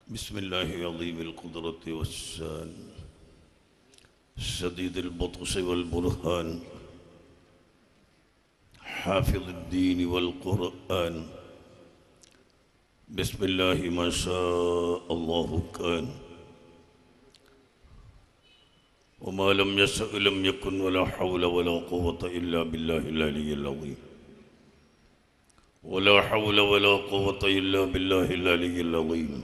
بسم الله عظيم القدرة والشان شديد البطش والبرهان حافظ الدين والقرآن بسم الله ما شاء الله كان وما لم يشأ لم يكن ولا حول ولا قوة إلا بالله العلي العظيم ولا حول ولا قوة إلا بالله العلي العظيم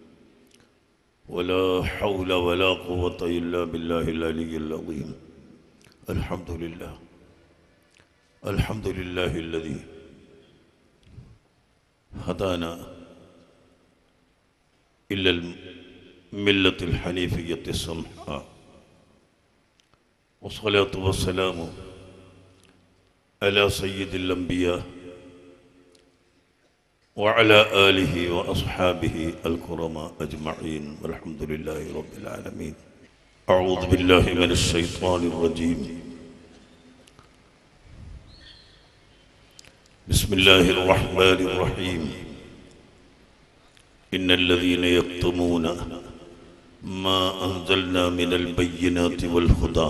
ولا حول ولا قوة إلا بالله العلي العظيم الحمد لله الحمد لله الذي هدانا إلى الملة الحنيفية السمحاء والصلاة والسلام على سيد الأنبياء وعلى آله وأصحابه الكرماء أجمعين والحمد لله رب العالمين أعوذ بالله من الشيطان الرجيم بسم الله الرحمن الرحيم إن الذين يكتمون ما أنزلنا من البينات والهدى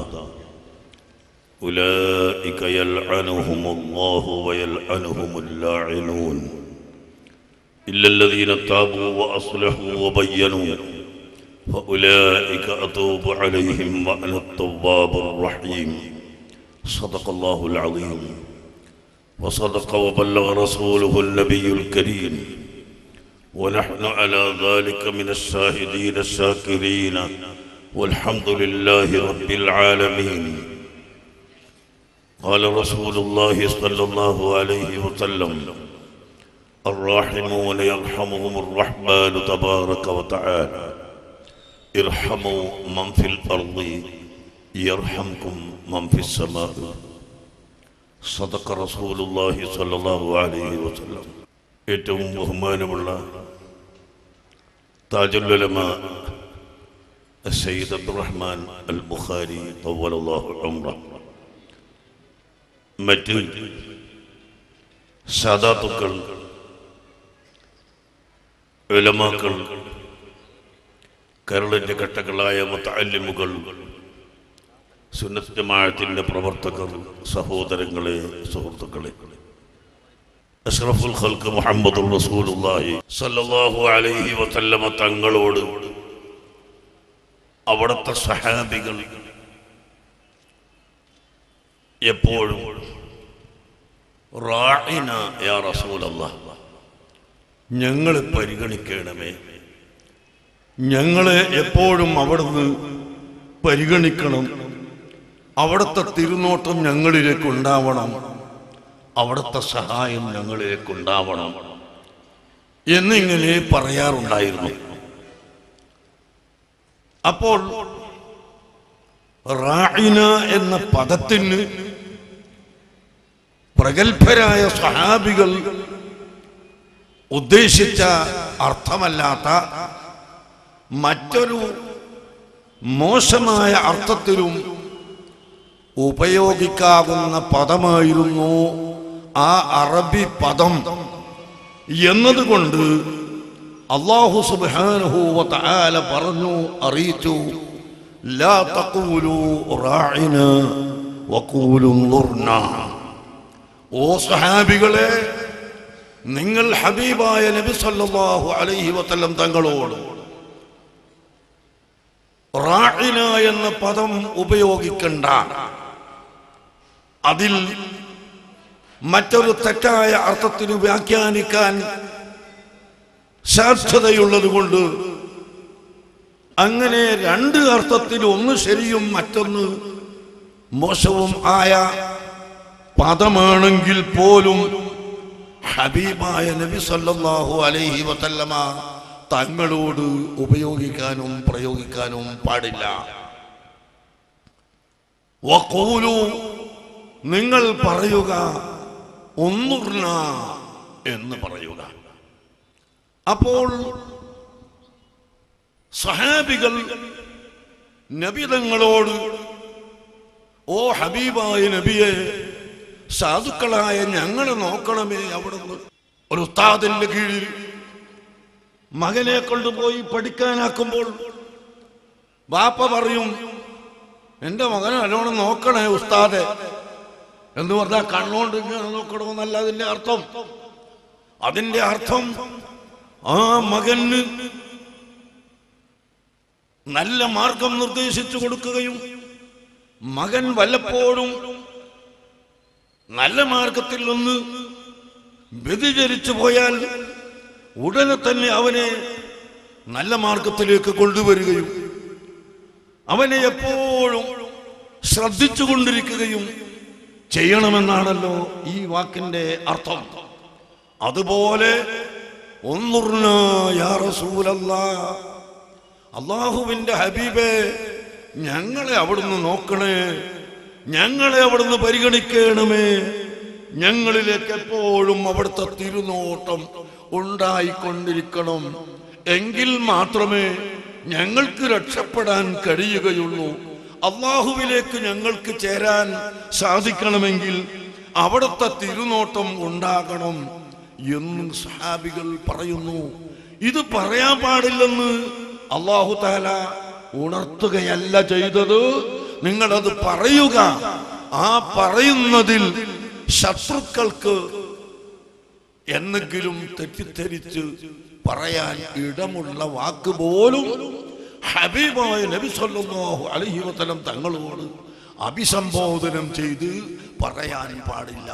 أولئك يلعنهم الله ويلعنهم اللاعنون إلا الذين تابوا وأصلحوا وبينوا فأولئك أتوب عليهم وأنا التواب الرحيم صدق الله العظيم وصدق وبلغ رسوله النبي الكريم ونحن على ذلك من الشاهدين الشاكرين والحمد لله رب العالمين قال رسول الله صلى الله عليه وسلم الراحمون يرحمهم الرحمن تبارك وتعالى ارحموا من في الأرض يرحمكم من في السماء صدق رسول الله صلى الله عليه وسلم ഏറ്റവും ബഹുമാനമുള്ള താജുല്ലമ സയ്യിദ് അബ്ദുറഹ്മാൻ അൽ ബുഖാരി തവ്വലല്ലാഹു ഉംറ മറ്റ് സാദാത്തുക്കൾ ഉലമാക്കൾ കരളിൻ്റെ കട്ടകളായ മുത്തല്ലിമുകൾ സുന്നത്ത് ജമാഅത്തിൻ്റെ പ്രവർത്തകർ സഹോദരങ്ങളെ സുഹൃത്തുക്കളെ അഷ്റഫുൽ ഖൽക്ക് മുഹമ്മദ് റസൂലുള്ളാഹി സല്ലല്ലാഹു അലൈഹി വസല്ലമ തങ്ങളോട് അവിടുത്തെ സഹാബികൾ എപ്പോഴും റാഇന യാ റസൂലല്ലാഹ് ഞങ്ങളെ പരിഗണിക്കണമേ ഞങ്ങളെ എപ്പോഴും അവിടുന്ന് പരിഗണിക്കണം അവിടുത്തെ തിരുനോട്ടം ഞങ്ങളിലേക്ക് ഉണ്ടാവണം അവിടുത്തെ സഹായം ഞങ്ങളിലേക്ക് ഉണ്ടാവണം എന്നിങ്ങനെ പറയാറുണ്ടായിരുന്നു അപ്പോൾ റായിന എന്ന പദത്തിന് പ്രഗത്ഭരായ സഹാബികൾ ഉദ്ദേശിച്ച അർത്ഥമല്ലാത്ത മറ്റൊരു മോശമായ അർത്ഥത്തിലും ഉപയോഗിക്കാവുന്ന പദമായിരുന്നു ആ അറബി പദം എന്നതുകൊണ്ട് അള്ളാഹു സുബാനുഹൂവത്ത ആല പറഞ്ഞു അറിയിച്ചു ലാ തഖൂലു റാഇന വഖൂലു ളുർന ഓ സഹാബികളെ നിങ്ങൾ ഹബീബായ നബി സല്ലല്ലാഹു അലൈഹി വസല്ലം തങ്ങളോട് റാഇന എന്ന പദം ഉപയോഗിക്കണ്ട അതിൽ മറ്റൊരു തെറ്റായ അർത്ഥത്തിന് വ്യാഖ്യാനിക്കാൻ സാധ്യതയുള്ളത് കൊണ്ട് അങ്ങനെ രണ്ട് അർത്ഥത്തിൽ ഒന്ന് ശരിയും മറ്റൊന്ന് മോശവും ആയ പദമാണെങ്കിൽ പോലും ഹബീബായ നബി സല്ലല്ലാഹു അലൈഹി വസല്ലമ തങ്ങളോട് ഉപയോഗിക്കാനും പ്രയോഗിക്കാനും പാടില്ല വഖൂലു നിങ്ങൾ പറയുക ഒന്നുർന എന്ന് പറയുക അപ്പോൾ സഹാബികൾ നബിതങ്ങളോട് ഓ ഹബീബായ നബിയെ സാധുക്കളായ ഞങ്ങളെ നോക്കണമേ അവിടുന്ന് ഒരു ഉസ്താദിന്റെ കീഴിൽ മകനെ കൊണ്ടുപോയി പഠിക്കാനാക്കുമ്പോൾ ബാപ്പ പറയും എൻ്റെ മകനെ നല്ലോണം നോക്കണേ ഉസ്താദെ എന്ന് പറഞ്ഞാൽ കണ്ണുകൊണ്ട് ഇങ്ങനെ നോക്കണമെന്നല്ല അതിന്റെ അർത്ഥം അതിന്റെ അർത്ഥം ആ മകന് നല്ല മാർഗം നിർദ്ദേശിച്ചു കൊടുക്കുകയും മകൻ വല്ലപ്പോഴും നല്ല മാർഗത്തിൽ നിന്ന് വ്യതിചരിച്ചു പോയാൽ ഉടനെ തന്നെ അവനെ നല്ല മാർഗത്തിലേക്ക് കൊണ്ടുവരികയും അവനെ എപ്പോഴും ശ്രദ്ധിച്ചു കൊണ്ടിരിക്കുകയും ചെയ്യണമെന്നാണല്ലോ ഈ വാക്കിന്റെ അർത്ഥം അതുപോലെ ഒന്നുർന യാ റസൂലല്ലാ അള്ളാഹുവിന്റെ ഹബീബേ ഞങ്ങളെ അവിടുന്ന് നോക്കണേ ഞങ്ങളെ അവിടുന്ന് പരിഗണിക്കണമേ ഞങ്ങളിലേക്ക് എപ്പോഴും അവിടുത്തെ തിരുനോട്ടം ഉണ്ടായിക്കൊണ്ടിരിക്കണം എങ്കിൽ മാത്രമേ ഞങ്ങൾക്ക് രക്ഷപ്പെടാൻ കഴിയുകയുള്ളൂ അള്ളാഹുവിലേക്ക് ഞങ്ങൾക്ക് ചേരാൻ സാധിക്കണമെങ്കിൽ അവിടുത്തെ തിരുനോട്ടം ഉണ്ടാകണം എന്ന് സഹാബികൾ പറയുന്നു ഇത് പറയാൻ പാടില്ലെന്ന് അള്ളാഹു താല ഉണർത്തുകയല്ല ചെയ്തത് നിങ്ങളത് പറയുക ആ പറയുന്നതിൽ ശത്രുക്കൾക്ക് എന്നെങ്കിലും തെറ്റിദ്ധരിച്ച് പറയാൻ ഇടമുള്ള വാക്ക് പോലും ഹബീബായ നബി സല്ലല്ലാഹു അലൈഹി വസല്ലം തങ്ങളോട് അഭിസംബോധനം ചെയ്ത് പറയാൻ പാടില്ല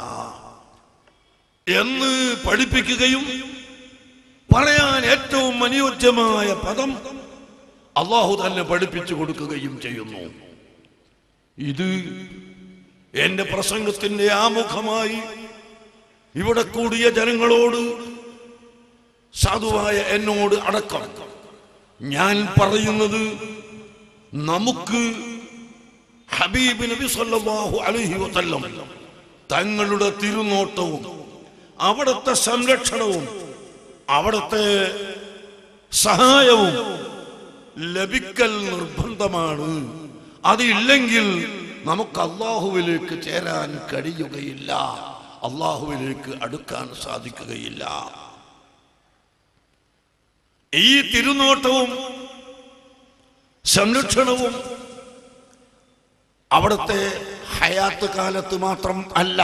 എന്ന് പഠിപ്പിക്കുകയും പറയാൻ ഏറ്റവും അനുയോജ്യമായ പദം അള്ളാഹു തന്നെ പഠിപ്പിച്ചു കൊടുക്കുകയും ചെയ്യുന്നു ഇത് എന്റെ പ്രസംഗത്തിന്റെ ആമുഖമായി ഇവിടെ കൂടിയ ജനങ്ങളോട് സാധുവായ എന്നോട് അടക്കം ഞാൻ പറയുന്നത് നമുക്ക് ഹബീബ് നബി സല്ലല്ലാഹു അലൈഹി വസല്ലം തങ്ങളുടെ തിരുനോട്ടവും അവിടുത്തെ സംരക്ഷണവും അവിടുത്തെ സഹായവും ലഭിക്കൽ നിർബന്ധമാണ് അതില്ലെങ്കിൽ നമുക്ക് അള്ളാഹുവിലേക്ക് ചേരാൻ കഴിയുകയില്ല അള്ളാഹുവിലേക്ക് അടുക്കാൻ സാധിക്കുകയില്ല ഈ തിരുനോട്ടവും സംരക്ഷണവും അവിടുത്തെ ഹയാത്ത് കാലത്ത് മാത്രം അല്ല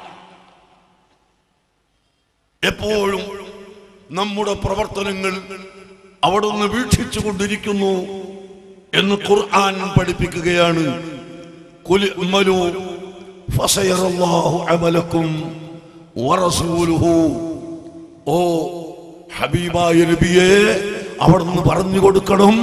എപ്പോഴും നമ്മുടെ പ്രവർത്തനങ്ങൾ അവിടുന്ന് വീക്ഷിച്ചു കൊണ്ടിരിക്കുന്നു എന്ന് ഖുർആൻ പഠിപ്പിക്കുകയാണ് കുൽ ഇഅ്മലൂ ഫസയറല്ലാഹു അമലക്കും വറസൂലുഹു ഓ ഹബീബായ നബിയെ അവിടുന്ന് പറഞ്ഞു കൊടുക്കണം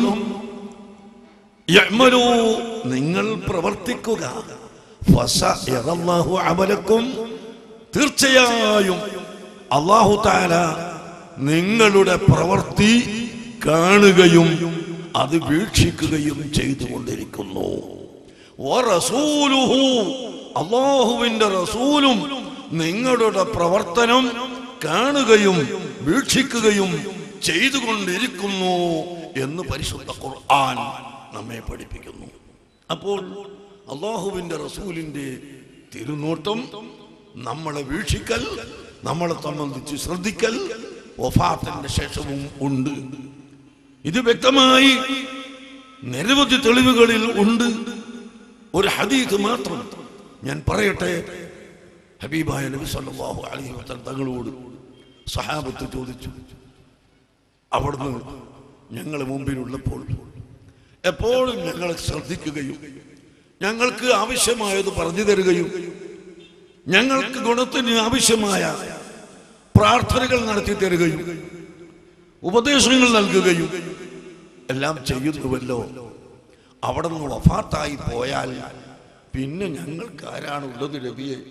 യഅ്മലൂ നിങ്ങൾ പ്രവർത്തിക്കുക ഫസയറല്ലാഹു അമലക്കും തീർച്ചയായും അള്ളാഹു താല നിങ്ങളുടെ പ്രവൃത്തി കാണുകയും അത് വീക്ഷിക്കുകയും ചെയ്തുകൊണ്ടിരിക്കുന്നു വറസൂലുഹു അള്ളാഹുവിന്റെ റസൂലും നിങ്ങളുടെ പ്രവർത്തനം കാണുകയും വീക്ഷിക്കുകയും ചെയ്തുകൊണ്ടിരിക്കുന്നു എന്ന് പരിശുദ്ധ ഖുർആൻ നമ്മെ പഠിപ്പിക്കുന്നു അപ്പോൾ അള്ളാഹുവിന്റെ റസൂലിന്റെ തിരുനോട്ടം നമ്മളെ വീക്ഷിക്കൽ നമ്മളെ സംബന്ധിച്ച് ശ്രദ്ധിക്കൽ വഫാത്തിന്റെ ശേഷവും ഉണ്ട് ഇത് വ്യക്തമായി നിരവധി തെളിവുകളിൽ ഉണ്ട് ഒരു ഹദീസ് മാത്രം ഞാൻ പറയട്ടെ ഹബീബായ നബി സല്ലല്ലാഹു അലൈഹി വസല്ലം തങ്ങളോട് സഹാബത്ത് ചോദിച്ചു അവിടുന്ന് ഞങ്ങളെ മുമ്പിലുള്ളപ്പോൾ എപ്പോഴും ഞങ്ങളെ ശ്രദ്ധിക്കുകയും ഞങ്ങൾക്ക് ആവശ്യമായത് പറഞ്ഞു തരികയും ഞങ്ങൾക്ക് ഗുണത്തിന് ആവശ്യമായ പ്രാർത്ഥനകൾ നടത്തി തരികയും ഉപദേശങ്ങൾ നൽകുകയും എല്ലാം ചെയ്യുന്നുവല്ലോ അവിടെ നിന്ന് വഫാത്തായി പോയാൽ പിന്നെ ഞങ്ങൾക്ക് ആരാണ് ഉള്ളത് രവിയെ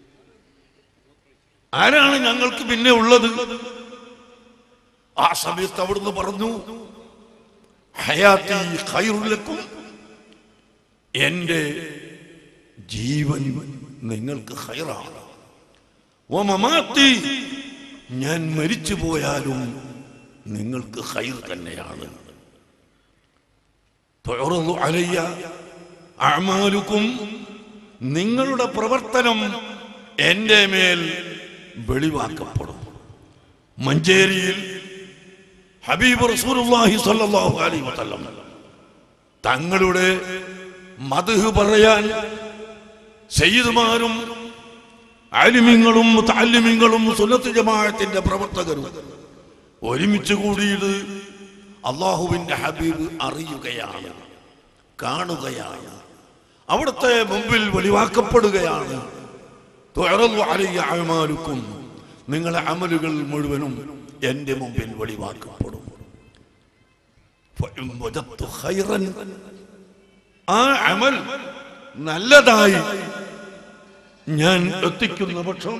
ആരാണ് ഞങ്ങൾക്ക് പിന്നെ ഉള്ളത് ആ സമയത്ത് അവിടുന്ന് പറഞ്ഞു ഹയാത്തി ഖൈറുലക്കും എന്റെ ജീവൻ നിങ്ങൾക്ക് ഹൈറാണ് വമമാത്തി ഞാൻ മരിച്ചു പോയാലും നിങ്ങൾക്ക് ഹൈർ തന്നെയാണ് തുറന്നു അലയ്യ അമാലുക്കും നിങ്ങളുടെ പ്രവർത്തനം എൻ്റെ മേൽ വെളിവാക്കപ്പെടും മഞ്ചേരിയിൽ ഹബീബ് റസൂലുള്ളാഹി സ്വല്ലല്ലാഹു അലൈഹി വസല്ലം തങ്ങളുടെ മദ്ഹ് പറയാൻ സയ്യിദ്മാരും ആലിമ്യങ്ങളും താലിമ്യങ്ങളും സുന്നത്ത് ജമാഅത്തിന്റെ പ്രവർത്തകരും ഒരുമിച്ച് കൂടിയത് അള്ളാഹുവിന്റെ ഹബീബ് അറിയുകയാണ് കാണുകയാണ് അവിടുത്തെ മുമ്പിൽ വെളിവാക്കപ്പെടുകയാണ് തുഅറദു അലയ്യ അഅ്മാലുക്കും നിങ്ങളെ അമലുകൾ മുഴുവനും എന്റെ മുമ്പിൽ വെളിവാക്കപ്പെടും ഫഇൻ വജദ്തു ഖൈറൻ ആ അമൽ നല്ലതായി ഞാൻ എത്തിക്കുന്ന പക്ഷം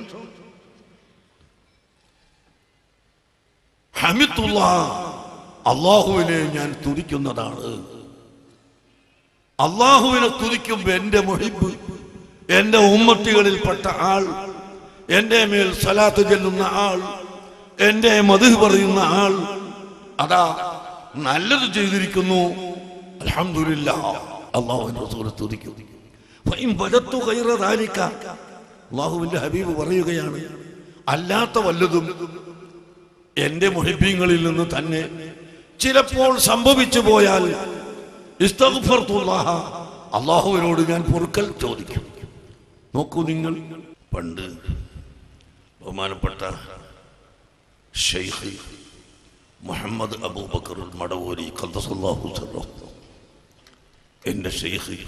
ഹമിത്തുള്ള അള്ളാഹുവിനെ ഞാൻ തുതിക്കുന്നതാണ് അള്ളാഹുവിനെ തുതിക്കുമ്പോ എന്റെ മൊഹിബ് എന്റെ ഉമ്മത്തികളിൽപ്പെട്ട ആൾ എന്റെ മേൽ സലാത്ത് ചെല്ലുന്ന ആൾ എന്റെ മധു പറയുന്ന ആൾ അതാ നല്ലത് ചെയ്തിരിക്കുന്നു അൽഹംദുലില്ലാ അള്ളാഹുവിന്റെ റസൂൽ തുതിക്കും ഫഇൻ വജദ്തു ഖൈറ ദാലിക അള്ളാഹുവിന്റെ ഹബീബ് പറയുകയാണ് അല്ലാത്ത വല്ലതും എന്റെ മുഹിബീങ്ങളിൽ നിന്ന് തന്നെ ചിലപ്പോൾ സംഭവിച്ചു പോയാൽ ഇസ്തഗ്ഫർതുല്ലാഹ, അള്ളാഹുവിനോട് ഞാൻ പൊറുക്കൽ ചോദിക്കും നോക്കൂ നിങ്ങൾ പണ്ട് ബഹുമാനപ്പെട്ട ഷെയ്ഖ് മുഹമ്മദ് അബൂബക്കർ മടവൂരി ഖദ്ദസല്ലാഹു സല്ലല്ലാഹു എന്റെ ഷെയ്ഖ്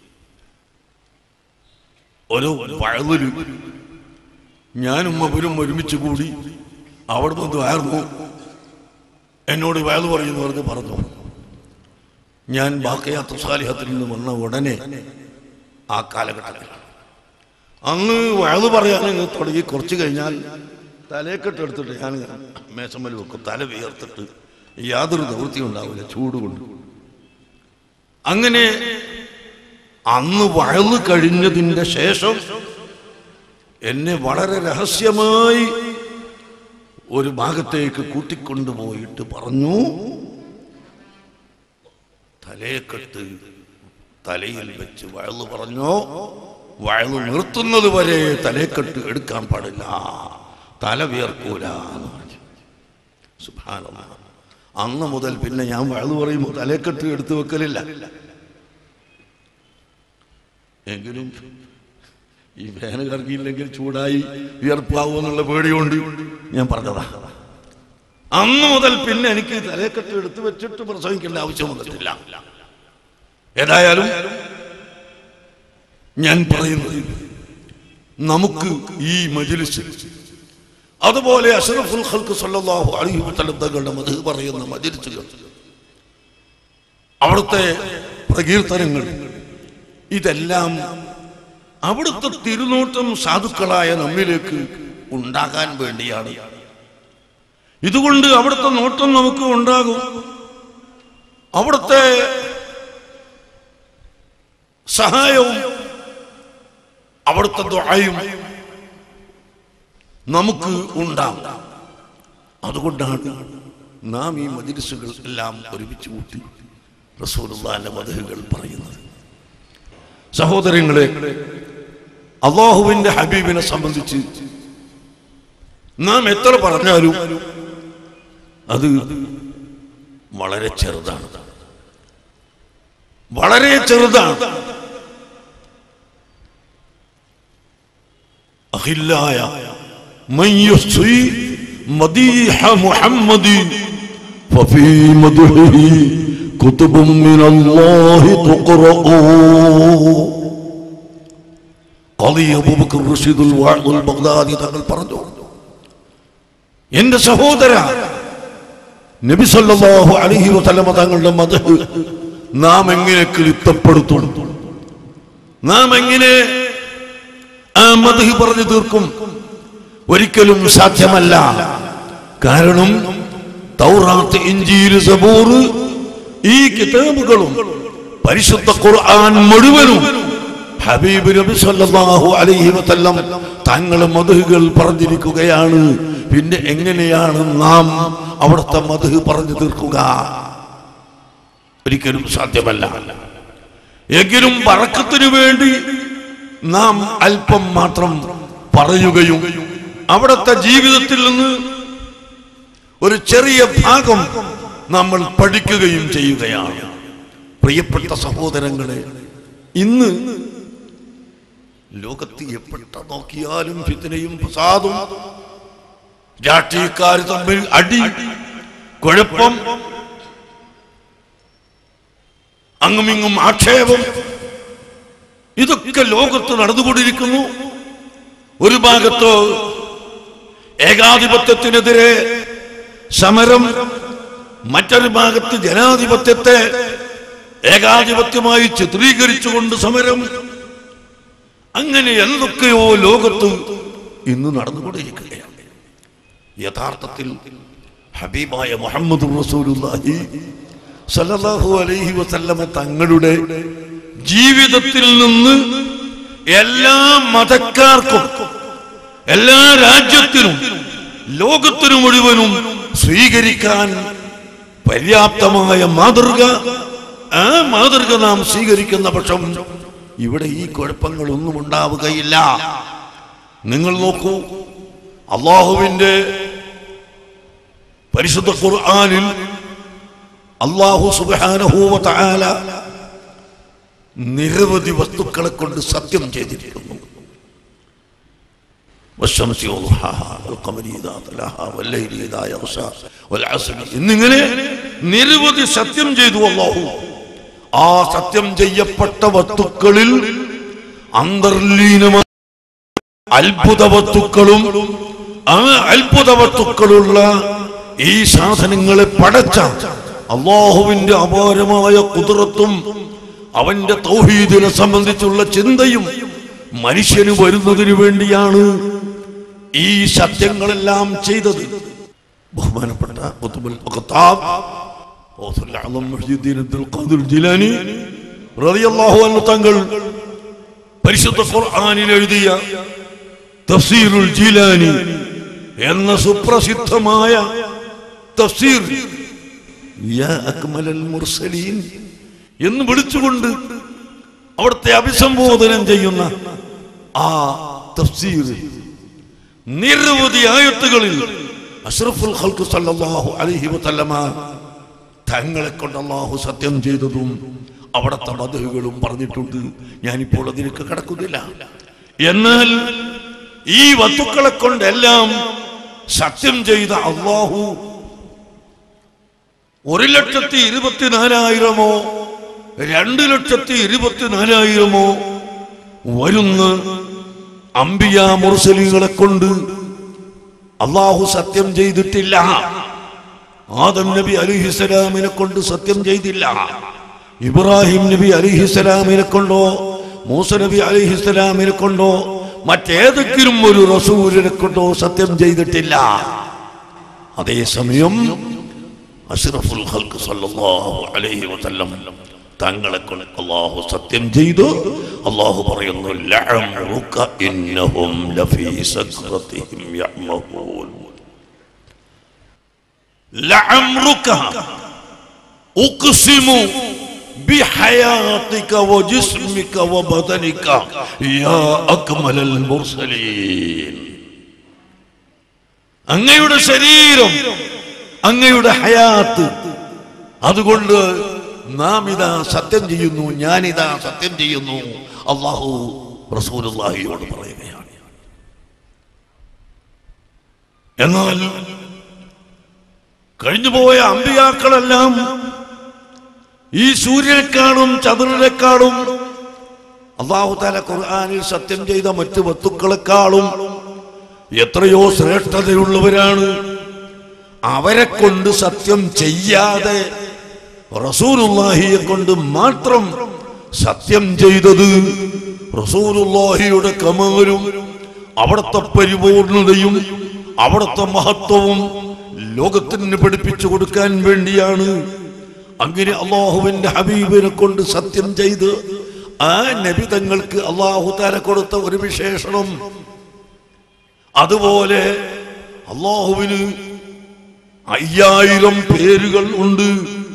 ഒരു വഴുതില് ഞാനും അവരും ഒരുമിച്ച് കൂടി അവിടെ നിന്ന് ആയിരുന്നു എന്നോട് വയത് പറയുന്നു പറഞ്ഞ് പറഞ്ഞു ഞാൻ ബാക്കയാത്ത സാലിഹത്തിൽ നിന്ന് വന്ന ഉടനെ ആ കാലഘട്ടത്തിൽ അന്ന് വയത് പറയാൻ തുടങ്ങി കുറച്ച് കഴിഞ്ഞാൽ തലയെക്കെട്ട് എടുത്തിട്ട് ഞാൻ മേശമ്മൽ വെക്കും തല വിയർത്തിട്ട് യാതൊരു നിവൃത്തിയും ഉണ്ടാവില്ല ചൂട് കൊണ്ട് അങ്ങനെ അന്ന് വഴന്നു കഴിഞ്ഞതിന്റെ ശേഷം എന്നെ വളരെ രഹസ്യമായി ഒരു ഭാഗത്തേക്ക് കൂട്ടിക്കൊണ്ടുപോയിട്ട് പറഞ്ഞു തലയെക്കെട്ട് തലയിൽ വെച്ച് വഴന്നു പറഞ്ഞു വഴന്നു നിർത്തുന്നത് വരെ തലയെക്കെട്ട് എടുക്കാൻ പാടില്ല തല വിയർക്കൂല എന്ന് പറഞ്ഞു സുബ്ഹാനല്ലാഹ്. അന്ന് മുതൽ പിന്നെ ഞാൻ വഴന്നു പറയുമ്പോൾ തലയെക്കെട്ട് എടുത്തു വെക്കലില്ല എങ്കിലും ഈ ഫാന് കറങ്ങിയില്ലെങ്കിൽ ചൂടായി വിയർപ്പാവുമെന്നുള്ള പേടിയുണ്ട് ഞാൻ പറഞ്ഞതാ അന്ന് മുതൽ പിന്നെ എനിക്ക് തലക്കെട്ട് എടുത്തു വെച്ചിട്ട് പ്രസവിക്കേണ്ട ആവശ്യം വന്നിട്ടില്ല ഏതായാലും ഞാൻ പറയുന്നത് നമുക്ക് ഈ മജിലിസ് അതുപോലെ അഷറഫുൽ ഖൽക്ക് സല്ലല്ലാഹു അലൈഹി വസല്ലം തങ്ങളുടെ മധു പറയുന്ന മജിലിസുകൾ അവിടുത്തെ പ്രകീർത്തനങ്ങൾ ഇതെല്ലാം അവിടുത്തെ തിരുനോട്ടം സാധുക്കളായ നമ്മിലേക്ക് ഉണ്ടാകാൻ വേണ്ടിയാണ് ഇതുകൊണ്ട് അവിടുത്തെ നോട്ടം നമുക്ക് ഉണ്ടാകും അവിടുത്തെ സഹായവും അവിടുത്തെ ദുആയും നമുക്ക് ഉണ്ടാകും അതുകൊണ്ടാണ് നാം ഈ മജിലിസുകൾ എല്ലാം ഒരുമിച്ച് കൂട്ടി റസൂലുള്ളാന്റെ മതഹുകൾ പറയുന്നത് സഹോദരങ്ങളെ അള്ളാഹുവിന്റെ ഹബീബിനെ സംബന്ധിച്ച് നാം എത്ര പറഞ്ഞാലും അത് വളരെ ചെറുതാണ് വളരെ ചെറുതാണ് അഖില്ലായ من يحصي مديح محمد ففي مدحه كتب من الله تقرأ قضي أبو بكر رشيد الواعظ البغدادي തങ്ങൾ പറഞ്ഞു എന്റെ സഹോദര നബി സല്ലല്ലാഹു അലൈഹി വസല്ലമ തങ്ങളുടെ മദഹ് നാം എങ്ങനെ ക്ലിപ്തപ്പെടുത്തും നാം എങ്ങനെ ആ മദഹ് പറഞ്ഞു തീർക്കും ഒരിക്കലും സാധ്യമല്ല കാരണം തൗറാത്ത് ഇഞ്ചീൽ സബൂർ ഈ കിതാബുകളും പരിശുദ്ധ ഖുർആൻ മുഴുവനും ഹബീബ് നബി സല്ലല്ലാഹു അലൈഹി വസല്ലം തങ്ങൾ മധുകൾ പറഞ്ഞിരിക്കുകയാണ് പിന്നെ എങ്ങനെയാണ് നാം അവിടുത്തെ മധു പറഞ്ഞു തീർക്കുക ഒരിക്കലും സാധ്യമല്ല എങ്കിലും പറക്കത്തിനു വേണ്ടി നാം അല്പം മാത്രം പറയുകയും അവിടുത്തെ ജീവിതത്തിൽ നിന്ന് ഒരു ചെറിയ ഭാഗം നമ്മൾ പഠിക്കുകയും ചെയ്യുകയാണ് പ്രിയപ്പെട്ട സഹോദരങ്ങളെ ഇന്ന് ലോകത്ത് എപ്പെട്ട നോക്കിയാലും ഫിത്തിനയും ഫസാദും രാഷ്ട്രീയക്കാർ തമ്മിൽ അടി കുഴപ്പം അങ്ങുമിങ്ങും ആക്ഷേപം ഇതൊക്കെ ലോകത്ത് നടന്നുകൊണ്ടിരിക്കുന്നു ഒരു ഭാഗത്ത് ഏകാധിപത്യത്തിനെതിരെ സമരം മറ്റൊരു ഭാഗത്ത് ജനാധിപത്യത്തെ ഏകാധിപത്യമായി ചിത്രീകരിച്ചുകൊണ്ട് സമരം അങ്ങനെ എന്തൊക്കെയോ ലോകത്ത് ഇന്ന് നടന്നുകൊണ്ടിരിക്കുകയാണ് യഥാർത്ഥത്തിൽ ഹബീബായ മുഹമ്മദ് റസൂലുള്ളാഹി സല്ലല്ലാഹു അലൈഹി വസല്ലമ തങ്ങളുടെ ജീവിതത്തിൽ നിന്ന് എല്ലാ മതക്കാർക്കും എല്ലാ രാജ്യത്തിനും ലോകത്തിനു മുഴുവനും സ്വീകരിക്കാൻ പര്യാപ്തമായ മാതൃക ആ മാതൃക നാം സ്വീകരിക്കുന്ന പക്ഷം ഇവിടെ ഈ കുഴപ്പങ്ങളൊന്നും ഉണ്ടാവുകയില്ല നിങ്ങൾ നോക്കൂ അള്ളാഹുവിന്റെ പരിശുദ്ധ ഖുർആനിൽ അള്ളാഹു സുബാനഹൂവ തആല നിരവധി വസ്തുക്കളെ കൊണ്ട് സത്യം ചെയ്തിരിക്കുന്നു والشمس وضحاها والقمر إذا طلعها والليل إذا يغشى والعصر എന്നിങ്ങനെ നിരവധി സത്യം ചെയ്തു അള്ളാഹു ആ സത്യം ചെയ്യപ്പെട്ട വസ്തുക്കളിൽ അന്തർലീനമായ അത്ഭുത വസ്തുക്കളും ആ അത്ഭുത വസ്തുക്കളുള്ള ഈ സാധനങ്ങളെ പടച്ച അള്ളാഹുവിന്റെ അപാരമായ കുതിരത്തും അവന്റെ തൗഹീദിനെ സംബന്ധിച്ചുള്ള ചിന്തയും മനുഷ്യന് വരുന്നതിനു വേണ്ടിയാണ് ഈ സത്യങ്ങളെല്ലാം ചെയ്തത് ബഹുമാനപ്പെട്ട ഖുത്ബുൽ ഖത്താബ് ഗൗസുൽ അഅ്ലം മുഹ്യിദ്ദീൻ അബ്ദുൽ ഖാദിർ ജിലാനി റളിയല്ലാഹു അൻഹു തങ്ങൾ പരിശുദ്ധ ഖുർആനിൽ എഴുതിയ തഫ്സീറുൽ ജിലാനി എന്ന സുപ്രസിദ്ധമായ തഫ്സീർ യാ അക്മലൽ മുർസലീൻ എന്ന് വിളിച്ചുകൊണ്ട് അവിടുത്തെ അഭിസംബോധനം ചെയ്യുന്ന ആ തഫ്സീർ നിരവധി ആയത്തുകളിൽ അഷ്റഫുൽ ഖൽഖ് സല്ലല്ലാഹു അലൈഹി വസല്ലമ തങ്ങളെ കൊണ്ട് അള്ളാഹു സത്യം ചെയ്തതും അവിടുത്തെ മധുകളും പറഞ്ഞിട്ടുണ്ട് ഞാനിപ്പോൾ അതിലേക്ക് കടക്കുന്നില്ല എന്നാൽ ഈ വസ്തുക്കളെ കൊണ്ടെല്ലാം സത്യം ചെയ്ത അള്ളാഹു ഒരു ലക്ഷത്തി ഇരുപത്തിനാലായിരമോ രണ്ട് ലക്ഷത്തി ഇരുപത്തിനാലായിരമോ വരുന്ന അംബിയ മുർസലികളെ കൊണ്ട് അള്ളാഹു സത്യം ചെയ്തിട്ടില്ല ആദം നബി അലിഹിസലാമിനെ കൊണ്ട് സത്യം ചെയ്തില്ല ഇബ്രാഹിം നബി അലിഹിസലാമിനെ കൊണ്ടോ മൂസ നബി അലിഹിസലാമിനെ കൊണ്ടോ മറ്റേതെങ്കിലും ഒരു റസൂലിനെ കൊണ്ടോ സത്യം ചെയ്തിട്ടില്ല അതേസമയം അഷ്റഫുൽ ഖൽഖ് സല്ലല്ലാഹു അലൈഹി വസല്ലം തങ്ങളെ കൊണ്ട് അള്ളാഹു സത്യം ചെയ്തു അള്ളാഹു പറയുന്നു ലഅംറുക ഇന്നഹും ലഫീ സക്രതിഹിം യഅമഹൂൻ ലഅംറുക ഉഖ്സിമു بحياتك وجسمك وبدنك يا أكمل المرسلين അങ്ങയുടെ ശരീരം അങ്ങയുടെ ഹയാത്ത് അതുകൊണ്ട് നാം ഇതാ സത്യം ചെയ്യുന്നു ഞാനിതാ സത്യം ചെയ്യുന്നു അള്ളാഹു റസൂലുള്ളാഹിയോട് പറയുകയാണ് എന്നാൽ കഴിഞ്ഞുപോയ അമ്പിയാക്കളെല്ലാം ഈ സൂര്യനെക്കാളും ചന്ദ്രനെക്കാളും അള്ളാഹു താല ഖുർആാനിൽ സത്യം ചെയ്ത മറ്റു വസ്തുക്കളെക്കാളും എത്രയോ ശ്രേഷ്ഠതയുള്ളവരാണ് അവരെ കൊണ്ട് സത്യം ചെയ്യാതെ റസൂലുള്ളാഹിയെ കൊണ്ട് മാത്രം സത്യം ചെയ്തത് റസൂലുള്ളാഹിയുടെ കമാലും അവിടുത്തെ പരിപൂർണതയും അവിടുത്തെ മഹത്വവും ലോകത്തിന് പഠിപ്പിച്ചു കൊടുക്കാൻ വേണ്ടിയാണ് അങ്ങനെ അള്ളാഹുവിന്റെ ഹബീബിനെ കൊണ്ട് സത്യം ചെയ്ത് ആ നബി തങ്ങൾക്ക് അള്ളാഹു താല കൊടുത്ത ഒരു വിശേഷണം അതുപോലെ അള്ളാഹുവിന് അയ്യായിരം പേരുകൾ ഉണ്ട്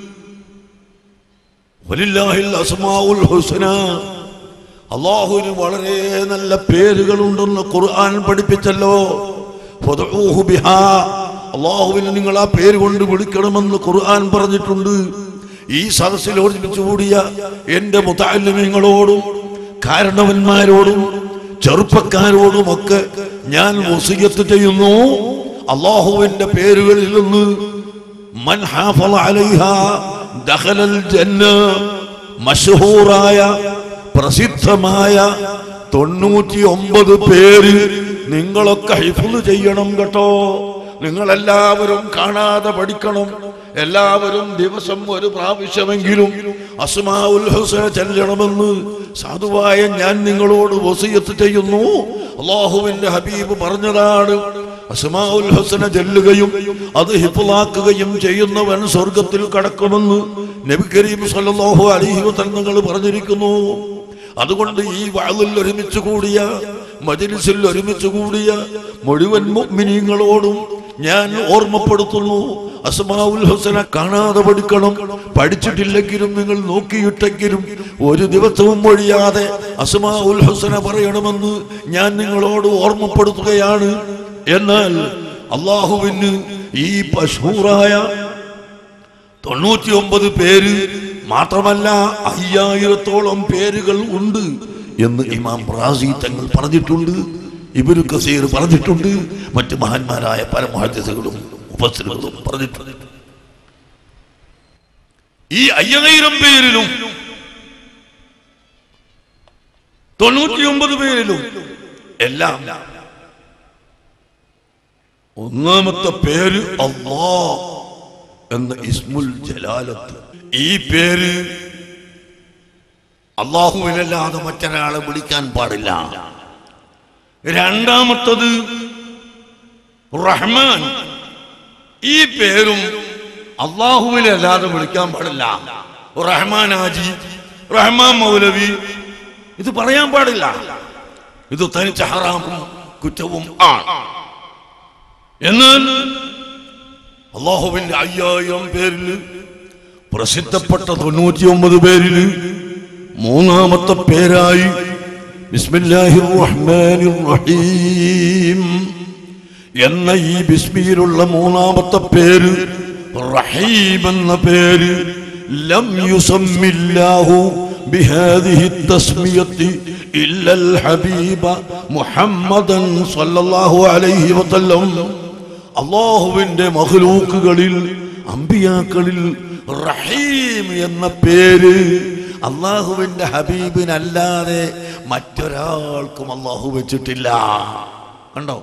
വലില്ലാഹിൽ അസ്മാഉൽ ഹുസ്ന അള്ളാഹുവിന് വളരെ നല്ല പേരുകളുണ്ടെന്ന് ഖുർആൻ പഠിപ്പിച്ചല്ലോ ഫദ്ഉഹു ബിഹാ അള്ളാഹുവിനെ നിങ്ങൾ ആ പേര് കൊണ്ട് വിളിക്കണമെന്ന് ഖുർആൻ പറഞ്ഞിട്ടുണ്ട് ഈ സദസ്സിൽ ഓർമ്മിച്ചു കൂടിയ എന്റെ മുതാലിമ്യങ്ങളോടും കാരണവന്മാരോടും ചെറുപ്പക്കാരോടുമൊക്കെ ഞാൻ വസിയത്ത് ചെയ്യുന്നു അള്ളാഹുവിന്റെ പേരുകളിൽ നിന്ന് മൻ ഹാഫള അലൈഹ ദഖലൽ ജന്ന മഷ്ഹൂറായ പ്രസിദ്ധമായ തൊണ്ണൂറ്റി ഒമ്പത് പേര് നിങ്ങളൊക്കെ ഹിഫുള് ചെയ്യണം കേട്ടോ നിങ്ങളെല്ലാവരും കാണാതെ പഠിക്കണം എല്ലാവരും ദിവസം ഒരു പ്രാവശ്യമെങ്കിലും അസ്മാഉൽ ഹുസന ചെല്ലണമെന്ന് സാധുവായ ഞാൻ നിങ്ങളോട് വസിയത്ത് ചെയ്യുന്നു അള്ളാഹുവിന്റെ ഹബീബ് പറഞ്ഞതാണ് അസ്മാഉൽ ഹുസന ചെല്ലുകയും അത് ഹിഫുലാക്കുകയും ചെയ്യുന്നവൻ സ്വർഗത്തിൽ കടക്കുമെന്ന് നബി കരീം സല്ലല്ലാഹു അലൈഹി വസല്ലം പറഞ്ഞിരിക്കുന്നു അതുകൊണ്ട് ഈ വാളിൽ ഒരുമിച്ച് കൂടിയ മജലിസിൽ ഒരുമിച്ച് കൂടിയ മുഴുവൻ മുഅ്മിനീങ്ങളോടും ഞാൻ ഓർമ്മപ്പെടുത്തുന്നു അസ്മാഉൽ ഹുസന കാണാതെ പഠിക്കണം പഠിച്ചിട്ടില്ലെങ്കിലും നിങ്ങൾ നോക്കിയിട്ടെങ്കിലും ഒരു ദിവസവും ഒഴിയാതെ അസ്മാഉൽ ഹുസന പറയണമെന്ന് ഞാൻ നിങ്ങളോട് ഓർമ്മപ്പെടുത്തുകയാണ് എന്നാൽ അള്ളാഹുവിന് ഈ പശൂറായ തൊണ്ണൂറ്റി ഒമ്പത് പേര് മാത്രമല്ല അയ്യായിരത്തോളം പേരുകൾ ഉണ്ട് എന്ന് ഇമാം റാസി തങ്ങൾ പറഞ്ഞിട്ടുണ്ട് ഇബിനു കസീർ പറഞ്ഞിട്ടുണ്ട് മറ്റ് മഹാന്മാരായ പല മഹദ്യസുകളും ഉപസ്ഥിതകളും പറഞ്ഞിട്ടുണ്ട് ഈ അയ്യായിരം പേരിലും തൊണ്ണൂറ്റി ഒമ്പത് പേരിലും എല്ലാം ഒന്നാമത്തെ പേര് അള്ളാ എന്ന ഇസ്മുൽ ജലാലത്ത് ഈ പേര് അള്ളാഹുവിനല്ലാതെ മറ്റൊരാളെ വിളിക്കാൻ പാടില്ല രണ്ടാമത്തത് റഹ്മാൻ ഈ പേരും അള്ളാഹുവിനല്ലാതെ വിളിക്കാൻ പാടില്ല റഹ്മാൻ ആജി റഹ്മാൻ മൗലവി ഇത് പറയാൻ പാടില്ല ഇത് തനിച്ച ഹറാമും കുറ്റവും ആണ് എന്നാൽ അള്ളാഹുവിന്റെ അയ്യായിരം പേരിൽ പ്രസിദ്ധപ്പെട്ട തൊണ്ണൂറ്റി ഒമ്പത് പേരിൽ മൂന്നാമത്തെ പേരായി ബിസ്മില്ലാഹിർ റഹ്മാനിർ റഹീം എന്ന ഈ ബിസ്മിയിലുള്ള മൂന്നാമത്തെ പേര് റഹീം എന്ന പേര് ലം യുസമ്മില്ലാഹു بهذه التسمية إلا الحبيب محمدا صلى الله عليه وسلم അള്ളാഹുവിന്റെ മഹ്ലൂക്കുകളിൽ അമ്പിയാക്കളിൽ റഹീം എന്ന പേര് അള്ളാഹുവിന്റെ ഹബീബിനല്ലാതെ മറ്റൊരാൾക്കും അള്ളാഹു വെച്ചിട്ടില്ല കണ്ടോ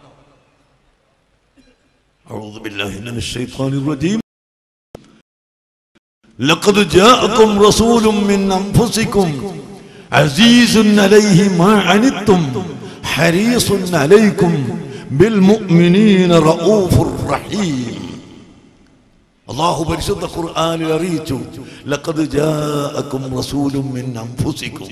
أعوذ بالله من الشيطان الرجيم لقد جاءكم رسول من أنفسكم عزيز عليه ما عنتم حريص عليكم بالمؤمنين رؤوف رحيم അള്ളാഹു പരിശുദ്ധ ഖുർആനിൽ അറിയിച്ചു ലഖദ് ജാഅക്കും റസൂലും മിൻ അൻഫുസിക്കും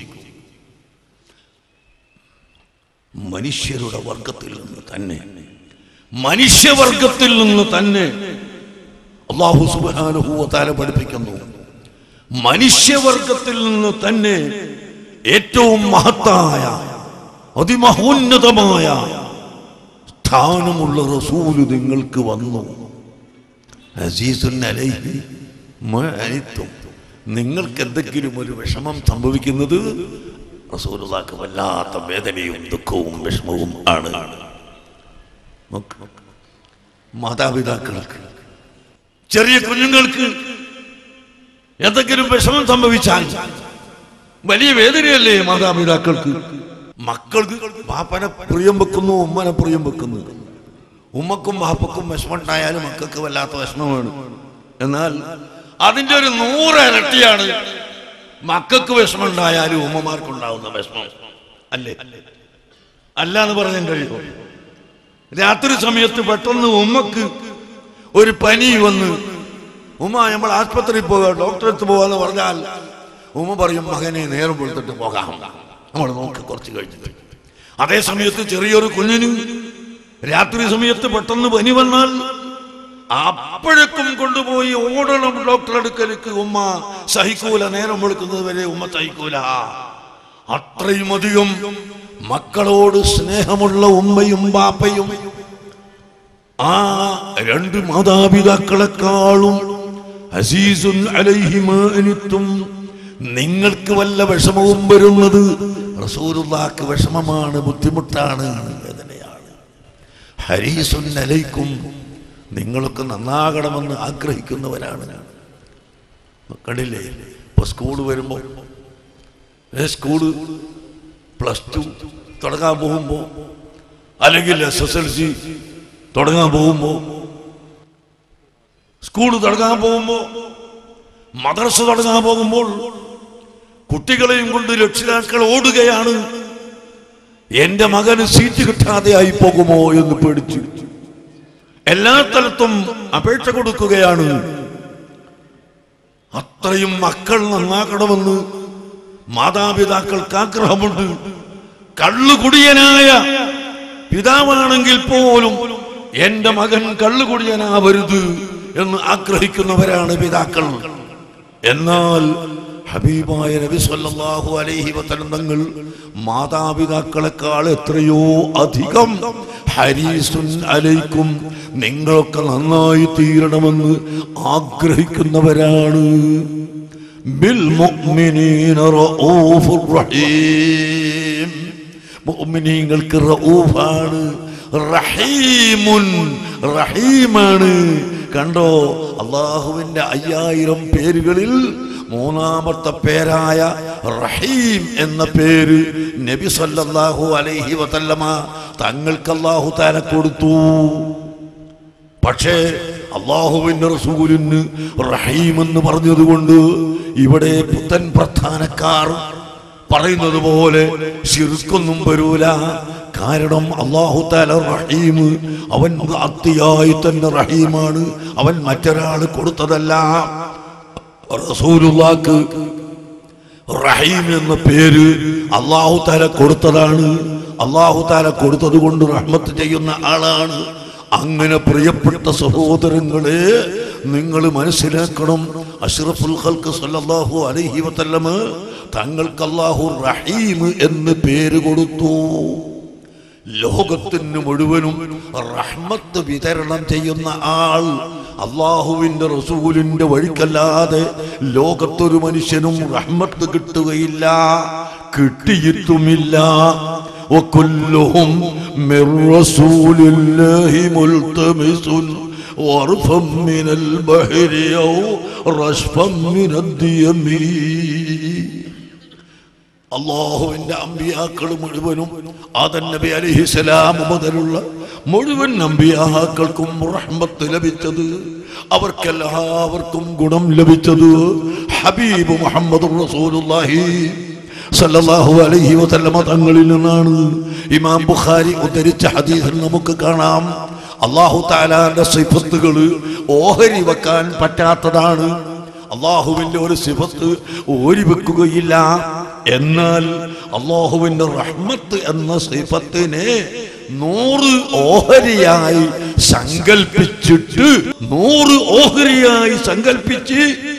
മനുഷ്യരുടെ വർഗത്തിൽ നിന്ന് തന്നെ മനുഷ്യവർഗത്തിൽ നിന്ന് തന്നെ അള്ളാഹു സുബ്ഹാനഹു വ തആല പഠിപ്പിക്കുന്നു മനുഷ്യവർഗത്തിൽ നിന്ന് തന്നെ ഏറ്റവും മഹത്തായ അതിമഹോന്നതമായ സ്ഥാനമുള്ള റസൂല് നിങ്ങൾക്ക് വന്നു അസീസുൻ അലൈഹി മാ അനിത്തും നിങ്ങൾക്ക് എന്തെങ്കിലും ഒരു വിഷമം സംഭവിക്കുന്നത് റസൂലുള്ളാക്ക് വല്ലാത്ത വേദനയും ദുഃഖവും വിഷമവും ആണ് നോക്ക്. മാതാപിതാക്കൾക്ക് ചെറിയ കുഞ്ഞുങ്ങൾക്ക് എന്തെങ്കിലും വിഷമം സംഭവിച്ചാൽ വലിയ വേദനയല്ലേ മാതാപിതാക്കൾക്ക് മക്കൾക്ക് ബാപ്പനെ പ്രിയം വെക്കുന്നു ഉമ്മനെ പ്രിയം വെക്കുന്നു ഉമ്മക്കും ബാപ്പക്കും വിഷമമുണ്ടായാലും മക്കൾക്ക് വല്ലാത്ത വിഷമമാണ് എന്നാൽ അതിന്റെ ഒരു നൂറ് ഇരട്ടിയാണ് മക്കൾക്ക് വിഷമമുണ്ടായാലും ഉമ്മമാർക്കുണ്ടാവുന്ന വിഷമം അല്ലേ അല്ല എന്ന് പറയാൻ കഴിയുമോ രാത്രി സമയത്ത് പെട്ടെന്ന് ഉമ്മക്ക് ഒരു പനി വന്ന് ഉമ്മ നമ്മൾ ആസ്പത്രിയിൽ പോകാം ഡോക്ടറെ അടുത്ത് പോകാന്ന് പറഞ്ഞാൽ ഉമ്മ പറയും മകനെ നേരം കൊടുത്തിട്ട് പോകാം നമ്മൾ നോക്ക് കുറച്ച് കഴിഞ്ഞിട്ട് അതേ സമയത്ത് ചെറിയൊരു കുഞ്ഞിന് രാത്രി സമയത്ത് പെട്ടെന്ന് പനി വന്നാൽ അപ്പോഴേക്കും കൊണ്ടുപോയി ഓടണം ഡോക്ടറെ അടുക്കലേക്ക് ഉമ്മ സഹിക്കൂല നേരം വെളുക്കുന്നത് വരെ ഉമ്മ സഹിക്കൂല അത്രയും അധികം മക്കളോട് സ്നേഹമുള്ള ഉമ്മയും ബാപ്പയും ആ രണ്ട് മാതാപിതാക്കളെക്കാളും അസീസുൻ അലൈഹിമാ അനിത്തും നിങ്ങൾക്ക് വല്ല വിഷമവും വരുന്നത് റസൂലുള്ളാക്ക് വിഷമമാണ് ബുദ്ധിമുട്ടാണ് വേദനയാണ് ഹരീസുൻ അലൈക്കും നിങ്ങളൊക്കെ നന്നാകണമെന്ന് ആഗ്രഹിക്കുന്നവരാണ് ഞാൻ കണ്ടില്ലേ ഇപ്പൊ സ്കൂൾ വരുമ്പോൾ സ്കൂള് പ്ലസ് ടു തുടങ്ങാൻ പോകുമ്പോൾ അല്ലെങ്കിൽ എസ് എസ് എൽ സി തുടങ്ങാൻ പോകുമ്പോൾ സ്കൂൾ തുടങ്ങാൻ പോകുമ്പോൾ മദ്രസ തുടങ്ങാൻ പോകുമ്പോൾ കുട്ടികളെയും കൊണ്ട് രക്ഷിതാക്കൾ ഓടുകയാണ് എന്റെ മകന് സീറ്റ് കിട്ടാതെ ആയി പോകുമോ എന്ന് പേടിച്ച് എല്ലാ സ്ഥലത്തും അപേക്ഷ കൊടുക്കുകയാണ് അത്രയും മക്കൾ നന്നാക്കണമെന്ന് മാതാപിതാക്കൾക്ക് ആഗ്രഹമുണ്ട് കള്ളുകുടിയനായ പിതാവാണെങ്കിൽ പോലും എന്റെ മകൻ കള്ളുകുടിയനാവരുത് എന്ന് ആഗ്രഹിക്കുന്നവരാണ് പിതാക്കൾ എന്നാൽ ഹബീബായ നബി സല്ലല്ലാഹു അലൈഹി വസല്ലം തങ്ങൾ മാതാപിതാക്കളെക്കാൾ എത്രയോ അധികം ഹരീസുൻ അലൈക്കും നിങ്ങളൊക്കെ നന്നായി തീരണമെന്ന് ആഗ്രഹിക്കുന്നവരാണ് ബിൽ മുഅ്മിനീന റഊഫുർ റഹീം മുഅ്മിനീങ്ങൾക്ക് റഊഫാണ് റഹീമുൻ റഹീമാണ് കണ്ടോ അള്ളാഹുവിന്റെ അയ്യായിരം പേരുകളിൽ മൂന്നാമത്തെ പേരായ റഹീം എന്ന പേര് നബി സല്ലല്ലാഹു അലൈഹി വസല്ലമ തങ്ങൾക്ക് അള്ളാഹു താല കൊടുത്തു പക്ഷേ അള്ളാഹുവിന്റെ റസൂലിന് റഹീം എന്ന് പറഞ്ഞതുകൊണ്ട് ഇവിടെ പുത്തൻ പ്രധാനക്കാർ പറയുന്നത് പോലെ ശിർക്കൊന്നും വരൂല കാരണം അള്ളാഹു താല റഹീം അവൻ അത്തിയായി തന്നെ റഹീമാണ് അവൻ മറ്റൊരാൾ കൊടുത്തതല്ല റസൂലുള്ളാക്ക് റഹീം എന്ന പേര് അള്ളാഹു താല കൊടുത്തതാണ് അള്ളാഹു താല കൊടുത്തത് കൊണ്ട് റഹ്മത്ത് ചെയ്യുന്ന ആളാണ് അങ്ങനെ പ്രിയപ്പെട്ട സഹോദരങ്ങളെ നിങ്ങൾ മനസ്സിലാക്കണം അഷ്റഫുൽ ഖൽക്ക് സല്ലല്ലാഹു അലൈഹി വസല്ലമ തങ്ങൾക്ക് അല്ലാഹു റഹീം എന്ന് പേര് കൊടുത്തു ലോകത്തിന് മുഴുവനും റഹ്മത്ത് വിതരണം ചെയ്യുന്ന ആൾ അള്ളാഹുവിന്റെ റസൂലിന്റെ വഴിക്കല്ലാതെ ലോകത്തൊരു മനുഷ്യനും റഹ്മത്ത് കിട്ടുകയില്ല കിട്ടിയിട്ടുമില്ല وكلهم من رسول الله ملتمس ورفا من البحر أو رشفا من الديم അള്ളാഹുവിന്റെ അമ്പിയാക്കൾ മുഴുവനും ആദൻ നബി അലിഹിസലാം മുതലുള്ള മുഴുവൻ അമ്പിയാക്കൾക്കും റഹ്മത്ത് ലഭിച്ചത് അവർക്കെല്ലാവർക്കും ഗുണം ലഭിച്ചത് ഹബീബ് മുഹമ്മദ് റസൂലുള്ളാഹി സല്ലല്ലാഹു അലൈഹി വസല്ലമ തങ്ങളിൽ നിന്നാണ് ഇമാം ബുഖാരി ഉദ്ധരിച്ച ഹദീസിൽ നമുക്ക് കാണാം അള്ളാഹു താലാന്റെ സിഫത്തുകൾ ഓഹരി വെക്കാൻ പറ്റാത്തതാണ് അള്ളാഹുവിന്റെ ഒരു സിഫത്ത് ഓരി വെക്കുകയില്ല എന്നാൽ അള്ളാഹുവിന്റെ റഹ്മത്ത് എന്ന സിഫത്തിനെ നൂറ് ഓഹരിയായി സങ്കൽപ്പിച്ചിട്ട് നൂറ് ഓഹരിയായി സങ്കൽപ്പിച്ച്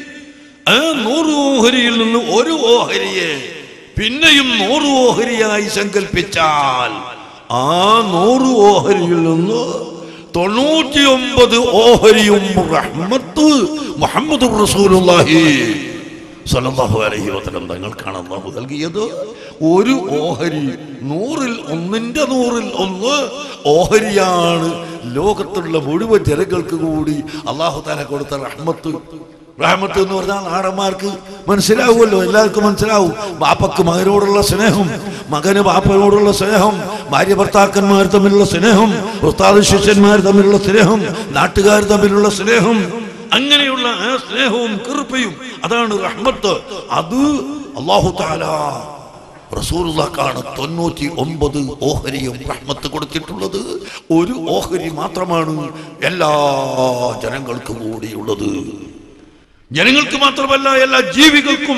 ആ നൂറ് ഓഹരിയിൽ നിന്ന് ഒരു ഓഹരിയെ പിന്നെയും നൂറ് ഓഹരിയായി സങ്കല്പിച്ചാൽ ആ നൂറ് ഓഹരിയിൽ നിന്ന് തൊണ്ണൂറ്റി ഒമ്പത് ഓഹരിയും റഹ്മത്ത് മുഹമ്മദ് റസൂലുള്ളാഹി സല്ലല്ലാഹു അലൈഹി വസല്ലം തങ്ങൾക്കാണ് അള്ളാഹു നൽകിയത് ഒരു ഓഹരി നൂറിൽ ഒന്നിന്റെ നൂറിൽ ഒന്ന് ഓഹരിയാണ് ലോകത്തുള്ള മുഴുവൻ ജനങ്ങൾക്ക് കൂടി അള്ളാഹു താല കൊടുത്ത റഹ്മത്ത് റഹ്മത്ത് എന്ന് പറഞ്ഞാൽ നാടന്മാർക്ക് മനസ്സിലാവുമല്ലോ എല്ലാവർക്കും മനസ്സിലാവും ബാപ്പക്ക് മകനോടുള്ള സ്നേഹം മകന് ബാപ്പനോടുള്ള സ്നേഹം ഭാര്യ ഭർത്താക്കന്മാർ തമ്മിലുള്ള സ്നേഹം ഉസ്താദ് ശിഷ്യന്മാർ തമ്മിലുള്ള സ്നേഹം നാട്ടുകാർ തമ്മിലുള്ള സ്നേഹം അങ്ങനെയുള്ള ആ സ്നേഹവും കൃപയും അതാണ് റഹ്മത്ത് അത് അള്ളാഹു താല റസൂലുള്ളാക്കാണ് തൊണ്ണൂറ്റി ഒമ്പത് ഓഹരിയും റഹ്മത്ത് കൊടുത്തിട്ടുള്ളത് ഒരു ഓഹരി മാത്രമാണ് എല്ലാ ജനങ്ങൾക്കും കൂടിയുള്ളത് ജനങ്ങൾക്ക് മാത്രമല്ല എല്ലാ ജീവികൾക്കും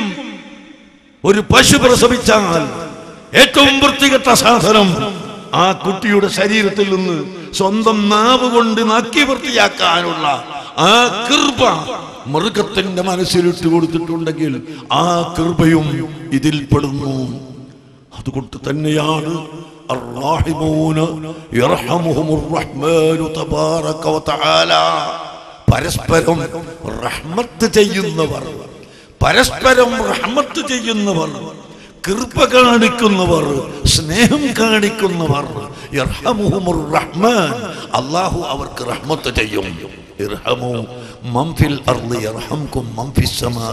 ഒരു പശു പ്രസവിച്ചാൽ ഏറ്റവും വൃത്തികെട്ട സാധനം ആ കുട്ടിയുടെ ശരീരത്തിൽ നിന്ന് സ്വന്തം നാവ് കൊണ്ട് നക്കി വൃത്തിയാക്കാനുള്ള ആ കൃപ മൃഗത്തിന്റെ മനസ്സിലിട്ട് കൊടുത്തിട്ടുണ്ടെങ്കിൽ ആ കൃപയും ഇതിൽ പെടുന്നു അതുകൊണ്ട് തന്നെയാണ് الراحمون يرحمهم الرحمن تبارك وتعالى പരസ്പരം റഹ്മത്ത് ചെയ്യുന്നവർ പരസ്പരം റഹ്മത്ത് ചെയ്യുന്നവർ കൃപ കാണിക്കുന്നവർ സ്നേഹം കാണിക്കുന്നവർ യർഹമുഹുമുർ റഹ്മാൻ അള്ളാഹു അവർക്ക് റഹ്മത്ത് ചെയ്യും ഇർഹമു മംഫിൽ അർളി യർഹംകും മംഫിസ് സമാ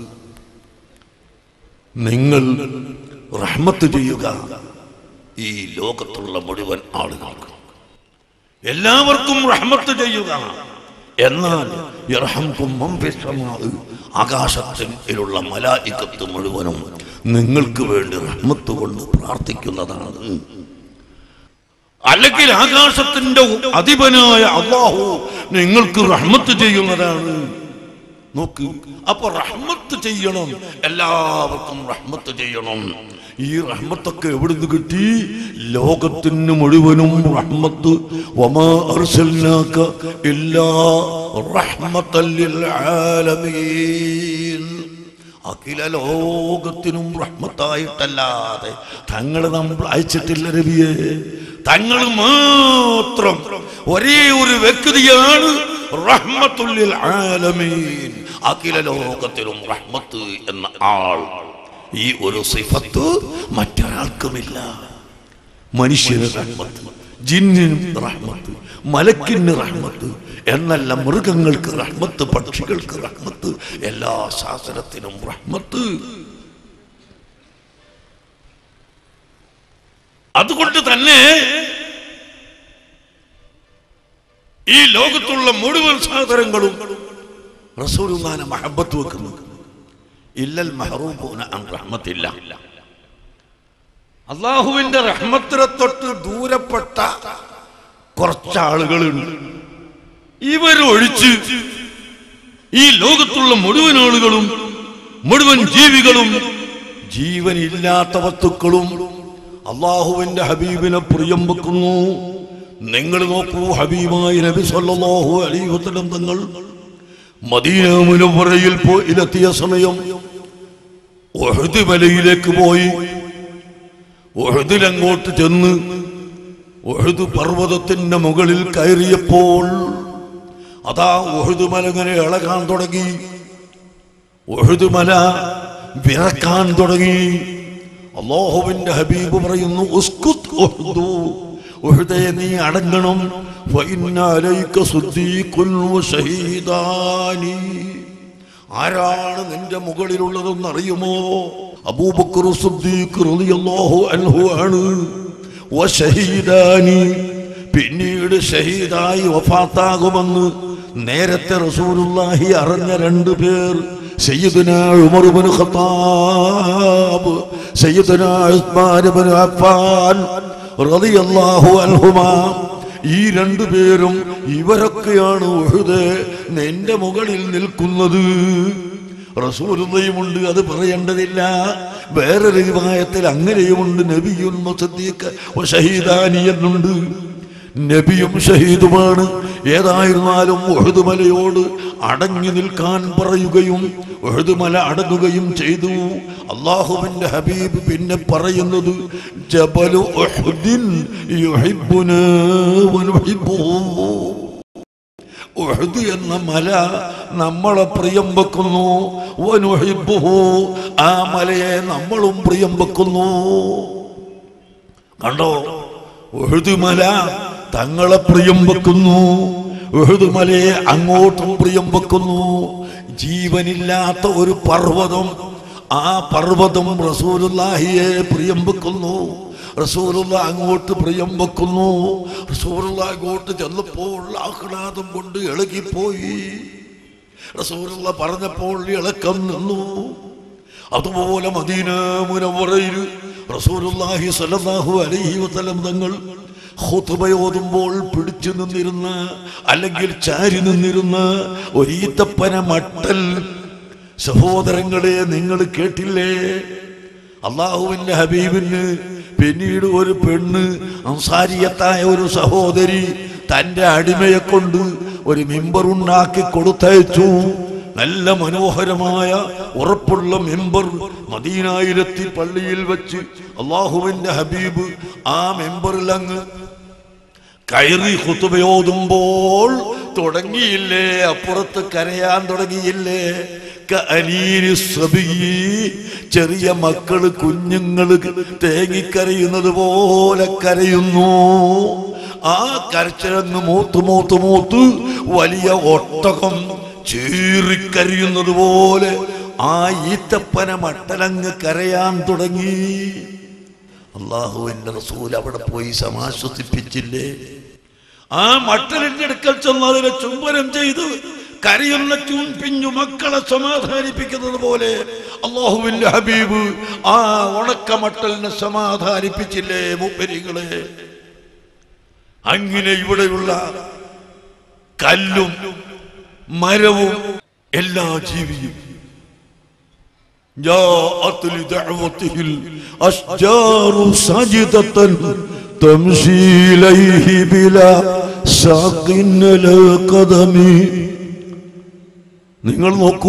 നിങ്ങൾ റഹ്മത്ത് ചെയ്യുക ഈ ലോകത്തുള്ള മുഴുവൻ ആളുകൾക്കും എല്ലാവർക്കും റഹ്മത്ത് ചെയ്യുക എന്നാൽ യർഹംകും മംഫിസ് സമാ ആകാശത്തിലുള്ള മലായിക്കത്ത് മുഴുവനും നിങ്ങൾക്ക് വേണ്ടി റഹ്മത്ത് കൊണ്ട് പ്രാർത്ഥിക്കുന്നതാണ് അല്ലെങ്കിൽ ആകാശത്തിന്റെ അധിപനായ അള്ളാഹു നിങ്ങൾക്ക് റഹ്മത്ത് ചെയ്യുന്നതാണ് നോക്ക് അപ്പൊ റഹ്മത്ത് ചെയ്യണം എല്ലാവർക്കും റഹ്മത്ത് ചെയ്യണം ഈ റഹ്മത്തൊക്കെ എവിടുന്ന് കിട്ടി ലോകത്തിന് മുഴുവനും റഹ്മത്ത് വമാ അർസൽനാക ഇല്ലാ റഹ്മത്തൽ ലിൽ ആലമീൻ അഖില ലോകത്തിനും റഹ്മത്തായിട്ടല്ലാതെ തങ്ങൾ നമ്മൾ അയച്ചിട്ടില്ല രവിയെ തങ്ങൾ മാത്രം ഒരേ ഒരു വ്യക്തിയാണ് റഹ്മത്തുല്ലിൽ ആലമീൻ അഖില ലോകത്തിലും റഹ്മത്ത് എന്ന ആൾ ഈ ഒരു സിഫത്ത് മറ്റൊരാൾക്കുമില്ല മനുഷ്യന് റഹ്മത്ത് ജിന്നിനും റഹ്മത്ത് മലക്കിന് റഹ്മത്ത് എന്നല്ല മൃഗങ്ങൾക്ക് റഹ്മത്ത് പക്ഷികൾക്ക് റഹ്മത്ത് എല്ലാ ശാസ്ത്രത്തിനും റഹ്മത്ത് അതുകൊണ്ട് തന്നെ ഈ ലോകത്തുള്ള മുഴുവൻ സാധനങ്ങളും റസൂലുള്ളാനെ മഹബത്ത് വെക്കുന്നു ഇല്ലൽ മഹറൂബൂന അൻ റഹ്മത്തില്ല അള്ളാഹുവിന്റെ റഹ്മത്തിനെ തൊട്ട് ദൂരപ്പെട്ട കുറച്ചാളുകളുണ്ട് ഇവരൊഴിച്ച് ഈ ലോകത്തുള്ള മുഴുവൻ ആളുകളും മുഴുവൻ ജീവികളും ജീവനില്ലാത്ത വസ്തുക്കളും അള്ളാഹുവിന്റെ ഹബീബിനെ പ്രിയം വെക്കുന്നു നിങ്ങൾ നോക്കൂ ഹബീബായി നബി സല്ലല്ലാഹു അലൈഹി വസല്ലം തങ്ങൾ മദീന മുനവറയിൽ പോയിലെത്തിയ സമയം ഉഹദ് മലയിലേക്ക് പോയി ഉഹദിലങ്ങോട്ട് ചെന്ന് ഉഹദ് പർവ്വതത്തിന്റെ മുകളിൽ കയറിയപ്പോൾ അതാ ഉഹദ് മല ഇങ്ങനെ ഇളകാൻ തുടങ്ങി ഉഹദ് മല വിറക്കാൻ തുടങ്ങി അള്ളാഹുവിന്റെ ഹബീബ് പറയുന്നു ഉസ്കുത് ഉഹ്ദു. ഉഹ്ദേ നീ അടങ്ങണം ഫഇന്ന അലൈക സുദ്ദീഖുൻ വശഹീദാനി. ആരാണ് നിന്റെ മുകളിലുള്ളതെന്ന് അറിയുമോ അബൂബക്കർ സുദ്ദീഖ് റളിയല്ലാഹു അൻഹു ആണ് വശഹീദാനി. പിന്നീട് ഷഹീദായി വഫാത്താകുമെന്ന് നേരത്തെ റസൂലുള്ളാഹി അറിഞ്ഞ രണ്ടു പേർ സയ്യിദുന ഉമർ ഇബ്നു ഖത്താബ് സയ്യിദുന ഉസ്മാൻ ഇബ്നു അഫ്ഫാൻ റളിയല്ലാഹു അൻഹുമാ ഈ രണ്ടു പേരും ഇവരൊക്കെയാണ് ഉഹുദ് നിന്റെ മുകളിൽ നിൽക്കുന്നത് റസൂലുള്ളയുമുണ്ട് അത് പറയേണ്ടതില്ല വേറൊരു വിവാഹത്തിൽ അങ്ങനെയുമുണ്ട് നബിയുൻ മുസദ്ദീഖ് വ ഷഹീദാനി എന്നുണ്ട് നബിയും ഷഹീദുമാണ് ഏതായിരുന്നാലും ഉഹദ് മലയോട് അടങ്ങി നിൽക്കാൻ പറയുകയും ഉഹദ് മല അടങ്ങുകയും ചെയ്തു അള്ളാഹുവിന്റെ ഹബീബ് പിന്നെ പറയുന്നത് ജബലു ഉഹ്ദിൻ യുഹിബ്ബുനാ വനുഹിബ്ബുഹു ഉഹദ് എന്ന മല നമ്മളെ പ്രിയം വെക്കുന്നു വനുഹിബ്ബുഹു ആ മലയെ നമ്മളും പ്രിയം വെക്കുന്നു കണ്ടോ ഉഹുദുമല തങ്ങളെ പ്രിയം വെക്കുന്നു ഉഹുദുമലയെ അങ്ങോട്ടും പ്രിയം വെക്കുന്നു ജീവനില്ലാത്ത ഒരു പർവ്വതം ആ പർവ്വതം റസൂലുള്ളാഹിയെ പ്രിയം വെക്കുന്നു റസൂലുള്ള അങ്ങോട്ട് പ്രിയം വെക്കുന്നു റസൂലുള്ള അങ്ങോട്ട് ചെന്നപ്പോൾ ആഹ്ലാദം കൊണ്ട് ഇളകിപ്പോയി റസൂലുള്ള പറഞ്ഞപ്പോൾ ഇളക്കം നിന്നു അതുപോലെ മദീന മുനവറയിൽ റസൂലുള്ളാഹി സ്വല്ലല്ലാഹു അലൈഹി വസല്ലം തങ്ങൾ ഖുതുബയോതുമ്പോൾ പിടിച്ചു നിന്നിരുന്ന അല്ലെങ്കിൽ ചാരി നിന്നിരുന്ന ഒരീത്തപ്പന മട്ടൽ സഹോദരങ്ങളെ നിങ്ങൾ കേട്ടില്ലേ അള്ളാഹുവിന്റെ ഹബീബിന് പിന്നീട് ഒരു പെണ്ണ് അംസാരിയത്തായ ഒരു സഹോദരി തന്റെ അടിമയെ കൊണ്ട് ഒരു മിമ്പറുണ്ടാക്കി കൊടുത്തയച്ചു നല്ല മനോഹരമായ ഉറപ്പുള്ള മെമ്പർ മദീനായിരത്തി പള്ളിയിൽ വെച്ച് അള്ളാഹുവിന്റെ ഹബീബ് ആ മെമ്പറിൽ അങ്ങ് കയറി ഹുത്തുബയോതുമ്പോൾ തുടങ്ങിയില്ലേ അപ്പുറത്ത് കരയാൻ തുടങ്ങിയില്ലേ കഅനീരി സബിയി, ചെറിയ മക്കള് കുഞ്ഞുങ്ങള് തേങ്ങിക്കരയുന്നത് പോലെ കരയുന്നു ആ കരച്ചിലങ്ങ് മൂത്ത് മൂത്ത് മൂത്ത് വലിയ ഒട്ടകം ചീറിക്കരയുന്നത് പോലെ ആ ഈത്തപ്പന മട്ടലങ്ങ് കരയാൻ തുടങ്ങി അള്ളാഹുവിന്റെ റസൂൽ അവിടെ പോയി സമാശ്വസിപ്പിച്ചില്ലേ ആ മട്ടലിന്റെ അടുക്കൽ ചെന്ന് അതിനെ ചുംബനം ചെയ്ത് കരയുന്ന ചും പിഞ്ഞു മക്കളെ സമാധാനിപ്പിക്കുന്നത് പോലെ അള്ളാഹുവിന്റെ ഹബീബ് ആ ഉണക്ക മട്ടലിനെ സമാധാനിപ്പിച്ചില്ലേ മുപ്പരികളെ അങ്ങനെ ഇവിടെയുള്ള കല്ലും മരവും എല്ലാ ജീവിയും جاءت لدعوته الأشجار ساجدة تمشي إليه بلا ساق لا قدم നിങ്ങൾ നോക്കൂ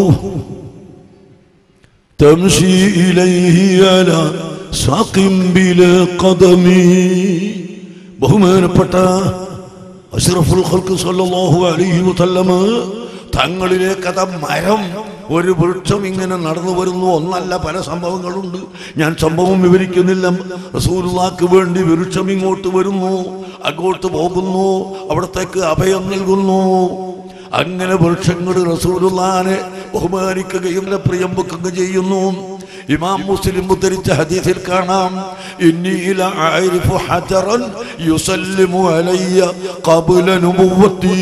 തംഷി ഇലൈഹി അല സാഖിം ബില ഖദമി ബഹുമാനപ്പെട്ട അഷ്റഫുൽ ഖൽഖ് സല്ലല്ലാഹു അലൈഹി വസല്ലമ തങ്ങളിലെ കഥ മരം ഒരു വൃക്ഷം ഇങ്ങനെ നടന്നു വരുന്നു ഒന്നല്ല പല സംഭവങ്ങളുണ്ട് ഞാൻ സംഭവം വിവരിക്കുന്നില്ല റസൂലുള്ളാക്ക് വേണ്ടി വൃക്ഷം ഇങ്ങോട്ട് വരുന്നു അങ്ങോട്ട് പോകുന്നു അവിടത്തേക്ക് അഭയം നൽകുന്നു അങ്ങനെ വൃക്ഷങ്ങൾ റസൂലുള്ളാനെ ബഹുമാനിക്കുകയും പ്രിയം വെക്കുകയും ചെയ്യുന്നു ഇമാം മുസ്ലിം ഉദ്ധരിച്ച ഹദീസിൽ കാണാം ഇന്നി ലഅരിഫു ഹജറൻ യുസല്ലിമു അലയ്യ ഖബ്ല നുബുവത്തി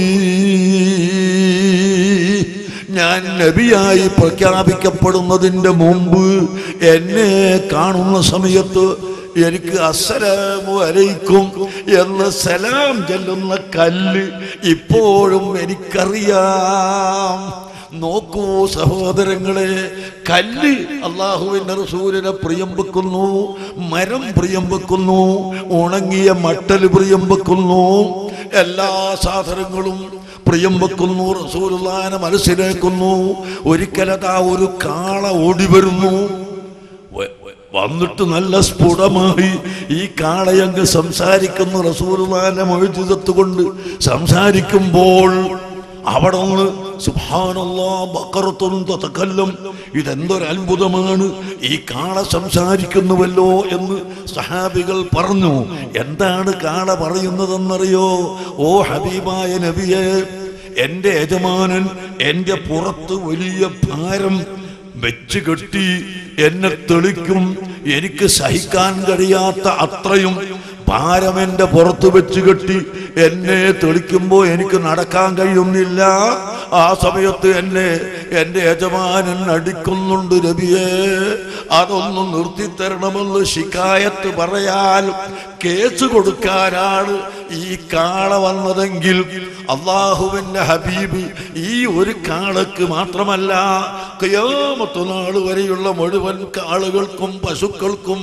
ഞാൻ നബിയായി പ്രഖ്യാപിക്കപ്പെടുന്നതിന്റെ മുമ്പ് എന്നെ കാണുന്ന സമയത്ത് എനിക്ക് അസ്സലാമു അലൈക്കും എന്ന് സലാം ചെല്ലുന്ന കല്ല് ഇപ്പോഴും എനിക്കറിയാം നോക്കൂ സഹോദരങ്ങളെ കല്ല് അള്ളാഹുവിന്റെ റസൂലിനെ പ്രിയം വെക്കുന്നു മരം പ്രിയം വെക്കുന്നു ഉണങ്ങിയ മട്ടൽ പ്രിയം വെക്കുന്നു എല്ലാ സാധനങ്ങളും പ്രിയം വെക്കുന്നു റസൂലുള്ളാനെ മനസ്സിലാക്കുന്നു ഒരിക്കലതാ ഒരു കാള ഓടി വരുന്നു വ- വ- വന്നിട്ട് നല്ല സ്ഫുടമായി ഈ കാളയങ്ങ് സംസാരിക്കുന്ന റസൂലുള്ളാന്റെ മൊഴിജിതത്ത് കൊണ്ട് സംസാരിക്കുമ്പോൾ അവിടെ നിന്ന് സുബ്ഹാനല്ലാ ബക്കറത്തുൻ തതകല്ലം ഇതെന്തൊരു അത്ഭുതമാണ് ഈ കാള സംസാരിക്കുന്നുവല്ലോ എന്ന് സഹാബികൾ പറഞ്ഞു എന്താണ് കാള പറയുന്നതെന്നറിയോ ഓ ഹബീബായ നബിയെ എന്റെ യജമാനൻ എന്റെ പുറത്ത് വലിയ ഭാരം വെച്ച് കെട്ടി എന്നെ തെളിക്കും എനിക്ക് സഹിക്കാൻ കഴിയാത്ത അത്രയും ഭാരം എന്റെ പുറത്ത് വെച്ച് കെട്ടി എന്നെ തെളിക്കുമ്പോ എനിക്ക് നടക്കാൻ കഴിയുന്നില്ല ആ സമയത്ത് എന്നെ എന്റെ യജമാനൻ അടിക്കുന്നുണ്ട് രവിയെ അതൊന്ന് നിർത്തിത്തരണമെന്ന് ശിക്കായത്ത് പറയാൻ കേസ് കൊടുക്കാനാണ് ഈ കാള വന്നതെങ്കിൽ അള്ളാഹുവിന്റെ ഹബീബ് ഈ ഒരു കാളക്ക് മാത്രമല്ല കയ്യാമത്ത് നാൾ വരെയുള്ള മുഴുവൻ കാളുകൾക്കും പശുക്കൾക്കും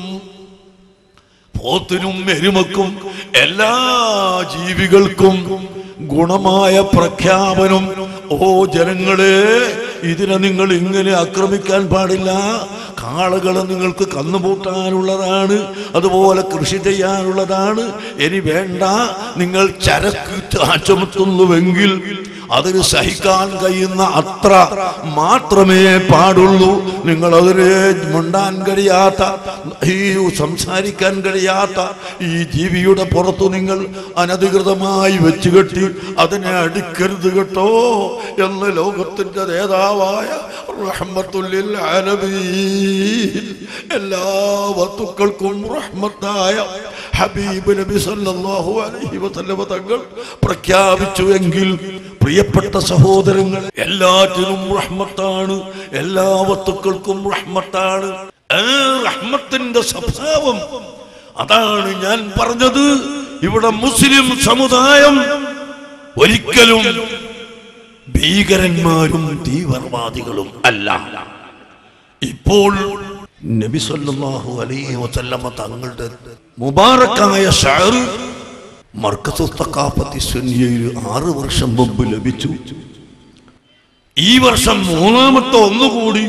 പോത്തിനും എരുമക്കും എല്ലാ ജീവികൾക്കും ഗുണമായ പ്രഖ്യാപനം ഓ ജനങ്ങളെ ഇതിനെ നിങ്ങൾ ഇങ്ങനെ ആക്രമിക്കാൻ പാടില്ല കാളുകളെ നിങ്ങൾക്ക് കന്നുപൂട്ടാനുള്ളതാണ് അതുപോലെ കൃഷി ചെയ്യാനുള്ളതാണ് ഇനി വേണ്ട നിങ്ങൾ ചരക്ക് ചുമത്തുന്നുവെങ്കിൽ അതിന് സഹിക്കാൻ കഴിയുന്ന അത്ര മാത്രമേ പാടുള്ളൂ നിങ്ങൾ അതിനെ മുണ്ടാൻ കഴിയാത്ത ഈ സംസാരിക്കാൻ കഴിയാത്ത ഈ ജീവിയുടെ പുറത്തു നിങ്ങൾ അനധികൃതമായി വെച്ച് കെട്ടി അതിനെ അടിക്കരുത് കേട്ടോ എന്ന് ലോകത്തിന്റെ നേതാവായ റഹ്മത്തുല്ലിൽ ആലമീൻ എല്ലാ വസ്തുക്കൾക്കും റഹ്മത്തായ ഹബീബ് നബി സല്ലല്ലാഹു അലൈഹി വസല്ലമ തങ്ങൾ പ്രഖ്യാപിച്ചു എങ്കിൽ പ്രിയപ്പെട്ട സഹോദരങ്ങൾ എല്ലാറ്റിനും റഹ്മത്താണ് എല്ലാ വസ്തുക്കൾക്കും റഹ്മത്താണ് ആ റഹ്മത്തിന്റെ സ്വഭാവം അതാണ് ഞാൻ പറഞ്ഞത് ഇവിടെ മുസ്ലിം സമുദായം ഒരിക്കലും ഭീകരന്മാരും തീവ്രവാദികളും അല്ല ഇപ്പോൾ നബി സല്ലല്ലാഹു അലൈഹി വസല്ലമ തങ്ങളുടെ മുബാറക്കായ ഷഅർ മർക്കസു തഖാഫത്തി സുന്നിയയിൽ ആറ് വർഷം മുമ്പ് ലഭിച്ചു ഈ വർഷം മൂന്നാമത്തെ ഒന്നുകൂടി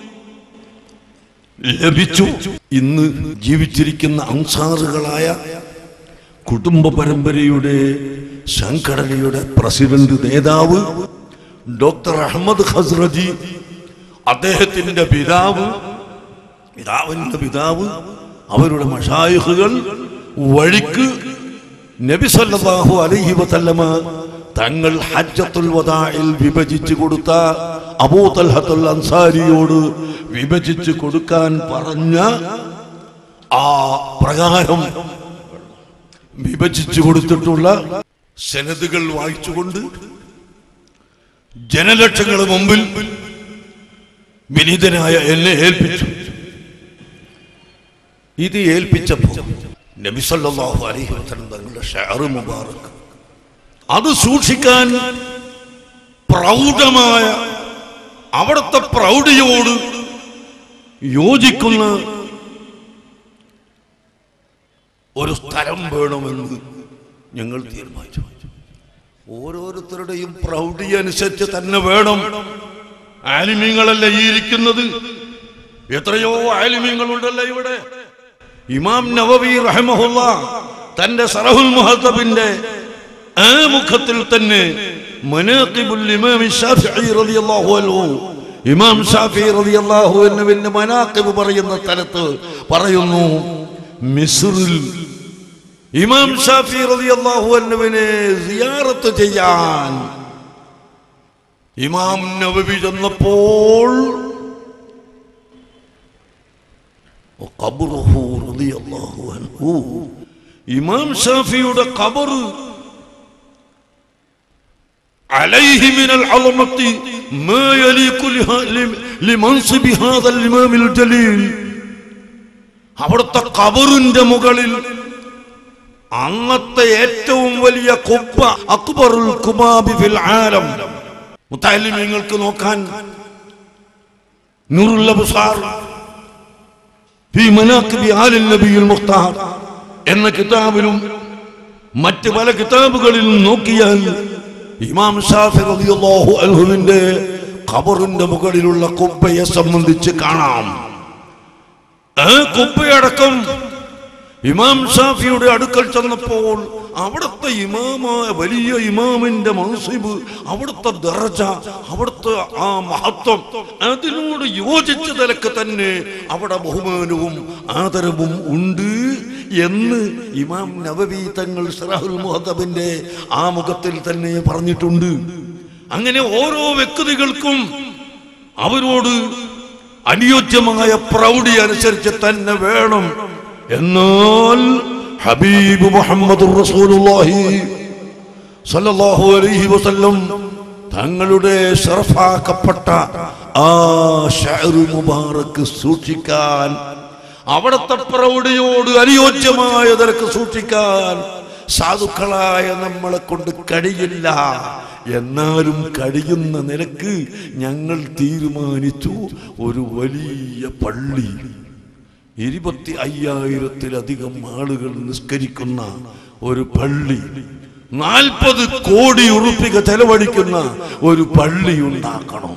ലഭിച്ചു ഇന്ന് ജീവിച്ചിരിക്കുന്ന അൻസാറുകളായ കുടുംബ പരമ്പരയുടെ സംഘടനയുടെ പ്രസിഡന്റ് നേതാവ് ഡോക്ടർ അഹമ്മദ് ഹസ്രജി അദ്ദേഹത്തിന്റെ പിതാവ് പിതാവിന്റെ പിതാവ് അവരുടെ മഷായിഖുകൾ വഴിക്ക് നബി സല്ലല്ലാഹു അലൈഹി വസല്ലമ തങ്ങൾ ഹജ്ജത്തുൽ വദാഇൽ വിഭജിച്ചു കൊടുത്ത അബൂ തൽഹത്തുൽ അൻസാരിയോട് വിഭജിച്ചു കൊടുക്കാൻ പറഞ്ഞ ആ പ്രകാരം വിഭജിച്ചു കൊടുത്തിട്ടുള്ള സെനതുകൾ വായിച്ചുകൊണ്ട് ജനലക്ഷങ്ങളുടെ മുമ്പിൽ വിനീതനായ എന്നെ ഏൽപ്പിച്ചു ഇത് ഏൽപ്പിച്ചപ്പോ നബി സല്ലല്ലാഹു അലൈഹി വസല്ലം തങ്ങളുടെ ഷഅർ മുബാറക് അത് സൂക്ഷിക്കാൻ പ്രൗഢമായ അവിടുത്തെ പ്രൗഢിയോട് യോജിക്കുന്ന ഒരു സ്ഥലം വേണമെന്ന് ഞങ്ങൾ തീരുമാനിച്ചു ഓരോരുത്തരുടെയും പ്രൗഢി അനുസരിച്ച് തന്നെ വേണം ആലിമ്യങ്ങളല്ല ഈ ഇരിക്കുന്നത് എത്രയോ ആലിമ്യങ്ങളുണ്ടല്ലോ ഇവിടെ ഇമാം നവവി റഹ്മഹുല്ല തന്റെ സറഹുൽ മുഹത്തബിന്റെ ആ മുഖത്തിൽ തന്നെ മനാഖിബുൽ ഇമാം ശാഫിഈ റളിയല്ലാഹു അൻഹു ഇമാം ഷാഫി റളിയല്ലാഹു അൻഹുവിന്റെ മനാഖിബ് പറയുന്ന സ്ഥലത്ത് പറയുന്നു മിസ്റിൽ ഇമാം ഷാഫി റളിയല്ലാഹു അൻഹുവിനെ സിയാറത്ത് ചെയ്യാൻ ഇമാം നവവി ചെന്നപ്പോൾ وقبره رضي الله عنه ഇമാം ഷാഫിയുടെ ഖബർ عليه من العظمة ما يليق لها- لم- لمنصب هذا الإمام الجليل അവിടുത്തെ കബറിന്റെ മുകളിൽ അന്നത്തെ ഏറ്റവും വലിയ കുബ്ബ അക്ബറുൽ കുമാബി ഫിൽ ആലം മുത്താലിമ്യങ്ങൾക്ക് നോക്കാൻ നൂറുൽ അബ്സാർ ഫീ മനാഖിബി ആലിൻ നബിയുൽ മുഖ്താർ എന്ന കിതാബിലും മറ്റ് പല കിതാബുകളിലും നോക്കിയാൽ ഇമാം ഷാഫി റളിയല്ലാഹു അൻഹുവിന്റെ ഖബറിന്റെ മുകളിലുള്ള കുബ്ബയെ സംബന്ധിച്ച് കാണാം ആ കുബ്ബയടക്കം ഇമാം ഷാഫിയുടെ അടുക്കൽ ചെന്നപ്പോൾ അവിടുത്തെ ഇമാമായ വലിയ ഇമാമിന്റെ മൻസിബ് അവിടുത്തെ ദർജ അവിടുത്തെ ആ മഹത്വം അതിനോട് യോജിച്ച നിലക്ക് തന്നെ അവിടെ ബഹുമാനവും ആദരവും ഉണ്ട് എന്ന് ഇമാം നവവി തങ്ങൾ സറാഹുൽ മുഹദബിന്റെ ആ മുഖത്തിൽ തന്നെ പറഞ്ഞിട്ടുണ്ട് അങ്ങനെ ഓരോ വ്യക്തികൾക്കും അവരോട് അനുയോജ്യമായ പ്രൗഢി അനുസരിച്ച് തന്നെ വേണം എന്നാൽ ഹബീബ് മുഹമ്മദ് റസൂലുള്ളാഹി സല്ലല്ലാഹു അലൈഹി വസല്ലം തങ്ങളുടെ ഷറഫാക്കപ്പെട്ട ആ ഷഅർ മുബാറക്ക് സൂക്ഷിക്കാൻ അവിടുത്തെ പ്രൗഢിയോട് അനുയോജ്യമായ നിരക്ക് സൂക്ഷിക്കാൻ സാധുക്കളായ നമ്മളെ കൊണ്ട് കഴിയില്ല എന്നാലും കഴിയുന്ന നിലക്ക് ഞങ്ങൾ തീരുമാനിച്ചു ഒരു വലിയ പള്ളി ഇരുപത്തി അയ്യായിരത്തിലധികം ആളുകൾ നിസ്കരിക്കുന്ന ഒരു പള്ളി നാൽപ്പത് കോടി ഉറുപ്പിക ചെലവഴിക്കുന്ന ഒരു പള്ളി ഉണ്ടാക്കണം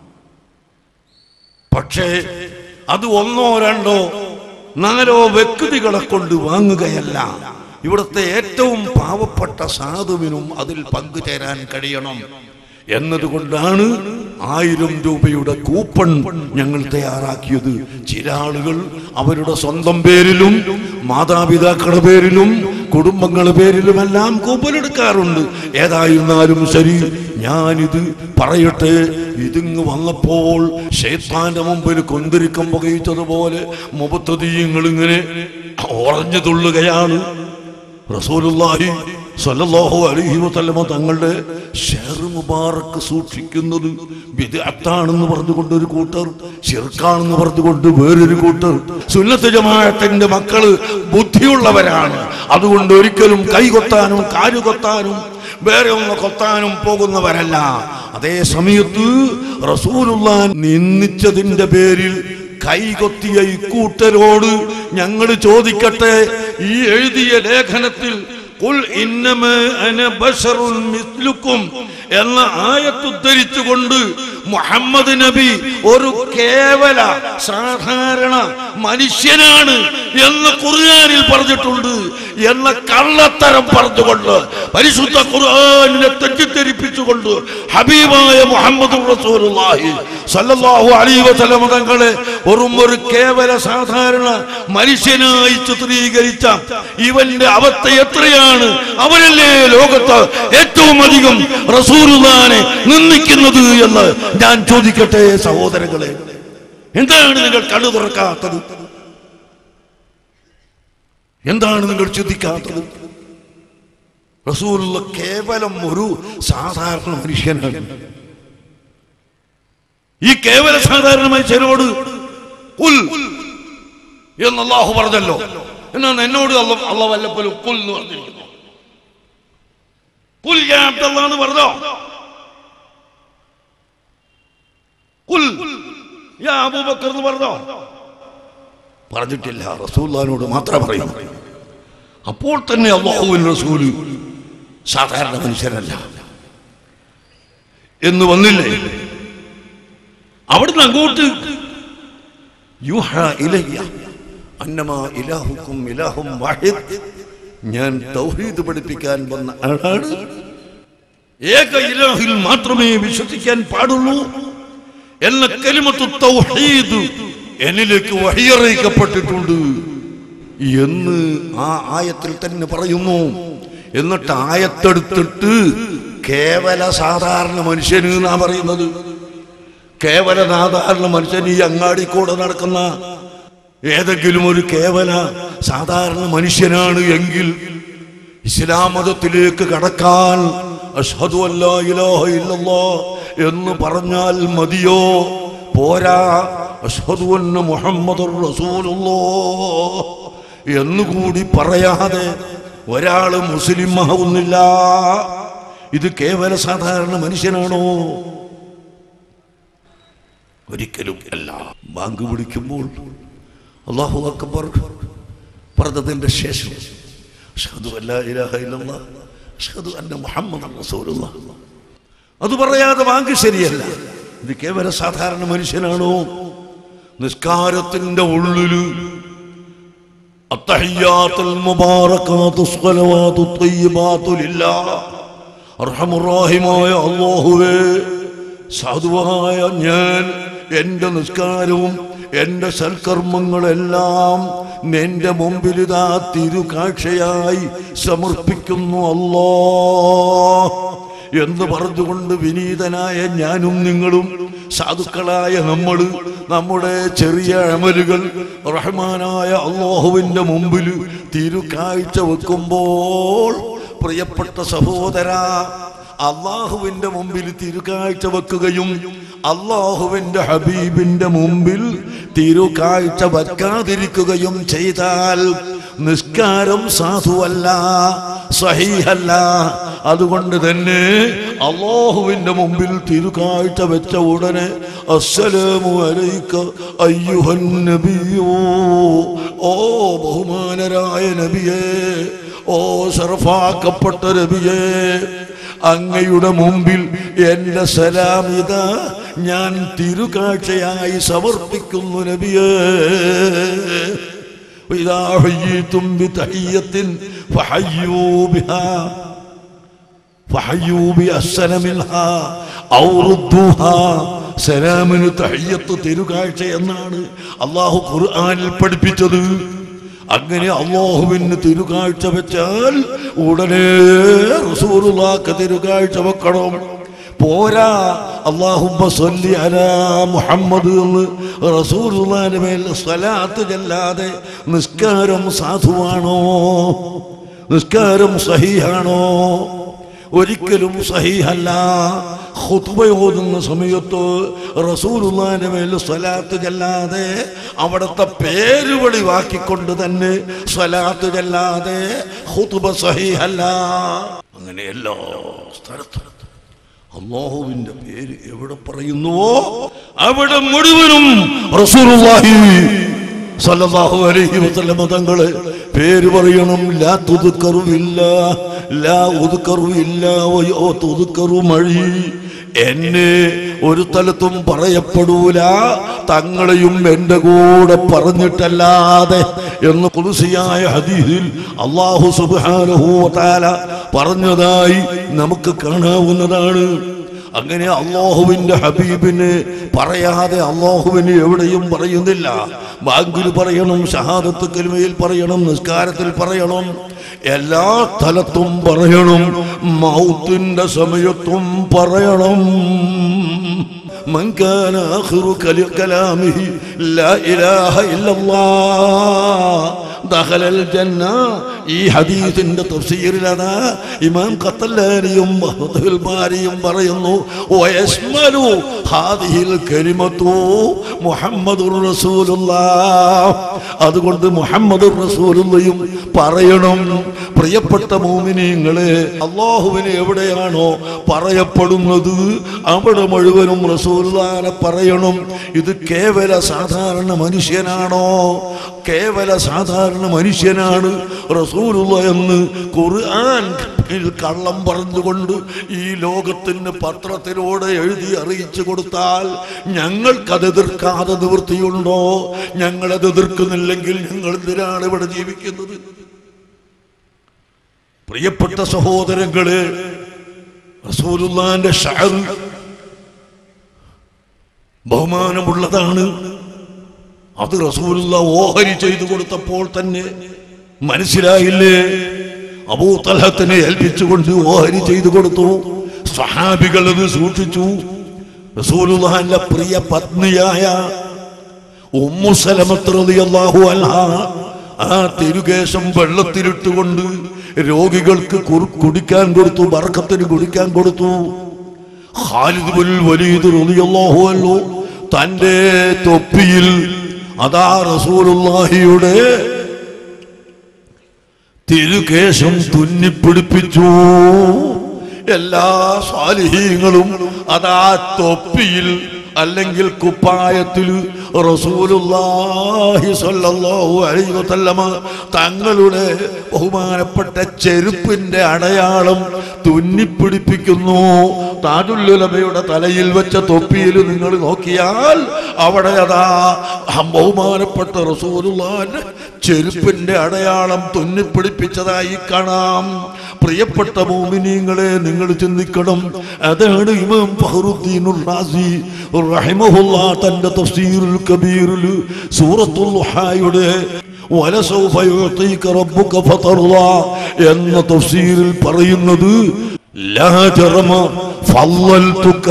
പക്ഷേ അത് ഒന്നോ രണ്ടോ നാലോ വ്യക്തികളെ കൊണ്ട് വാങ്ങുകയല്ല ഇവിടുത്തെ ഏറ്റവും പാവപ്പെട്ട സാധുവിനും അതിൽ പങ്കുചേരാൻ കഴിയണം എന്നതുകൊണ്ടാണ് ആയിരം രൂപയുടെ കൂപ്പൺ ഞങ്ങൾ തയ്യാറാക്കിയത് ചില ആളുകൾ അവരുടെ സ്വന്തം പേരിലും മാതാപിതാക്കളുടെ പേരിലും കുടുംബങ്ങളുടെ പേരിലുമെല്ലാം കൂപ്പൺ എടുക്കാറുണ്ട് ഏതായിരുന്നാലും ശരി ഞാനിത് പറയട്ടെ ഇതിങ്ങ് വന്നപ്പോൾ ഷെയ്ത്താന്റെ മുമ്പിൽ കൊന്തിരിക്കം പുകയിച്ചതുപോലെ മുപ്പത്തതീയങ്ങൾ ഇങ്ങനെ ഓറഞ്ഞു തുള്ളുകയാണ് റസൂലുള്ളാഹി സ്വല്ലല്ലാഹു അലൈഹി വസല്ലമ തങ്ങളുടെ ഷെർ മുബാറക്ക് സൂക്ഷിക്കുന്നത് ബിദ്അത്താണെന്ന് പറഞ്ഞുകൊണ്ട് ഒരു കൂട്ടർ ഷിർക്കാണെന്ന് പറഞ്ഞുകൊണ്ട് വേറൊരു കൂട്ടർ സുന്നത്ത് ജമാഅത്തിന്റെ മക്കള് ബുദ്ധിയുള്ളവരാണ് അതുകൊണ്ട് ഒരിക്കലും കൈകൊത്താനും കാല് കൊത്താനും വേറെ ഒന്ന് കൊത്താനും പോകുന്നവരല്ല അതേ സമയത്ത് റസൂലുള്ള നിന്ദിച്ചതിന്റെ പേരിൽ കൈകൊത്തിയ ഇക്കൂട്ടരോട് ഞങ്ങൾ ചോദിക്കട്ടെ ഈ എഴുതിയ ലേഖനത്തിൽ "ഖുൽ ഇന്നമാ അന ബശറുൻ മിസ്ലുക്കും എന്ന ആയത്തുദ്ധരിച്ചുകൊണ്ട് മുഹമ്മദ് നബി ഒരു കേവല സാധാരണ മനുഷ്യനാണ് എന്ന് ഖുർആനിൽ പറഞ്ഞിട്ടുണ്ട് എന്ന കള്ളത്തരം പറഞ്ഞുകൊണ്ട് പരിശുദ്ധ ഖുർആനിനെ തെറ്റിദ്ധരിപ്പിച്ചുകൊണ്ട് ഹബീബായ മുഹമ്മദ് റസൂലുള്ളാഹി സല്ലല്ലാഹു അലൈഹി വസല്ലം തങ്ങളെ വെറും ഒരു കേവല സാധാരണ മനുഷ്യനായി ചിത്രീകരിച്ച ഇവന്റെ അവസ്ഥ എത്രയാണ് അവനല്ലേ ലോകത്ത് ഏറ്റവും അധികം റസൂലുള്ളാനെ നിന്ദിക്കുന്നത് എന്ന് ഞാൻ ചോദിക്കട്ടെ സഹോദരങ്ങളെ എന്താണ് നിങ്ങൾ കണ്ണു തുറക്കാത്തത് എന്താണ് നിങ്ങൾ ചിന്തിക്കാത്തത് റസൂലുള്ള കേവലം ഒരു സാധാരണ മനുഷ്യനാണ് ഈ കേവല സാധാരണ മനുഷ്യനോട് കുൽ എന്ന് അള്ളാഹു പറഞ്ഞല്ലോ എന്നാണ് എന്നോട് അല്ല അള്ള വല്ലപ്പോലും കുൽ എന്ന് പറഞ്ഞിരിക്കുന്നു കുൽ യാ അബ്ദല്ലാ എന്ന് പറഞ്ഞോ കുൽ യാ അബൂബക്കർ എന്ന് പറഞ്ഞോ പറഞ്ഞിട്ടില്ല റസൂല്ലാനോട് മാത്രം പറയും അപ്പോൾ തന്നെ അള്ളാഹുവിൻ റസൂല് സാധാരണ മനുഷ്യരല്ല എന്ന് വന്നില്ലേ അവിടുന്ന് അങ്ങോട്ട് യുഹ ഇലയ്യ അന്നമാ ഇലാഹുക്കും ഇലാഹും വാഹിദ് ഞാൻ തൗഹീദ് പഠിപ്പിക്കാൻ വന്ന ആളാണ് ഏക ഇലാഹിൽ മാത്രമേ വിശ്വസിക്കാൻ പാടുള്ളൂ എന്ന കലിമത്തു തൗഹീദ് എന്നിലേക്ക് വഹിയറിയിക്കപ്പെട്ടിട്ടുണ്ട് എന്ന് ആ ആയത്തിൽ തന്നെ പറയുന്നു എന്നിട്ട് ആയത്തെടുത്തിട്ട് കേവല സാധാരണ മനുഷ്യന് എന്നാ പറയുന്നത് കേവല സാധാരണ മനുഷ്യൻ ഈ അങ്ങാടി കൂടെ നടക്കുന്ന ഏതെങ്കിലും ഒരു കേവല സാധാരണ മനുഷ്യനാണ് എങ്കിൽ ഇസ്ലാം മതത്തിലേക്ക് കടക്കാൻ അഷ്ഹദു അല്ലാ ഇലാഹ ഇല്ലല്ലാ എന്ന് പറഞ്ഞാൽ മതിയോ പോരാ അഷ്ഹദു അന്ന മുഹമ്മദുർ റസൂലുള്ളാഹ് എന്നുകൂടി പറയാതെ ഒരാള് മുസ്ലിം ആവുന്നില്ല ഇത് കേവല സാധാരണ മനുഷ്യനാണോ ഒരിക്കലും അല്ല ബാങ്ക് വിളിക്കുമ്പോൾ അള്ളാഹു അക്ബർ പറഞ്ഞതിന്റെ ശേഷം അഷ്ഹദു അല്ലാ ഇലാഹ ഇല്ലല്ലാഹ് അഷ്ഹദു അന്ന മുഹമ്മദ് റസൂലുള്ളാഹ് അത് പറയാതെ ബാങ്ക് ശരിയല്ല ഇത് കേവല സാധാരണ മനുഷ്യനാണോ നിസ്കാരത്തിന്റെ ഉള്ളില് അത്തഹിയാത്തുൽ മുബാറകാത്തു സ്വലവാത്തു ത്വയ്യിബാത്തു ലില്ലാഹ് അർഹമുറാഹിമായ അല്ലാഹുവേ സാധുവായ ഞാൻ എൻ്റെ നിസ്കാരവും എൻ്റെ സൽക്കർമ്മങ്ങളെല്ലാം നിന്റെ മുമ്പിൽ ഇതാ തിരുകാഴ്ചയായി സമർപ്പിക്കുന്നു അല്ലോ എന്ന് പറഞ്ഞുകൊണ്ട് വിനീതനായ ഞാനും നിങ്ങളും സാധുക്കളായ നമ്മൾ നമ്മുടെ ചെറിയ അമലുകൾ റഹ്മാനായ അള്ളാഹുവിന്റെ മുമ്പിൽ തിരുകാഴ്ച വെക്കുമ്പോൾ പ്രിയപ്പെട്ട സഹോദര അള്ളാഹുവിന്റെ മുമ്പിൽ തിരുകാഴ്ച വെക്കുകയും അള്ളാഹുവിന്റെ ഹബീബിന്റെ മുമ്പിൽ തിരുകാഴ്ച വെക്കാതിരിക്കുകയും ചെയ്താൽ നിസ്കാരം സാധുവല്ല സഹീഹല്ല അതുകൊണ്ട് തന്നെ അള്ളാഹുവിന്റെ മുമ്പിൽ തിരുകാഴ്ച വെച്ച ഉടനെ അസ്സലാമു അലൈക അയ്യുഹൻ നബിയോ ഓ ബഹുമാനരായ നബിയേ ഓ ഷറഫാക്കപ്പെട്ട നബിയേ അങ്ങയുടെ മുമ്പിൽ എന്റെ സലാമിത ഞാൻ തിരുകാഴ്ചയായി സമർപ്പിക്കുന്നു നബിയേ وإذا حييتم بتحية فحيوا بها فحيوا بأحسن منها أو ردوها സലാമിന് തഹയ്യത്ത് തിരുകാഴ്ച എന്നാണ് അള്ളാഹു ഖുർആനിൽ പഠിപ്പിച്ചത് അങ്ങനെ അള്ളാഹുവിന് തിരുകാഴ്ച വെച്ചാൽ ഉടനെ റസൂലുള്ളാക്ക് തിരുകാഴ്ച വെക്കണം പോരാ അള്ളാഹുമ്മ സല്ലി അലാ മുഹമ്മദ് എന്ന് റസൂലുള്ളാന്റെ മേൽ സ്വലാത്ത് ചെല്ലാതെ നിസ്കാരം സാധുവാണോ നിസ്കാരം സഹീഹാണോ ഒരിക്കലും സഹീഹല്ല ഖുത്ബ ഓതുന്ന സമയത്ത് റസൂലുള്ളാന്റെ മേൽ സ്വലാത്ത് ചെല്ലാതെ അവിടുത്തെ പേര് വെളിവാക്കിക്കൊണ്ട് തന്നെ സ്വലാത്ത് ചെല്ലാതെ ഖുത്ബ സഹീഹല്ല അങ്ങനെ എല്ലാ സ്ഥലത്തും അള്ളാഹുവിന്റെ പേര് എവിടെ പറയുന്നുവോ അവിടെ മുഴുവനും റസൂലുള്ളാഹി സല്ലല്ലാഹു അലൈഹി വസല്ലമ തങ്ങളെ പേര് പറയണം ലാ തുദ്കറു ഇല്ല ലാ ഉദ്കറു ഇല്ല വയോ തുദ്കറു മഴി എന്നെ ഒരു സ്ഥലത്തും പറയപ്പെടൂല തങ്ങളെയും എന്റെ കൂടെ പറഞ്ഞിട്ടല്ലാതെ എന്ന് കുതിസിയായ ഹദീസിൽ അള്ളാഹു സുബ്ഹാനഹു വതആല പറഞ്ഞതായി നമുക്ക് കാണാവുന്നതാണ് അങ്ങനെ അള്ളാഹുവിന്റെ ഹബീബിന് പറയാതെ അള്ളാഹുവിന് എവിടെയും പറയുന്നില്ല ബാങ്കിൽ പറയണം ഷഹാദത്ത് കലിമയിൽ പറയണം നിസ്കാരത്തിൽ പറയണം എല്ലാ സ്ഥലത്തും പറയണം മൗത്തിന്റെ സമയത്തും പറയണം من كان آخر كل- كلامه لا إله إلا الله دخل الجنة ഈ ഹദീസിന്റെ തഫ്സീറിൽ അതാ ഇമാം ഖത്തല്ലാനിയും മഹ്ദുൽ ബാരിയും പറയുന്നു വയസ്മലു ഹാദിഹിൽ കലിമത്തു മുഹമ്മദുർ റസൂലുള്ളാഹ് അതുകൊണ്ട് മുഹമ്മദുർ റസൂലുള്ളയും പറയണം പ്രിയപ്പെട്ട മോമിനിയങ്ങളെ അള്ളാഹുവിന് എവിടെയാണോ പറയപ്പെടുന്നത് അവിടെ മുഴുവനും റസൂലുള്ളാനെ പറയണം ഇത് കേവല സാധാരണ മനുഷ്യനാണോ കേവല സാധാരണ മനുഷ്യനാണ് റസൂലുള്ള എന്ന് ഖുർആൻ കള്ളം പറഞ്ഞുകൊണ്ട് ഈ ലോകത്തിന് പത്രത്തിലൂടെ എഴുതി അറിയിച്ചു കൊടുത്താൽ ഞങ്ങൾക്കത് എതിർക്കാതെ നിവൃത്തിയുണ്ടോ ഞങ്ങളത് എതിർക്കുന്നില്ലെങ്കിൽ ഞങ്ങൾ എന്തിനാണ് ഇവിടെ ജീവിക്കുന്നത് പ്രിയപ്പെട്ട സഹോദരങ്ങളെ റസൂലുള്ളാന്റെ ഷഅർ ബഹുമാനമുള്ളതാണ് അത് റസൂലുള്ള ഓഹരി ചെയ്തു കൊടുത്തപ്പോൾ തന്നെ മനസ്സിലായില്ലേ അബൂ തലഹത്തിനെ ഏൽപ്പിച്ചുകൊണ്ട് ഓഹരി ചെയ്തു കൊടുത്തു സ്വഹാബികൾ അത് സൂക്ഷിച്ചു റസൂലുള്ളാന്റെ പ്രിയ പത്നിയായ ഉമ്മു സലമത്ത് റളിയല്ലാഹു അൻഹ ആ തിരുകേശം വെള്ളത്തിലിട്ടുകൊണ്ട് രോഗികൾക്ക് കുറു- കുടിക്കാൻ കൊടുത്തു ബർക്കത്തിന് കുടിക്കാൻ കൊടുത്തു ഖാലിദ് ബിൻ വലീദ് റളിയല്ലാഹു അൻഹു തന്റെ തൊപ്പിയിൽ അതാ റസൂലുള്ളാഹിയുടെ തിരുകേശം തുന്നിപ്പിടിപ്പിച്ചു എല്ലാ സ്വാലിഹീങ്ങളും അതാ തൊപ്പിയിൽ അല്ലെങ്കിൽ കുപ്പായത്തിൽ റസൂലുള്ളാഹി സ്വല്ലല്ലാഹു അലൈഹി വസല്ലമ തങ്ങളുടെ ബഹുമാനപ്പെട്ട ചെരുപ്പിന്റെ അടയാളം തുന്നിപ്പിടിപ്പിക്കുന്നു താജുല്ലുലമയുടെ തലയിൽ വെച്ച തൊപ്പിയിൽ നിങ്ങൾ നോക്കിയാൽ അവിടെ അതാ ബഹുമാനപ്പെട്ട റസൂലുള്ളാന്റെ ചെരുപ്പിന്റെ അടയാളം തുന്നിപ്പിടിപ്പിച്ചതായി കാണാം പ്രിയപ്പെട്ട മോമിനിയങ്ങളെ നിങ്ങൾ ചിന്തിക്കണം അതാണ് ഇമാം ഫഹറുദ്ദീനുർ റാസി റഹിമഹുല്ലാ തന്റെ തഫ്സീറുൽ കബീറിൽ സൂറത്തുൽ ലുഹായുടെ വലസൗഫ യുഅതീക റബ്ബുക ഫതർളാ എന്ന തഫ്സീറിൽ പറയുന്നത് ലാ ജറമ ഫളൽതുക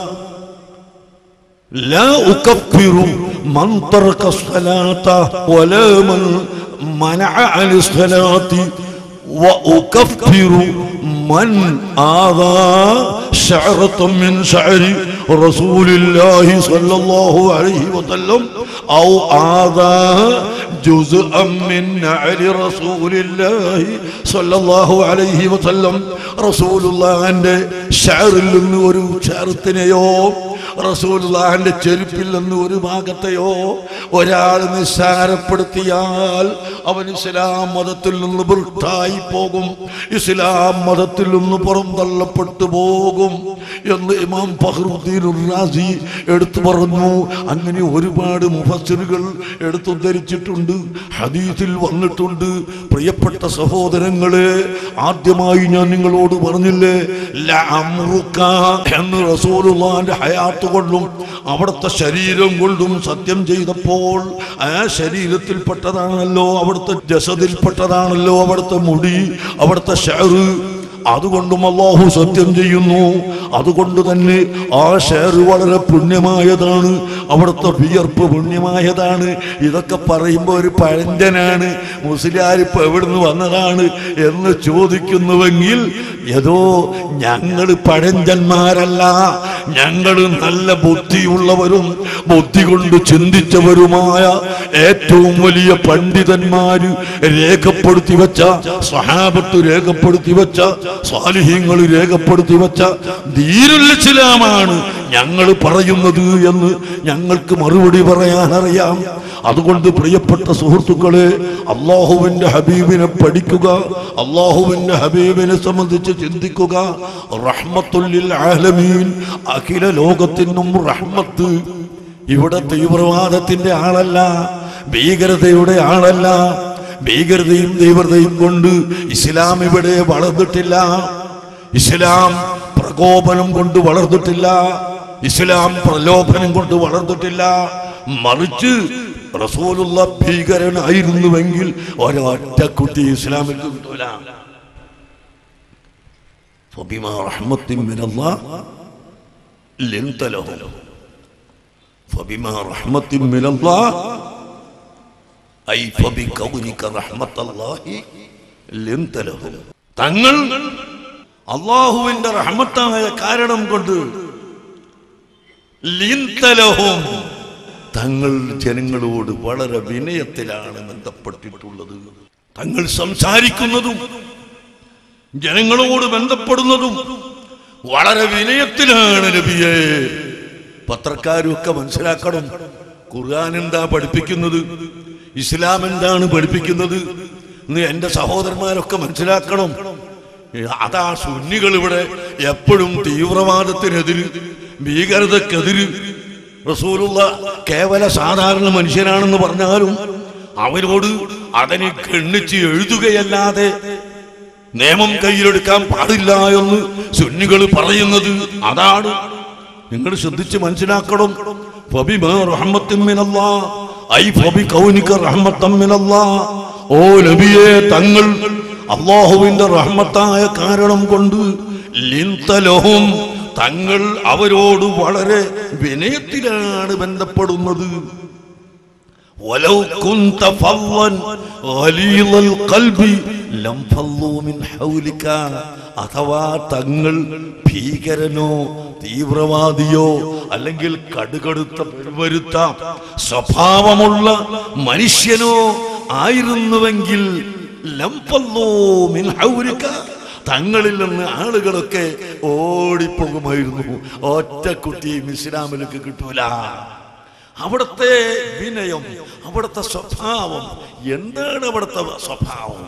لا أكفر من ترك الصلاة ولا من منع عن الصلاة وأكفر من آذى شعرة من شعر رسول الله صلى الله عليه وسلم أو آذى جزءا من نعل رسول الله صلى الله عليه وسلم رسول الله عند شعر നിന്ന് ഒരു ഷാറത്തിനെയോ റസൂലുള്ളാഹിന്റെ ചെരുപ്പിൽ നിന്ന് ഒരു ഭാഗത്തെയോ ഒരാൾ നിസ്സാരപ്പെടുത്തിയാൽ അവൻ ഇസ്ലാം മതത്തിൽ നിന്ന് വൃത്തായി പോകും ഇസ്ലാം മതത്തിൽ നിന്ന് പുറന്തള്ളപ്പെട്ടു പോകും എന്ന് ഇമാം ഫഹ്റുദ്ദീൻ റാസി എടുത്തു പറഞ്ഞു അങ്ങനെ ഒരുപാട് മുഫസ്സിറുകൾ എടുത്തുദ്ധരിച്ചിട്ടുണ്ട് ഹദീസിൽ വന്നിട്ടുണ്ട് പ്രിയപ്പെട്ട സഹോദരങ്ങളെ ആദ്യമായി ഞാൻ നിങ്ങളോട് പറഞ്ഞില്ലേ ലഅംറുക എന്ന് റസൂലുള്ളാഹിന്റെ ഹയാത്ത് കൊണ്ടും അവിടുത്തെ ശരീരം കൊണ്ടും സത്യം ചെയ്തപ്പോൾ ആ ശരീരത്തിൽപ്പെട്ടതാണല്ലോ അവിടുത്തെ ജസദിൽപ്പെട്ടതാണല്ലോ അവിടുത്തെ മുടി അവിടുത്തെ ഷെയറ് അതുകൊണ്ടും അള്ളാഹു സത്യം ചെയ്യുന്നു അതുകൊണ്ട് തന്നെ ആ ഷെയർ വളരെ പുണ്യമായതാണ് അവിടുത്തെ വിയർപ്പ് പുണ്യമായതാണ് ഇതൊക്കെ പറയുമ്പോൾ ഒരു പഴഞ്ചനാണ് മുസ്ലിയാരിപ്പ് എവിടുന്ന് വന്നതാണ് എന്ന് ചോദിക്കുന്നുവെങ്കിൽ ഏതോ ഞങ്ങൾ പഴഞ്ചന്മാരല്ല ഞങ്ങൾ നല്ല ബുദ്ധിയുള്ളവരും ബുദ്ധി കൊണ്ട് ചിന്തിച്ചവരുമായ ഏറ്റവും വലിയ പണ്ഡിതന്മാര് രേഖപ്പെടുത്തി വെച്ച സഹാബത്ത് രേഖപ്പെടുത്തി വെച്ച സ്വാലിഹ്യങ്ങൾ രേഖപ്പെടുത്തി വെച്ച ദീരുൽ ഇസ്ലാമാണ് ഞങ്ങൾ പറയുന്നത് എന്ന് ഞങ്ങൾക്ക് മറുപടി പറയാൻ അറിയാം അതുകൊണ്ട് പ്രിയപ്പെട്ട സുഹൃത്തുക്കളെ അള്ളാഹുവിന്റെ ഹബീബിനെ പഠിക്കുക അള്ളാഹുവിന്റെ ഹബീബിനെ സംബന്ധിച്ച് ചിന്തിക്കുക റഹ്മത്തുല്ലിൽ ആലമീൻ അഖില ലോകത്തിനും റഹ്മത്ത് ഇവിടെ തീവ്രവാദത്തിന്റെ ആളല്ല ഭീകരതയുടെ ആളല്ല ഭീകരതയും തീവ്രതയും കൊണ്ട് ഇസ്ലാം ഇവിടെ വളർന്നിട്ടില്ല ഇസ്ലാം പ്രകോപനം കൊണ്ട് വളർന്നിട്ടില്ല ഇസ്ലാം പ്രലോഭനം കൊണ്ട് വളർന്നിട്ടില്ല മറിച്ച് റസൂലുള്ള ഭീകരനായിരുന്നുവെങ്കിൽ ഒരൊറ്റ കുട്ടി ഇസ്ലാമിൽ കിട്ടൂല فبما رحمة من الله لنت له فبما رحمة من الله أي فبكونك رحمة الله لنت له തങ്ങൾ അള്ളാഹുവിന്റെ റഹ്മത്തായ കാരണം കൊണ്ട് ലിന്തലഹും തങ്ങൾ ജനങ്ങളോട് വളരെ വിനയത്തിലാണ് ബന്ധപ്പെട്ടിട്ടുള്ളത് തങ്ങൾ സംസാരിക്കുന്നതും ജനങ്ങളോട് ബന്ധപ്പെടുന്നതും വളരെ വിനയത്തിലാണ് നബിയെ പത്രക്കാരും ഒക്കെ മനസ്സിലാക്കണം ഖുർആൻ എന്താ പഠിപ്പിക്കുന്നത് ഇസ്ലാം എന്താണ് പഠിപ്പിക്കുന്നത് എന്ന് എന്റെ സഹോദരന്മാരൊക്കെ മനസ്സിലാക്കണം അതാ സുന്നികൾ ഇവിടെ എപ്പോഴും തീവ്രവാദത്തിനെതിര് ഭീകരതക്കെതിര് റസൂലുള്ള കേവല സാധാരണ മനുഷ്യനാണെന്ന് പറഞ്ഞാലും അവരോട് അതിനെ ഗണ്ണിച്ച് എഴുതുകയല്ലാതെ നിയമം കയ്യിലെടുക്കാൻ പാടില്ല എന്ന് സുന്നികൾ പറയുന്നത് അതാണ് നിങ്ങൾ ശ്രദ്ധിച്ച് മനസ്സിലാക്കണം ഫബിമാ റഹ്മത്തിൻ മിനല്ലാ, ഐ ഫബി കൗനിക റഹ്മത്തൻ മിനല്ലാ. ഓ നബിയെ തങ്ങൾ അള്ളാഹുവിന്റെ റഹ്മത്തായ കാരണം കൊണ്ട് ലിന്തലഹും തങ്ങൾ അവരോട് വളരെ വിനയത്തിലാണ് ബന്ധപ്പെടുന്നത് ولو كنت فظا غليظ القلب لانفضوا من حولك അഥവാ തങ്ങൾ ഭീകരനോ തീവ്രവാദിയോ അല്ലെങ്കിൽ കടുകടുത്ത പെരുവരുത്ത സ്വഭാവമുള്ള മനുഷ്യനോ ആയിരുന്നുവെങ്കിൽ ലംഫല്ലൂ മിൻ ഹൗലിക തങ്ങളിൽ നിന്ന് ആളുകളൊക്കെ ഓടിപ്പോകുമായിരുന്നു ഒറ്റ കുട്ടിയും ഇസ്ലാമിലേക്ക് കിട്ടൂല അവിടുത്തെ വിനയം അവിടുത്തെ സ്വഭാവം എന്താണ് അവിടുത്തെ സ്വഭാവം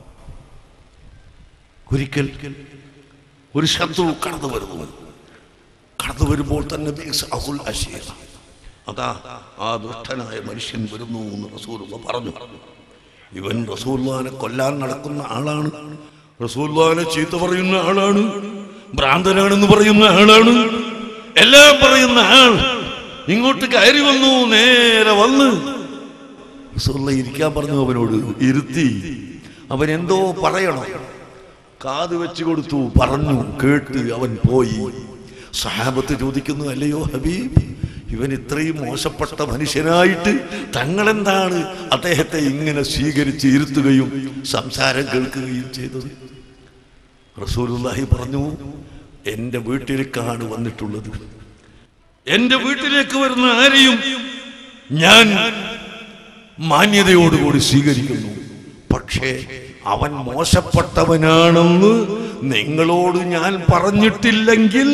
ഒരിക്കൽ ഒരു ശത്രു കടന്നു വരുന്നു കടന്നു വരുമ്പോൾ തന്നെ ബിസ് അഹുൽ അശീർ. അതാ ആ ദുഷ്ടനായ മനുഷ്യൻ വരുന്നു എന്ന് റസൂലുള്ള പറഞ്ഞു ഇവൻ റസൂല്ലാനെ കൊല്ലാൻ നടക്കുന്ന ആളാണ് റസൂല്ലാനെ ചീത്ത പറയുന്ന ആളാണ് ഭ്രാന്തനാണെന്ന് പറയുന്ന ആളാണ് എല്ലാം പറയുന്ന ആൾ ഇങ്ങോട്ട് കയറി വന്നു നേരെ വന്ന് റസൂലുള്ള ഇരിക്കാൻ പറഞ്ഞു അവനോട് ഇരുത്തി അവൻ എന്തോ പറയണം കാത് വെച്ച് കൊടുത്തു പറഞ്ഞു കേട്ട് അവൻ പോയി സഹാബത്ത് ചോദിക്കുന്നു അല്ലയോ ഹബീബ് ഇവൻ ഇത്രയും മോശപ്പെട്ട മനുഷ്യനായിട്ട് തങ്ങളെന്താണ് അദ്ദേഹത്തെ ഇങ്ങനെ സ്വീകരിച്ച് ഇരുത്തുകയും സംസാരം കേൾക്കുകയും ചെയ്തത് റസൂലുള്ളാഹി പറഞ്ഞു എൻ്റെ വീട്ടിലേക്കാണ് വന്നിട്ടുള്ളത് എൻ്റെ വീട്ടിലേക്ക് വരുന്ന ആരെയും ഞാൻ മാന്യതയോടുകൂടി സ്വീകരിക്കുന്നു പക്ഷേ അവൻ മോശപ്പെട്ടവനാണെന്ന് നിങ്ങളോട് ഞാൻ പറഞ്ഞിട്ടില്ലെങ്കിൽ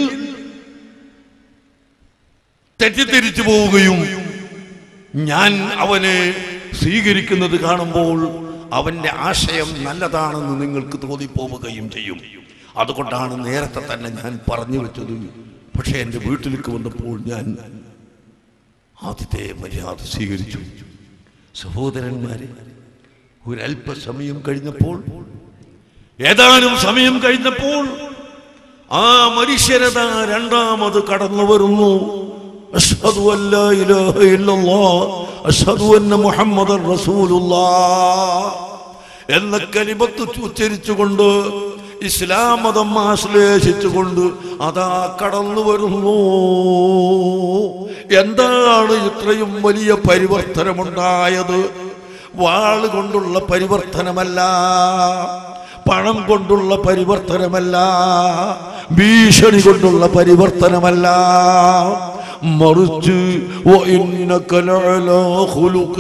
തെറ്റിദ്ധരിച്ചു പോവുകയും ഞാൻ അവനെ സ്വീകരിക്കുന്നത് കാണുമ്പോൾ അവന്റെ ആശയം നല്ലതാണെന്ന് നിങ്ങൾക്ക് തോന്നിപ്പോവുകയും ചെയ്യും അതുകൊണ്ടാണ് നേരത്തെ തന്നെ ഞാൻ പറഞ്ഞു വെച്ചത് പക്ഷേ എൻ്റെ വീട്ടിലേക്ക് വന്നപ്പോൾ ഞാൻ ആദ്യത്തെ മര്യാദ സ്വീകരിച്ചു സഹോദരന്മാരെ ഒരല്പസമയം കഴിഞ്ഞപ്പോൾ ഏതാനും സമയം കഴിഞ്ഞപ്പോൾ ആ മനുഷ്യരത രണ്ടാമത് കടന്നു വരുന്നു അഷ്ഹദു അല്ലാ ഇലാഹ ഇല്ലല്ലാഹ് അഷ്ഹദു അന്ന മുഹമ്മദൻ റസൂലുള്ളാഹ് എന്ന കലിമത്ത് ഉച്ചരിച്ചുകൊണ്ട് ഇസ്ലാം മതം ആശ്ലേഷിച്ചുകൊണ്ട് അതാ കടന്നു വരുന്നു എന്താണ് ഇത്രയും വലിയ പരിവർത്തനമുണ്ടായത് വാള് കൊണ്ടുള്ള പരിവർത്തനമല്ല പണം കൊണ്ടുള്ള പരിവർത്തനമല്ല ഭീഷണി കൊണ്ടുള്ള പരിവർത്തനമല്ല മറിച്ച് وَإِنَّكَ لَعَلَى خُلُقٍ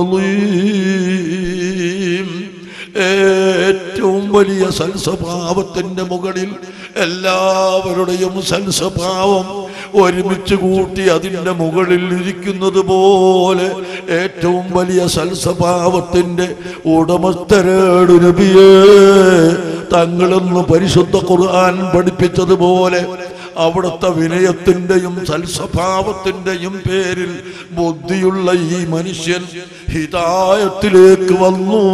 عَظِيمٍ. ഏറ്റവും വലിയ സൽസ്വഭാവത്തിന്റെ മുകളിൽ എല്ലാവരുടെയും സൽസ്വഭാവം ഒരുമിച്ച് കൂട്ടി അതിൻ്റെ മുകളിൽ ഇരിക്കുന്നത് പോലെ ഏറ്റവും വലിയ സൽസ്വഭാവത്തിന്റെ ഉടമസ്ഥരേട് നബിയേ തങ്ങളെന്ന് പരിശുദ്ധ ഖുർആൻ പഠിപ്പിച്ചതുപോലെ അവിടുത്തെ വിനയത്തിന്റെയും സൽസ്വഭാവത്തിന്റെയും പേരിൽ ബുദ്ധിയുള്ള ഈ മനുഷ്യൻ ഹിതായത്തിലേക്ക് വന്നു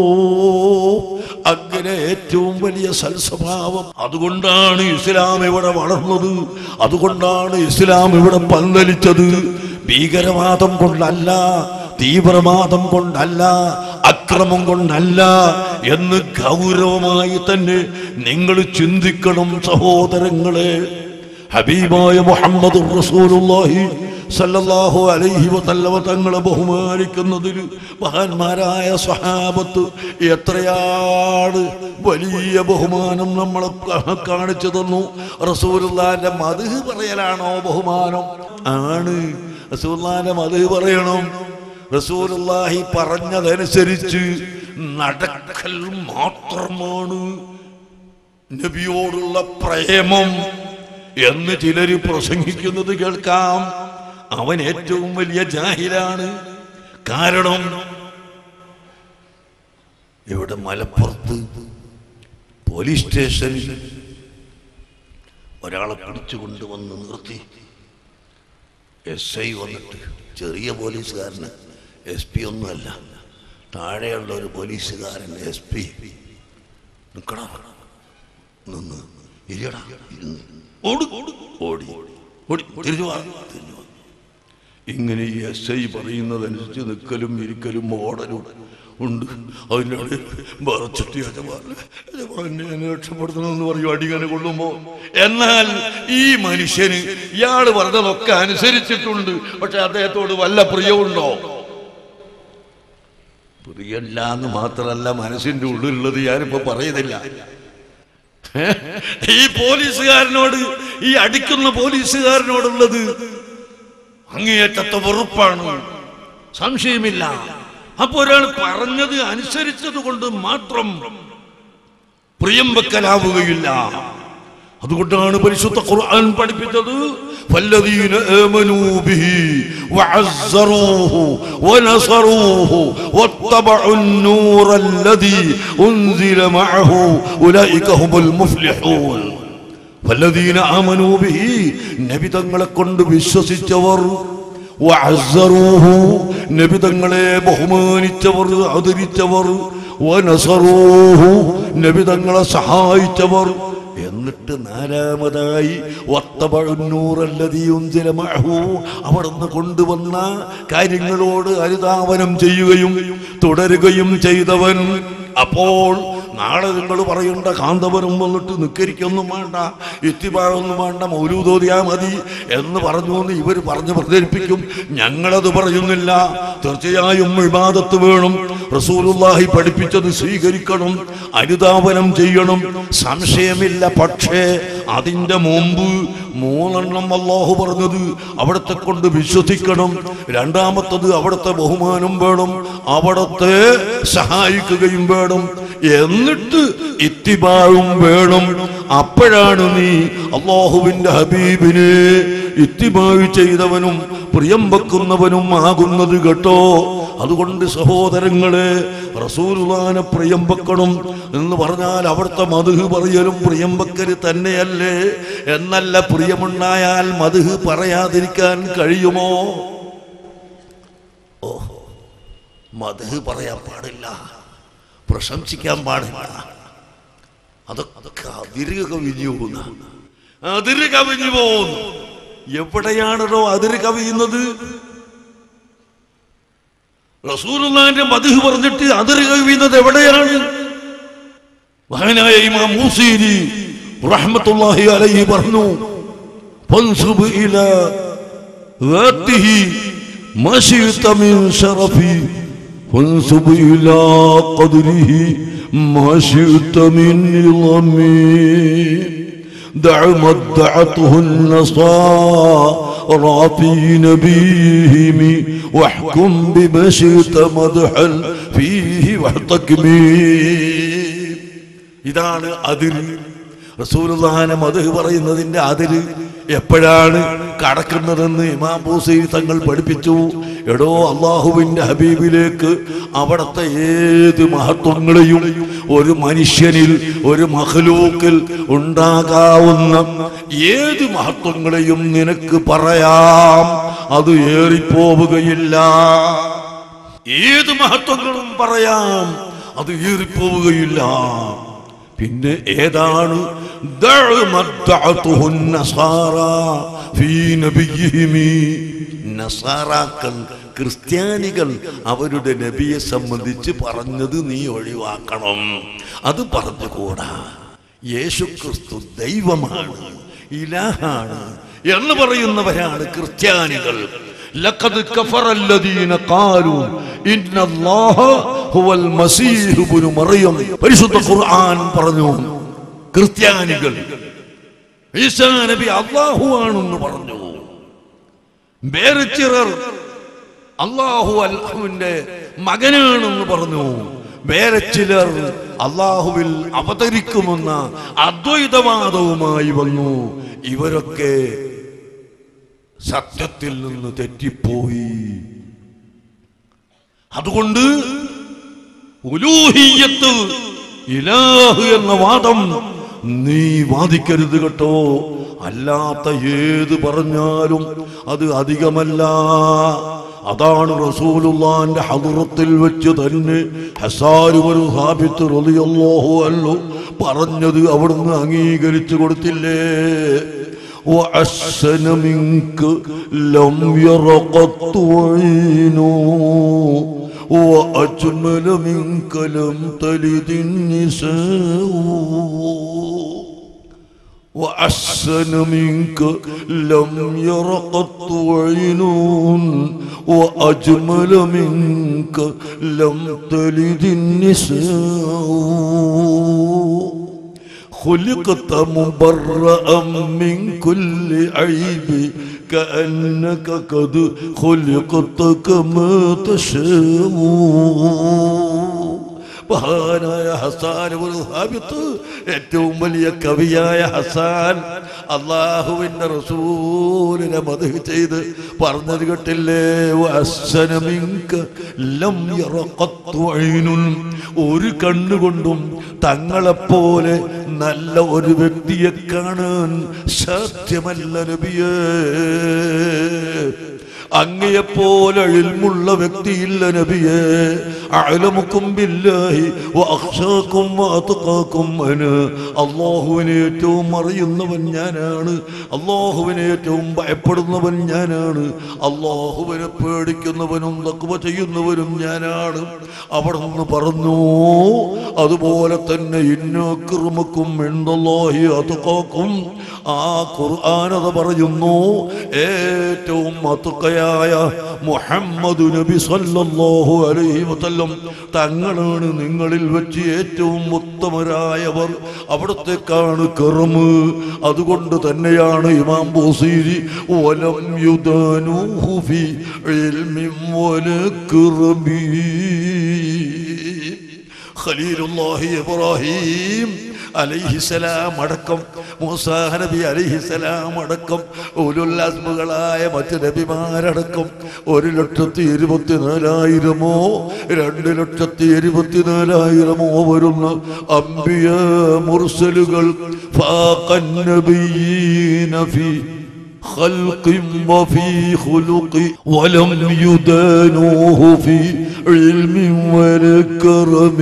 അങ്ങനെ ഏറ്റവും വലിയ സൽസ്വഭാവം അതുകൊണ്ടാണ് ഇസ്ലാം ഇവിടെ വളർന്നത് അതുകൊണ്ടാണ് ഇസ്ലാം ഇവിടെ പന്തലിച്ചത് ഭീകരവാദം കൊണ്ടല്ല തീവ്രവാദം കൊണ്ടല്ല അക്രമം കൊണ്ടല്ല എന്ന് ഗൗരവമായി തന്നെ നിങ്ങൾ ചിന്തിക്കണം സഹോദരങ്ങളെ ഹബീബായ മുഹമ്മദ് റസൂലുള്ളാഹി സല്ലല്ലാഹു അലൈഹി വസല്ലമ തങ്ങളെ ബഹുമാനിക്കുന്നതിൽ മഹാന്മാരായ സ്വഹാബത്ത് എത്രയാണ് വലിയ ബഹുമാനം നമ്മളെ കാ- കാണിച്ചു തന്നു റസൂലുള്ളാന്റെ മധു പറയലാണോ ബഹുമാനം ആണ് റസൂലുള്ളാന്റെ മധു പറയണം റസൂലുള്ളാഹി പറഞ്ഞതനുസരിച്ച് നടക്കൽ മാത്രമാണ് നബിയോടുള്ള പ്രേമം എന്ന് ചിലര് പ്രസംഗിക്കുന്നത് കേൾക്കാം അവൻ ഏറ്റവും വലിയ ജാഹിലാണ് കാരണം ഇവിടെ മലപ്പുറത്ത് പോലീസ് സ്റ്റേഷനിൽ ഒരാളെ പിടിച്ചു കൊണ്ടുവന്ന് നിർത്തി എസ് ഐ വന്നിട്ട് ചെറിയ പോലീസുകാരന് എസ് പി ഒന്നുമല്ല താഴെയുള്ള ഒരു പോലീസുകാരൻ എസ് പി നിൽക്കടാ നിന്ന് ഇരിയടാ ഇരുന്ന് ഓട് ഓടി ഓടി തിരിഞ്ഞു വാ തിരിഞ്ഞു വാ ഇങ്ങനെ ഈ എസ് ഐ പറയുന്നതനുസരിച്ച് നിൽക്കലും ഇരിക്കലും ഓടലും ഉണ്ട് അതിനോട് മറച്ചിട്ട് യജമാനെ എന്നെ രക്ഷപ്പെടുത്തണമെന്ന് പറയും അടിങ്ങനെ കൊള്ളുമ്പോ എന്നാൽ ഈ മനുഷ്യന് ഇയാൾ പറഞ്ഞതൊക്കെ അനുസരിച്ചിട്ടുണ്ട് പക്ഷെ അദ്ദേഹത്തോട് വല്ല പ്രിയമുണ്ടോ പ്രിയല്ല എന്ന് മാത്രമല്ല മനസ്സിന്റെ ഉള്ളിലുള്ളത് ഞാനിപ്പോ പറയുന്നില്ല ഈ പോലീസുകാരനോട് ഈ അടിക്കുന്ന പോലീസുകാരനോടുള്ളത് അങ്ങേയറ്റത്തെ വെറുപ്പാണ് സംശയമില്ല അപ്പൊ ഒരാൾ പറഞ്ഞത് അനുസരിച്ചത് കൊണ്ട് മാത്രം പ്രിയം വെക്കലാവുകയില്ല അതുകൊണ്ടാണ് പരിശുദ്ധ ഖുർആൻ പഠിപ്പിച്ചത് فالذين آمنوا به وعزروه ونصروه واتبعوا النور الذي أنزل معه أولئك هم المفلحون വല്ലദീന ആമനൂ ബിഹി നബി തങ്ങളെ കൊണ്ട് വിശ്വസിച്ചവർ വഅസ്സറൂഹു നബി തങ്ങളെ ബഹുമാനിച്ചവർ ആദരിച്ചവർ വനസറൂഹു നബി തങ്ങളെ സഹായിച്ചവർ എന്നിട്ട് നാലാമതായി വത്തപഴുന്നൂറല്ലതീയുഞ്ചിലമഹു അവിടുന്ന് കൊണ്ടുവന്ന കാര്യങ്ങളോട് അനുധാവനം ചെയ്യുകയും തുടരുകയും ചെയ്തവൻ അപ്പോൾ നാളെ നിങ്ങൾ പറയേണ്ട കാന്തപുരം വന്നിട്ട് നിക്കരിക്കൊന്നും വേണ്ട ഇത്തിപ്പാഴൊന്നും വേണ്ട മൗലൂതോതിയാ മതി എന്ന് പറഞ്ഞു എന്ന് ഇവർ പറഞ്ഞ് പ്രചരിപ്പിക്കും ഞങ്ങളത് പറയുന്നില്ല തീർച്ചയായും വിവാദത്ത് വേണം റസൂലുള്ളാഹി പഠിപ്പിച്ചത് സ്വീകരിക്കണം അനുധാവനം ചെയ്യണം സംശയമില്ല പക്ഷേ അതിന്റെ മുമ്പ് മൂന്നെണ്ണം അള്ളാഹു പറഞ്ഞത് അവിടത്തെ കൊണ്ട് വിശ്വസിക്കണം രണ്ടാമത്തത് അവിടുത്തെ ബഹുമാനം വേണം അവിടത്തെ സഹായിക്കുകയും വേണം എന്നിട്ട് ഇത്തിബാഴും വേണം അപ്പോഴാണ് നീ അള്ളാഹുവിന്റെ ഹബീബിനെ ഇത്തിബാഴ് ചെയ്തവനും പ്രിയം വെക്കുന്നവനും ആകുന്നത് കേട്ടോ അതുകൊണ്ട് സഹോദരങ്ങളെ റസൂലുള്ളാനെ പ്രിയം വെക്കണം എന്ന് പറഞ്ഞാൽ അവിടുത്തെ മധു പറയലും പ്രിയം വെക്കല് തന്നെയല്ലേ എന്നല്ല പ്രിയമുണ്ടായാൽ മധു പറയാതിരിക്കാൻ കഴിയുമോ ഓ മധു പറയാൻ പാടില്ല പ്രശംസിക്കാൻ പാടില്ല അതൊക്കെ അതിര് കവിഞ്ഞു പോകുന്ന അതിര് കവിഞ്ഞു പോകുന്നു എവിടെയാണോ അതിര് കവിയുന്നത് റസൂലുള്ളാന്റെ മധു പറഞ്ഞിട്ട് അതിര് കവിയുന്നത് എവിടെയാണ് മഹാനായ ഇമാം മൂസീരി റഹ്മത്തുള്ളാഹി അലൈഹി പറഞ്ഞു ഫൻസുബ് ഇലാ ذاته ما شئت من شرفي وانسب إلى قدره ما شئت من نظمي دع ما ادعته النصارى في نبيهم واحكم بما شئت مدحا فيه واحتكمي ഇതാണ് അതിര് റസൂലുള്ളാഹിനെ മധു പറയുന്നതിന്റെ അതിര് എപ്പോഴാണ് കടക്കുന്നതെന്ന് ഇമാം ബൂസൈൻ തങ്ങൾ പഠിപ്പിച്ചു എടോ അള്ളാഹുവിന്റെ ഹബീബിലേക്ക് അവിടുത്തെ ഏത് മഹത്വങ്ങളെയും ഒരു മനുഷ്യനിൽ ഒരു മഹലൂക്കിൽ ഉണ്ടാകാവുന്ന ഏത് മഹത്വങ്ങളെയും നിനക്ക് പറയാം അത് ഏറിപ്പോവുകയില്ല ഏത് മഹത്വങ്ങളും പറയാം അത് ഏറിപ്പോവുകയില്ല പിന്നെ ഏതാണ് ദഅ മദ്ദഅതുഹു നസാറ ഫീ നബിയിഹിമി. നസാറാക്കൾ ക്രിസ്ത്യാനികൾ അവരുടെ നബിയെ സംബന്ധിച്ച് പറഞ്ഞത് നീ ഒഴിവാക്കണം അത് പറഞ്ഞുകൂടാ യേശു ക്രിസ്തു ദൈവമാണ് ഇലാഹാണ് എന്ന് പറയുന്നവരാണ് ക്രിസ്ത്യാനികൾ لقد كفر الذين قالوا إن الله هو المسيح ابن مريم പരിശുദ്ധ ഖുർആൻ പറഞ്ഞു ക്രിസ്ത്യാനികൾ ഈസാ നബി അള്ളാഹു ആണെന്ന് പറഞ്ഞു വേറെ ചിലർ അള്ളാഹു അല്ലാഹുവിന്റെ മകനാണെന്ന് പറഞ്ഞു വേറെ ചിലർ അള്ളാഹുവിൽ അവതരിക്കുമെന്ന അദ്വൈതവാദവുമായി വന്നു ഇവരൊക്കെ സത്യത്തിൽ നിന്ന് തെറ്റിപ്പോയി അതുകൊണ്ട് ഉലൂഹിയത്ത് ഇലാഹ് എന്ന വാദം നീ വാദിക്കരുത് കേട്ടോ അല്ലാത്ത ഏത് പറഞ്ഞാലും അത് അധികമല്ല അതാണ് റസൂലുള്ളാന്റെ ഹദറത്തിൽ വെച്ച് തന്നെ ഹസാരുവരു ഹാബിത്ത് റളിയല്ലാഹു അൻഹു പറഞ്ഞത് അവിടുന്ന് അംഗീകരിച്ചു കൊടുത്തില്ലേ وأحسن منك لم ير قط عين وأجمل منك لم تلد النساء وأحسن منك لم ير قط عين وأجمل منك لم تلد النساء خلقت مبرأ من كل عيب كأنك قد خلقت كما تشاء മഹാനായ ഹസാൻ ഒരു ഹാബിത്ത് ഏറ്റവും വലിയ കവിയായ ഹസാൻ അള്ളാഹുവിന്റെ റസൂലിനെ മധു ചെയ്ത് പറഞ്ഞത് കേട്ടില്ലേ വഅസ്സന മിൻക ലം യറ ഖത്തു ഐനുൻ. ഒരു കണ്ണുകൊണ്ടും തങ്ങളെപ്പോലെ നല്ല ഒരു വ്യക്തിയെ കാണാൻ സാധ്യമല്ല നബിയേ അങ്ങയെപ്പോലെ ഇൽമുള്ള വ്യക്തിയില്ല നബിയെ അലമുക്കും ബില്ലാഹി വഅഖ്ശാക്കും വഅത്ഖാക്കും അന അല്ലാഹുവിനെ ഏറ്റവും അറിയുന്നവൻ ഞാനാണ് അല്ലാഹുവിനെ ഏറ്റവും ഭയപ്പെടുന്നവൻ ഞാനാണ് അല്ലാഹുവിനെ പേടിക്കുന്നവനും തക്വ ചെയ്യുന്നവനും ഞാനാണ് അവിടെ നിന്ന് പറഞ്ഞു അതുപോലെ തന്നെ ഇന്നക്രമക്കും എന്തല്ലാഹി അതക്കാക്കും ആ ഖുർആാനത പറയുന്നു ഏറ്റവും അതുക്കയായ മുഹമ്മദ് നബി സല്ലല്ലാഹു അലൈഹി വസല്ലം തങ്ങളാണ് നിങ്ങളിൽ വെച്ച് ഏറ്റവും ഉത്തമരായവർ അവിടത്തേക്കാണ് കറമ് അതുകൊണ്ട് തന്നെയാണ് ഇമാം ബൂസീരി വലം യുദാനൂഹു ഫി ഇൽമിൻ വലക്റമീ ഖലീലുല്ലാഹി ഇബ്രാഹിം അലൈഹിസലാം അടക്കം മൂസാ നബി അലൈഹിസലാം അടക്കം ഉലുല്ലാസ്മുകളായ മറ്റ് നബിമാരടക്കം ഒരു ലക്ഷത്തി ഇരുപത്തിനാലായിരമോ രണ്ട് ലക്ഷത്തി ഇരുപത്തിനാലായിരമോ വരുന്ന അംബിയ മുർസലുകൾ ഫാഖൻ നബിയീന ഫീ خلق وفي خلق ولم يدانوه في علم ولا كرم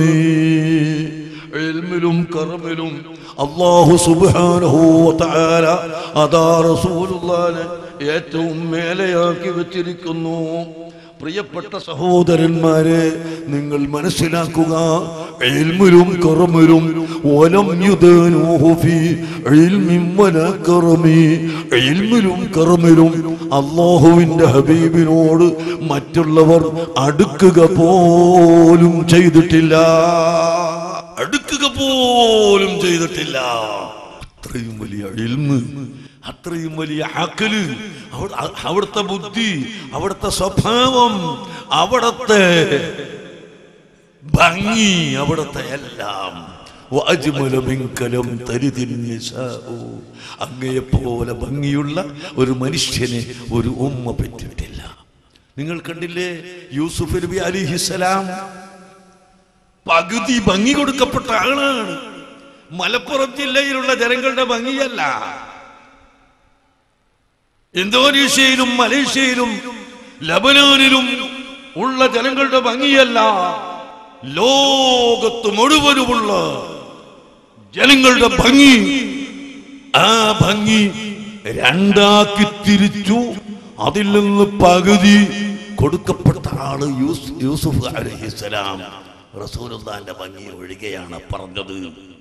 علم كرم അള്ളാഹു സുബ്ഹാനഹു വതആല അതാ റസൂലുള്ളാഹിനെ ഏറ്റവും മേലെയാക്കി വെച്ചിരിക്കുന്നു പ്രിയപ്പെട്ട സഹോദരന്മാരെ നിങ്ങൾ മനസ്സിലാക്കുക ഇൽമിലും കറമിലും വലം യുദാനൂഹു ഫീ ഇൽമിൻ വലാ കറമി ഇൽമിലും കറമിലും അള്ളാഹുവിന്റെ ഹബീബിനോട് മറ്റുള്ളവർ അടുക്കുക പോലും ചെയ്തിട്ടില്ല അടുക്കുക പോലും ചെയ്തിട്ടില്ല അത്രയും വലിയ ഇൽമ് അത്രയും വലിയ അക്കല് അവിടെ- അവിടുത്തെ ബുദ്ധി അവിടുത്തെ സ്വഭാവം അവിടുത്തെ ഭംഗി അവിടുത്തെ എല്ലാം വഅജ്മല മിൻക ലം തരിദിൻ നിസാഉ. അങ്ങയെപ്പോലെ ഭംഗിയുള്ള ഒരു മനുഷ്യനെ ഒരു ഉമ്മ പറ്റിയിട്ടില്ല നിങ്ങൾ കണ്ടില്ലേ യൂസുഫ് നബി അലിഹിസലാം പകുതി ഭംഗി കൊടുക്കപ്പെട്ട ആളാണ് മലപ്പുറം ജില്ലയിലുള്ള ജനങ്ങളുടെ ഭംഗിയല്ല ഇന്തോനേഷ്യയിലും മലേഷ്യയിലും ലബനാനിലും ഉള്ള ജനങ്ങളുടെ ഭംഗിയല്ല ലോകത്ത് മുഴുവനുമുള്ള ജനങ്ങളുടെ ഭംഗി ആ ഭംഗി രണ്ടാക്കി തിരിച്ചു അതിൽ നിന്ന് പകുതി കൊടുക്കപ്പെട്ട ആള് യൂസ്- യൂസുഫ് അലഹിസ്സലാം റസൂലുള്ളാന്റെ ഭംഗി ഒഴികെയാണ് പറഞ്ഞത്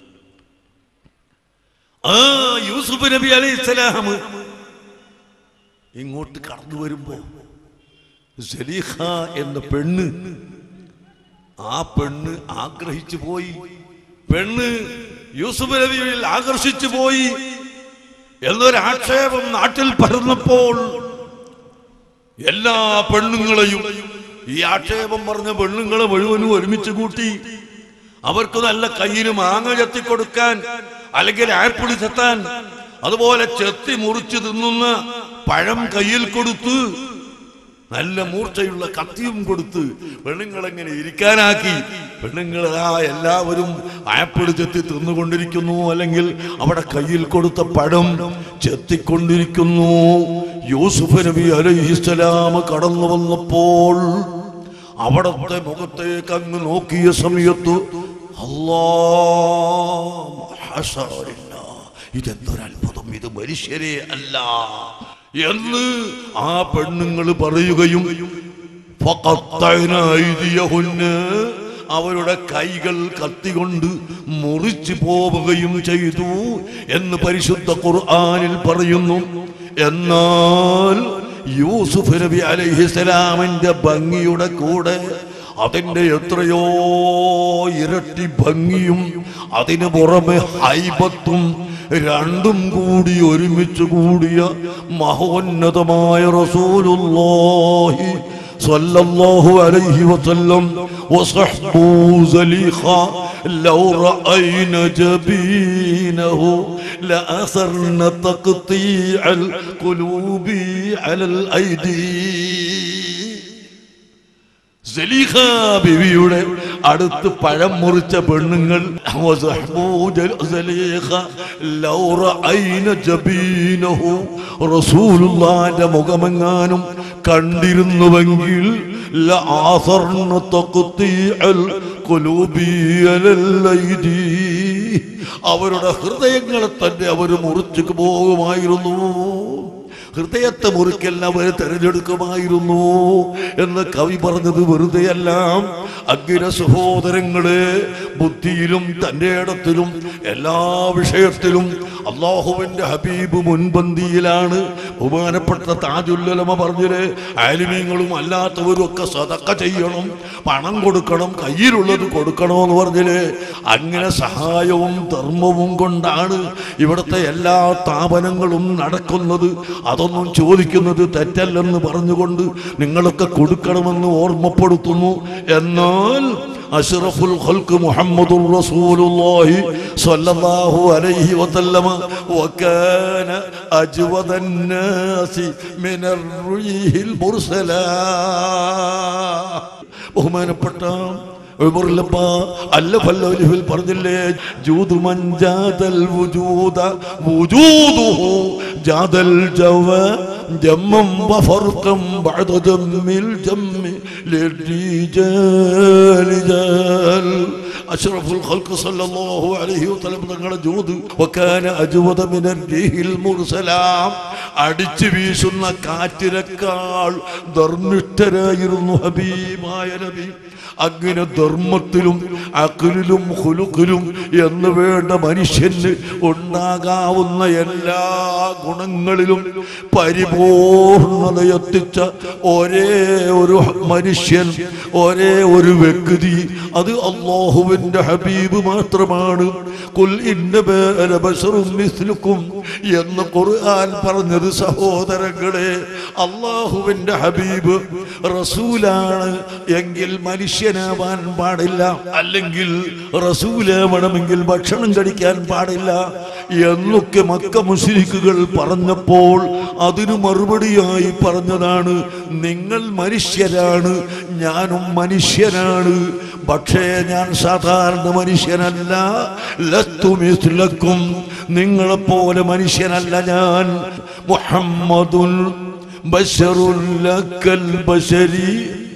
ആ യൂസുഫ് നബി അലൈഹിസ്സലാം ഇങ്ങോട്ട് കടന്നു വരുമ്പോ സലീഹ എന്ന പെണ്ണ് ആ പെണ്ണ് ആഗ്രഹിച്ചു പോയി പെണ്ണ് യൂസുഫ് നബിയിൽ ആകർഷിച്ചു പോയി എന്നൊരാക്ഷേപം നാട്ടിൽ പരന്നപ്പോൾ എല്ലാ പെണ്ണുങ്ങളെയും ഈ ആക്ഷേപം പറഞ്ഞ പെണ്ണുങ്ങളെ മുഴുവനും ഒരുമിച്ച് കൂട്ടി അവർക്ക് നല്ല കയ്യിൽ മാങ്ങ ചെത്തിക്കൊടുക്കാൻ അല്ലെങ്കിൽ ആപ്പിളി ചെത്താൻ അതുപോലെ ചെത്തി മുറിച്ച് തിന്നുന്ന പഴം കയ്യിൽ കൊടുത്ത് നല്ല മൂർച്ചയുള്ള കത്തിയും കൊടുത്ത് പെണ്ണുങ്ങളെങ്ങനെ ഇരിക്കാനാക്കി പെണ്ണുങ്ങൾ ആ എല്ലാവരും ആപ്പിൾ ചെത്തി തിന്നുകൊണ്ടിരിക്കുന്നു അല്ലെങ്കിൽ അവിടെ കയ്യിൽ കൊടുത്ത പഴം ചെത്തിക്കൊണ്ടിരിക്കുന്നു യൂസുഫ് നബി അലൈഹിസ്സലാം കടന്നു വന്നപ്പോൾ അവിടത്തെ മുഖത്തേക്ക് അങ്ങ് നോക്കിയ സമയത്ത് അല്ലാ ഹസാരില്ല. ഇതെന്തൊരത്ഭുതം ഇത് മനുഷ്യരെ അല്ല എന്ന് ആ പെണ്ണുങ്ങൾ പറയുകയും ഫഖത്തഅന അയ്ദിയഹുന്ന അവരുടെ കൈകൾ കത്തികൊണ്ട് മുറിച്ചു പോവുകയും ചെയ്തു എന്ന് പരിശുദ്ധ ഖുർആനിൽ പറയുന്നു എന്നാൽ യൂസുഫ് നബി അലൈഹിസ്സലാമിന്റെ ഭംഗിയുടെ കൂടെ അതിന്റെ എത്രയോ ഇരട്ടി ഭംഗിയും അതിന് പുറമെ ഹൈബത്തും രണ്ടും കൂടി ഒരുമിച്ച് കൂടിയ മഹോന്നതമായ റസൂലുള്ളാഹി സ്വല്ലല്ലാഹു അലൈഹി വസല്ലം وصحبه زليخا لو رأينا جبينه لأثرن تقطيع القلوب على الأيدي സലീഹ ബിവിയുടെ അടുത്ത് പഴം മുറിച്ച പെണ്ണുങ്ങൾ വസഹ്ബു ജൽ- സലീഹ ലൗ റഅയ്ന ജബീനഹു റസൂലുള്ളാഹിന്റെ മുഖമെങ്ങാനും കണ്ടിരുന്നുവെങ്കിൽ ലആസർന തഖ്തീഅൽ ഖുലൂബി അലൽ അയ്ദി അവരുടെ ഹൃദയങ്ങളെ തന്നെ അവർ മുറിച്ചു പോകുമായിരുന്നു ഹൃദയത്തെ മുറിക്കെല്ലാം അവർ തെരഞ്ഞെടുക്കുമായിരുന്നു എന്ന് കവി പറഞ്ഞത് വെറുതെയല്ല അഗ്ര സഹോദരങ്ങളെ ബുദ്ധിയിലും തന്റെ ഇടത്തിലും എല്ലാ വിഷയത്തിലും അള്ളാഹുവിന്റെ ഹബീബ് മുൻപന്തിയിലാണ് ബഹുമാനപ്പെട്ട താജുല്ലമ പറഞ്ഞില്ലേ ആലിമീങ്ങളും അല്ലാത്തവരും ഒക്കെ സതക്ക ചെയ്യണം പണം കൊടുക്കണം കയ്യിലുള്ളത് കൊടുക്കണമെന്ന് പറഞ്ഞില്ലേ അങ്ങനെ സഹായവും ധർമ്മവും കൊണ്ടാണ് ഇവിടുത്തെ എല്ലാ സ്ഥാപനങ്ങളും നടക്കുന്നത് അതൊന്നും ചോദിക്കുന്നത് തെറ്റല്ലെന്ന് പറഞ്ഞുകൊണ്ട് നിങ്ങളൊക്കെ കൊടുക്കണമെന്ന് ഓർമ്മപ്പെടുത്തുന്നു എന്നാൽ അഷ്റഫുൽ ഖൽക്ക് മുഹമ്മദുർ റസൂലുള്ളാഹി സ്വല്ലല്ലാഹു അലൈഹി വസല്ലമ വകാന അജ്വദൻ നാസി മിനർ റീഹിൽ മുർസലാ ബഹുമാനപ്പെട്ട ഉമറുലപ്പ അല്ല ഫല്ലൗലിഹിൽ പറഞ്ഞില്ലേ ജൂദു മൻ ജാദൽ വുജൂദ വുജൂദുഹു ജാദൽ ജവ ജമ്മം വഫർഖം ബഅദ ജമ്മിൽ ജമ്മി ലിർരിജാൽ ജാൽ അഷ്റഫുൽ ഖൽഖ് സല്ലല്ലാഹു അലൈഹി വസല്ലം തങ്ങളുടെ ജൂദ് വകാന അജ്വദ മിനർ റീഹിൽ മുർസലാം അടിച്ചു വീശുന്ന കാറ്റിനേക്കാൾ ധർമ്മിഷ്ഠരായിരുന്നു ഹബീബായ നബി അങ്ങനെ ധർമ്മത്തിലും അഖിലും ഹുലുക്കിലും എന്ന് വേണ്ട മനുഷ്യന് ഉണ്ടാകാവുന്ന എല്ലാ ഗുണങ്ങളിലും പരിപൂർണതയെത്തിച്ച ഒരേ ഒരു മനുഷ്യൻ ഒരേ ഒരു വ്യക്തി അത് അള്ളാഹുവിന്റെ ഹബീബ് മാത്രമാണ് കുൽ ഇന്നമാ അന ബശറും മിസ്ലുക്കും എന്ന് ഖുർആൻ പറഞ്ഞത് സഹോദരങ്ങളെ അള്ളാഹുവിന്റെ ഹബീബ് റസൂലാണ് എങ്കിൽ മനുഷ്യനാവാൻ പാടില്ല അല്ലെങ്കിൽ റസൂലാവണമെങ്കിൽ ഭക്ഷണം കഴിക്കാൻ പാടില്ല എന്നൊക്കെ മക്ക മുസ്ലിക്കുകൾ പറഞ്ഞപ്പോൾ അതിനു മറുപടിയായി പറഞ്ഞതാണ് നിങ്ങൾ മനുഷ്യരാണ് ഞാനും മനുഷ്യനാണ് പക്ഷേ ഞാൻ സാധാരണ മനുഷ്യനല്ല ലത്തുമിസ്ലക്കും നിങ്ങളെപ്പോലെ മനുഷ്യനല്ല ഞാൻ മുഹമ്മദുൽ ബശറുൽ ലക്കൽ ബശരി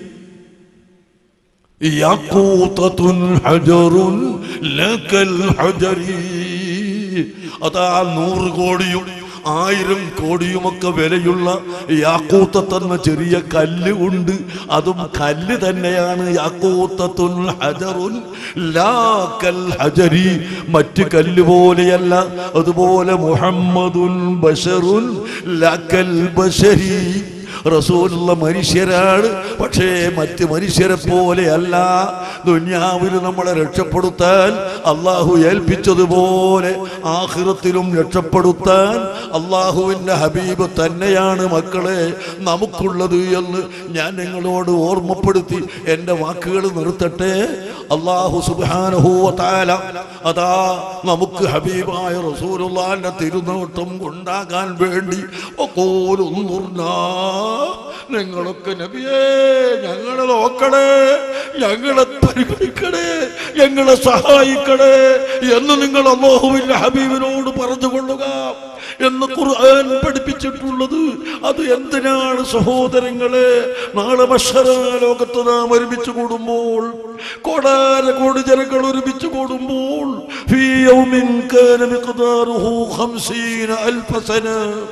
യാക്കൂത്തത്തുൻ ഹജറുൻ ലക്കൽ ഹജരി അതാ നൂറ് കോടിയും ആയിരം കോടിയുമൊക്കെ വിലയുള്ള യാക്കൂത്തത്തെന്ന ചെറിയ കല്ല് ഉണ്ട് അതും കല്ല് തന്നെയാണ് യാക്കൂത്തത്തുൻ ഹജറുൻ ലാക്കൽ ഹജരി മറ്റ് കല്ല് പോലെയല്ല അതുപോലെ മുഹമ്മദുൻ ബഷറുൻ ലാക്കൽ ബഷരി റസൂലുള്ള മനുഷ്യരാണ് പക്ഷേ മറ്റ് മനുഷ്യരെ പോലെയല്ല ദുന്യാവിൽ നമ്മളെ രക്ഷപ്പെടുത്താൻ അള്ളാഹു ഏൽപ്പിച്ചതുപോലെ ആഹൃത്തിലും രക്ഷപ്പെടുത്താൻ അള്ളാഹുവിൻ്റെ ഹബീബ് തന്നെയാണ് മക്കളെ നമുക്കുള്ളത് എന്ന് ഞാൻ നിങ്ങളോട് ഓർമ്മപ്പെടുത്തി എൻ്റെ വാക്കുകൾ നിർത്തട്ടെ അള്ളാഹു സുബാനഹൂവത്താല അതാ നമുക്ക് ഹബീബായ റസൂലുള്ളാന്റെ തിരുനോട്ടം ഉണ്ടാകാൻ വേണ്ടി ഒക്കോലൊന്നുർന്നാ നിങ്ങളൊക്കെ നബിയേ ഞങ്ങളെ നോക്കണേ ഞങ്ങളെ പരിഗണിക്കണേ ഞങ്ങളെ സഹായിക്കണേ എന്ന് നിങ്ങൾ അള്ളാഹുവിന്റെ ഹബീബിനോട് പറഞ്ഞുകൊള്ളുക എന്ന് ഖുർആൻ പഠിപ്പിച്ചിട്ടുള്ളത് അത് എന്തിനാണ് സഹോദരങ്ങളെ നാളെ മഷറ ലോകത്ത് നാം ഒരുമിച്ച് കൂടുമ്പോൾ കോടാന കോടി ജനങ്ങൾ ഒരുമിച്ച് കൂടുമ്പോൾ ഫീ യൗമിൻ കാന മിഖ്ദാറുഹു ഖംസീന അൽഫ സന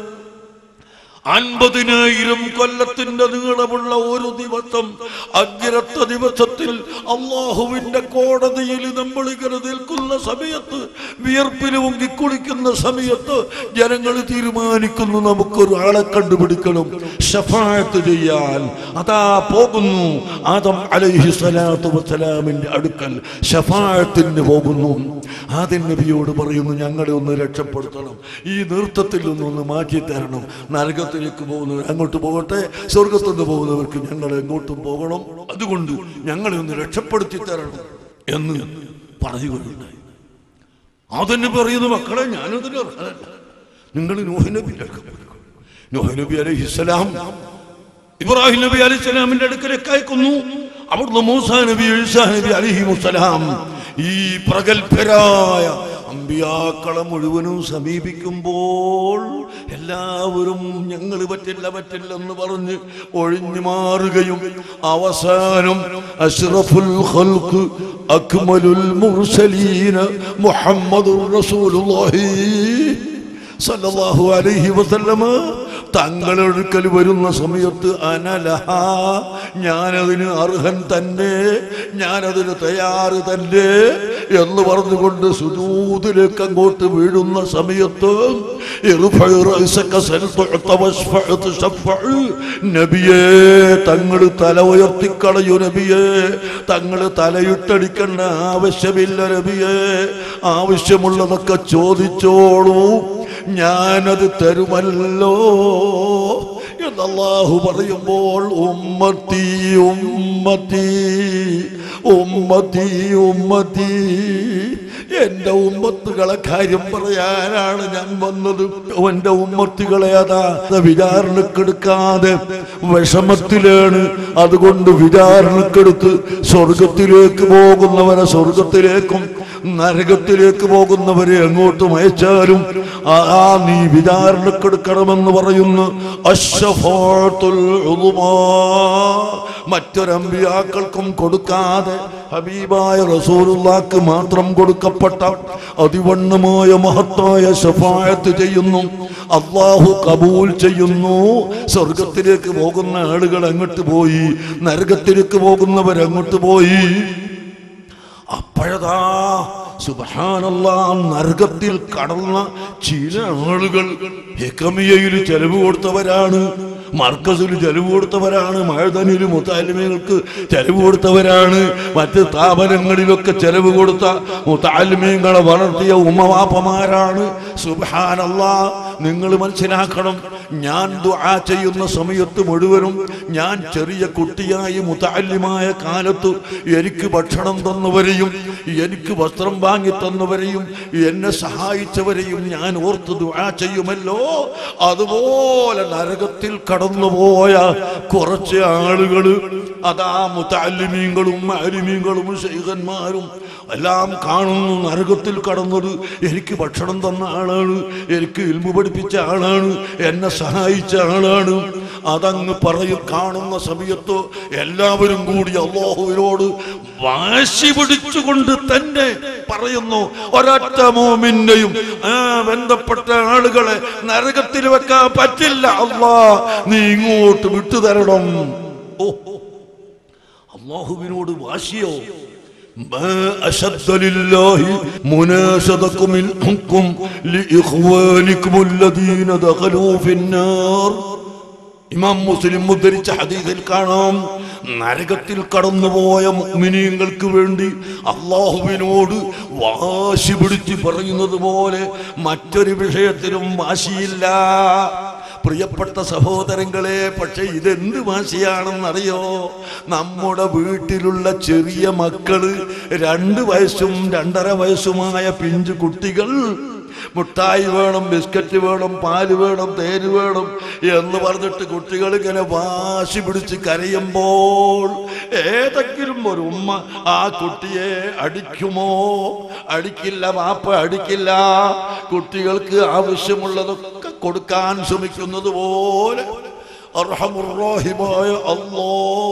അൻപതിനായിരം കൊല്ലത്തിന്റെ നീളമുള്ള ഒരു ദിവസം അഗ്രത്ത ദിവസത്തിൽ അള്ളാഹുവിന്റെ കോടതിയിൽ നമ്മൾ ഇങ്ങനെ നിൽക്കുന്ന സമയത്ത് വിയർപ്പിൽ കുളിക്കുന്ന സമയത്ത് ജനങ്ങൾ തീരുമാനിക്കുന്നു നമുക്കൊരാളെ കണ്ടുപിടിക്കണം ഷഫായത്ത് ചെയ്യാൻ അതാ പോകുന്നു ആദം അലൈഹി സ്വലാത്തു വസ്സലാമിന്റെ അടുക്കൽ ഷഫായത്തിന് പോകുന്നു ആദ്യം നബിയോട് പറയുന്നു ഞങ്ങളെ ഒന്ന് രക്ഷപ്പെടുത്തണം ഈ നൃത്തത്തിൽ നിന്നൊന്ന് മാറ്റി തരണം നരകത്തിലേക്ക് പോകുന്നവർ അങ്ങോട്ട് പോകട്ടെ സ്വർഗത്തു നിന്ന് പോകുന്നവർക്ക് ഞങ്ങൾ എങ്ങോട്ടും പോകണം അതുകൊണ്ട് ഞങ്ങളെ ഒന്ന് രക്ഷപ്പെടുത്തി തരണം എന്ന് പറയുകയുണ്ടായി അതിന് പറയുന്നു മക്കളെ ഞാനതിന് അർഹനല്ല നിങ്ങൾ നോഹിനബിന്റെ അടുക്കൽ പോയിക്കോ. നോഹ് നബി അലൈഹി ഇസ്ലാം ഇബ്രാഹിം നബി അലൈഹി സ്വലാമിന്റെ അടുക്കലേക്ക് അയക്കുന്നു അവിടുന്ന് മൂസ നബി ഈസാ നബി അലൈഹി മുസ്സലാം ഈ പ്രഗത്ഭരായ അമ്പിയാക്കളെ മുഴുവനും സമീപിക്കുമ്പോൾ എല്ലാവരും ഞങ്ങൾ പറ്റില്ല പറ്റില്ലെന്ന് പറഞ്ഞ് ഒഴിഞ്ഞു മാറുകയും അവസാനം അഷ്റഫുൽ ഖൽഖ് അക്മലുൽ മുർസലീന മുഹമ്മദുർ റസൂലുള്ളാഹി സല്ലല്ലാഹു അലൈഹി വസല്ലമ തങ്ങളൊഴുക്കൽ വരുന്ന സമയത്ത് അനലഹ ഞാനതിന് അർഹൻ തന്നെ ഞാനതിന് തയ്യാറ് തന്നെ എന്ന് പറഞ്ഞുകൊണ്ട് സുജൂതിലേക്ക് അങ്ങോട്ട് വീഴുന്ന സമയത്ത് ഇർഫഅ റഅസക സൽതുഅത വസ്ഫഅ തുശഫഅ. നബിയേ തങ്ങൾ തല ഉയർത്തിക്കളയു നബിയേ തങ്ങൾ തലയിട്ടടിക്കേണ്ട ആവശ്യമില്ല നബിയേ ആവശ്യമുള്ളതൊക്കെ ചോദിച്ചോളൂ ഞാനത് തരുമല്ലോ എന്നല്ലാഹു പറയുമ്പോൾ ഉമ്മത്തി ഉമ്മത്തി ഉമ്മത്തി ഉമ്മത്തി എന്റെ ഉമ്മത്തുകളെ കാര്യം പറയാനാണ് ഞാൻ വന്നത് എന്റെ ഉമ്മത്തുകളെ അതാ വിചാരണക്കെടുക്കാതെ വിഷമത്തിലാണ് അതുകൊണ്ട് വിചാരണക്കെടുത്ത് സ്വർഗത്തിലേക്ക് പോകുന്നവരെ സ്വർഗത്തിലേക്കും നരകത്തിലേക്ക് പോകുന്നവരെ എങ്ങോട്ടും അയച്ചാലും ആ ആ നീ വിചാരണക്കെടുക്കണമെന്ന് പറയുന്നു അശ്ശഫാത്തുൽ ഉളുമാ. മറ്റൊരമ്പിയാക്കൾക്കും കൊടുക്കാതെ ഹബീബായ റസൂലുള്ളാക്ക് മാത്രം കൊടുക്കപ്പെട്ട അതിവണ്ണമായ മഹത്തായ ശഫായത്ത് ചെയ്യുന്നു അള്ളാഹു കബൂൽ ചെയ്യുന്നു സ്വർഗത്തിലേക്ക് പോകുന്ന ആളുകൾ അങ്ങോട്ട് പോയി നരകത്തിലേക്ക് പോകുന്നവർ അങ്ങോട്ട് പോയി അപ്പോഴതാ സുബഹാനല്ലാ നരകത്തിൽ കടന്ന ചില ആളുകൾ ഹെക്കമിയയിൽ ചെലവ് കൊടുത്തവരാണ് മർക്കസിൽ ചെലവ് കൊടുത്തവരാണ് മഴതനിൽ മുത്താലിമീങ്ങൾക്ക് ചെലവ് കൊടുത്തവരാണ് മറ്റ് സ്ഥാപനങ്ങളിലൊക്കെ ചെലവ് കൊടുത്ത മുത്താലിമീങ്ങളെ വളർത്തിയ ഉമ്മവാപ്പമാരാണ് സുബാനല്ലാ നിങ്ങൾ മനസ്സിലാക്കണം ഞാൻ ദുആ ചെയ്യുന്ന സമയത്ത് മുഴുവനും ഞാൻ ചെറിയ കുട്ടിയായി മുത്താലിമായ കാലത്ത് എനിക്ക് ഭക്ഷണം തന്നവരെയും എനിക്ക് വസ്ത്രം വാങ്ങി തന്നവരെയും എന്നെ സഹായിച്ചവരെയും ഞാൻ ഓർത്ത് ദുആ ചെയ്യുമല്ലോ അതുപോലെ നരകത്തിൽ കടന്നുപോയ കുറച്ച് ആളുകൾ അതാ മുത്താലിമീങ്ങളും മാലിമീങ്ങളും ശൈഖന്മാരും എല്ലാം കാണുന്നു നരകത്തിൽ കടന്നത് എനിക്ക് ഭക്ഷണം തന്ന ആളാണ് എനിക്ക് ഇൽമു പഠിപ്പിച്ച ആളാണ് എന്നെ സഹായിച്ച ആളാണ് അതങ്ങ് പറയും കാണുന്ന സമയത്ത് എല്ലാവരും കൂടി അള്ളാഹുവിനോട് വാശി പിടിച്ചുകൊണ്ട് തന്നെ പറയുന്നു ഒരൊറ്റ മോമിന്റെയും ആ ബന്ധപ്പെട്ട ആളുകളെ നരകത്തിൽ വെക്കാൻ പറ്റില്ല അള്ളാ നീ ഇങ്ങോട്ട് വിട്ടുതരണം ഓ അള്ളാഹുവിനോട് വാശിയോ ما أشد لله مناشدكم الحكم لإخوانكم الذين دخلوا في النار ഇമാം മുസ്ലിം ഉദ്ധരിച്ച ഹദീസിൽ കാണാം നരകത്തിൽ കടന്നുപോയ മുഅ്മിനീങ്ങൾക്ക് വേണ്ടി അള്ളാഹുവിനോട് വാശി പിടിച്ച് പറയുന്നത് പോലെ മറ്റൊരു വിഷയത്തിലും വാശിയില്ല പ്രിയപ്പെട്ട സഹോദരങ്ങളെ പക്ഷെ ഇതെന്ത് വാശിയാണെന്നറിയോ നമ്മുടെ വീട്ടിലുള്ള ചെറിയ മക്കള് രണ്ട് വയസ്സും രണ്ടര വയസ്സുമായ പിഞ്ചു കുട്ടികൾ മുട്ടായി വേണം ബിസ്ക്കറ്റ് വേണം പാല് വേണം തേന് വേണം എന്ന് പറഞ്ഞിട്ട് കുട്ടികൾ ഇങ്ങനെ വാശി പിടിച്ച് കരയുമ്പോൾ ഏതെങ്കിലും ഒരു ഉമ്മ ആ കുട്ടിയെ അടിക്കുമോ അടിക്കില്ല വാപ്പ അടിക്കില്ല കുട്ടികൾക്ക് ആവശ്യമുള്ളതൊക്കെ കൊടുക്കാൻ ശ്രമിക്കുന്നത് പോലെ അർഹമുറാഹിമായ അല്ലാ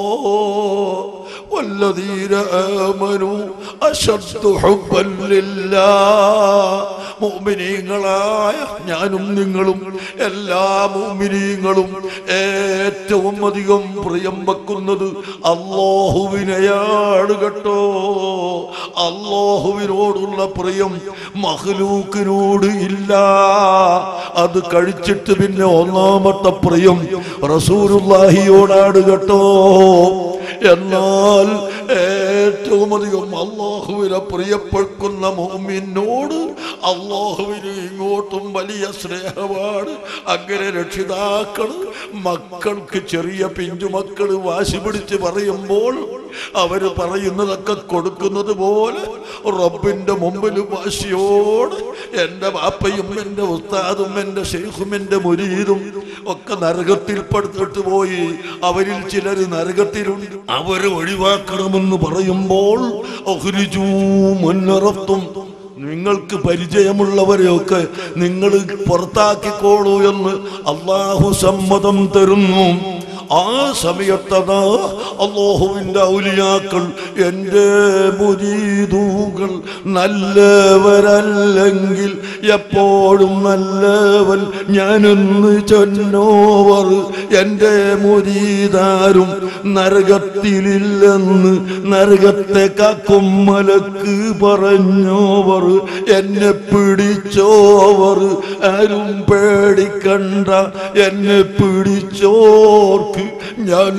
والذين آمنوا أشد حبا لله മുഅ്മിനീങ്ങളായ ഞാനും നിങ്ങളും എല്ലാ മുഅ്മിനീങ്ങളും ഏറ്റവും അധികം പ്രിയം വെക്കുന്നത് അള്ളാഹുവിനെയാണ് കേട്ടോ അള്ളാഹുവിനോടുള്ള പ്രിയം മഹ്ലൂക്കിനോട് ഇല്ല അത് കഴിച്ചിട്ട് പിന്നെ ഒന്നാമത്തെ പ്രിയം റസൂലുള്ളാഹിയോടാണ് കേട്ടോ എന്നാൽ ഏറ്റവും അധികം അള്ളാഹുവിനെ പ്രിയപ്പെടുക്കുന്ന മോമിനോട് അള്ളാഹുവിന് ഇങ്ങോട്ടും വലിയ സ്നേഹമാണ് അങ്ങനെ രക്ഷിതാക്കൾ മക്കൾക്ക് ചെറിയ പിഞ്ചുമക്കൾ വാശി പിടിച്ച് പറയുമ്പോൾ അവര് പറയുന്നതൊക്കെ കൊടുക്കുന്നത് പോലെ റബ്ബിന്റെ മുമ്പിൽ വാശിയോട് എൻ്റെ വാപ്പയും എൻ്റെ ഉസ്താദും എൻ്റെ ഷെയ്ഖും എൻ്റെ മുരീദും ഒക്കെ നരകത്തിൽ പെടുത്തിട്ട് പോയി അവരിൽ ചിലർ നരകത്തിലുണ്ട് അവരെ ഒഴിവാക്കണമെന്ന് പറയുമ്പോൾ അഹ്രിജൂ മുന്നറത്തും നിങ്ങൾക്ക് പരിചയമുള്ളവരെയൊക്കെ നിങ്ങൾ പുറത്താക്കിക്കോളൂ എന്ന് അള്ളാഹു സമ്മതം തരുന്നു ആ സമയത്തതാ അള്ളാഹുവിൻ്റെ ഔലിയാക്കൾ എൻ്റെ മുരീദൂകൾ നല്ലവരല്ലെങ്കിൽ എപ്പോഴും നല്ലവൻ ഞാനൊന്ന് ചൊന്നോവർ എൻ്റെ മുരീദാരും നരകത്തിലില്ലെന്ന് നരകത്തെ കാക്കും മലക്ക് പറഞ്ഞോവർ എന്നെ പിടിച്ചോവർ ആരും പേടിക്കണ്ട എന്നെ പിടിച്ചോർക്ക് ഞാൻ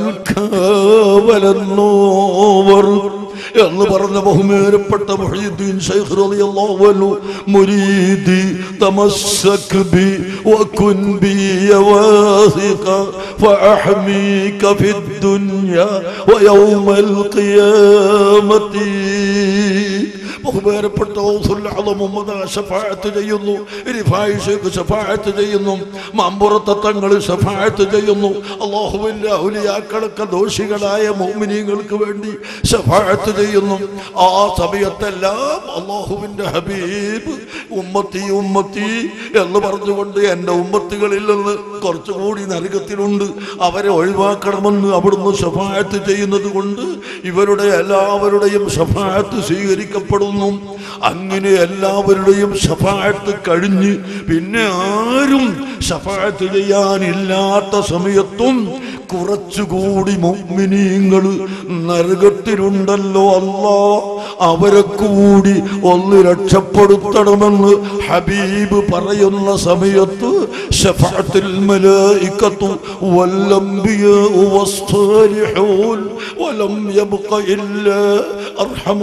കാവലെന്നോവർ എന്ന് പറഞ്ഞ ബഹുമേനപ്പെട്ട മുഹീദ്ദീൻ ശൈഖ് റളിയല്ലാഹു അൻഹു മുരീദി തമസ്സക് ബി വകുൻ ബി വാസിഖ ഫഅഹ്മീക ഫിദ്ദുനിയ വയൗമൽ ഖിയാമത്തി ബഹുമാനപ്പെട്ട ഔസുൽ അഅ്ലം മുഹമ്മദ് ശഫാഅത്ത് ചെയ്യുന്നു റിഫായി ഷേഖ് ശഫാഅത്ത് ചെയ്യുന്നു മമ്പുറത്തെ തങ്ങൾ ശഫാഅത്ത് ചെയ്യുന്നു അള്ളാഹുവിൻ്റെ ഔലിയാക്കളൊക്കെ ദോഷികളായ മോമിനിയങ്ങൾക്ക് വേണ്ടി ശഫാഅത്ത് ചെയ്യുന്നു ആ സമയത്തെല്ലാം അള്ളാഹുവിൻ്റെ ഹബീബ് ഉമ്മത്തി ഉമ്മത്തി എന്ന് പറഞ്ഞുകൊണ്ട് എൻ്റെ ഉമ്മത്തികളിൽ നിന്ന് കുറച്ചുകൂടി നരകത്തിലുണ്ട് അവരെ ഒഴിവാക്കണമെന്ന് അവിടുന്ന് ശഫായത്ത് ചെയ്യുന്നത് കൊണ്ട് ഇവരുടെ എല്ലാവരുടെയും ശഫായത്ത് സ്വീകരിക്കപ്പെടുന്നു അങ്ങനെ എല്ലാവരുടെയും ശഫായത്ത് കഴിഞ്ഞ് പിന്നെ ആരും ശഫായത്ത് ചെയ്യാനില്ലാത്ത സമയത്തും കുറച്ചുകൂടി മുഅ്മിനീങ്ങൾ നരകത്തിലുണ്ടല്ലോ അല്ലാ അവരെ കൂടി ഒന്ന് രക്ഷപ്പെടുത്തണമെന്ന് ഹബീബ് പറയുന്ന സമയത്ത് ശഫഅത്തുൽ മലായികത്തു والأنبياء والصالحون ولم يبق إلا أرحم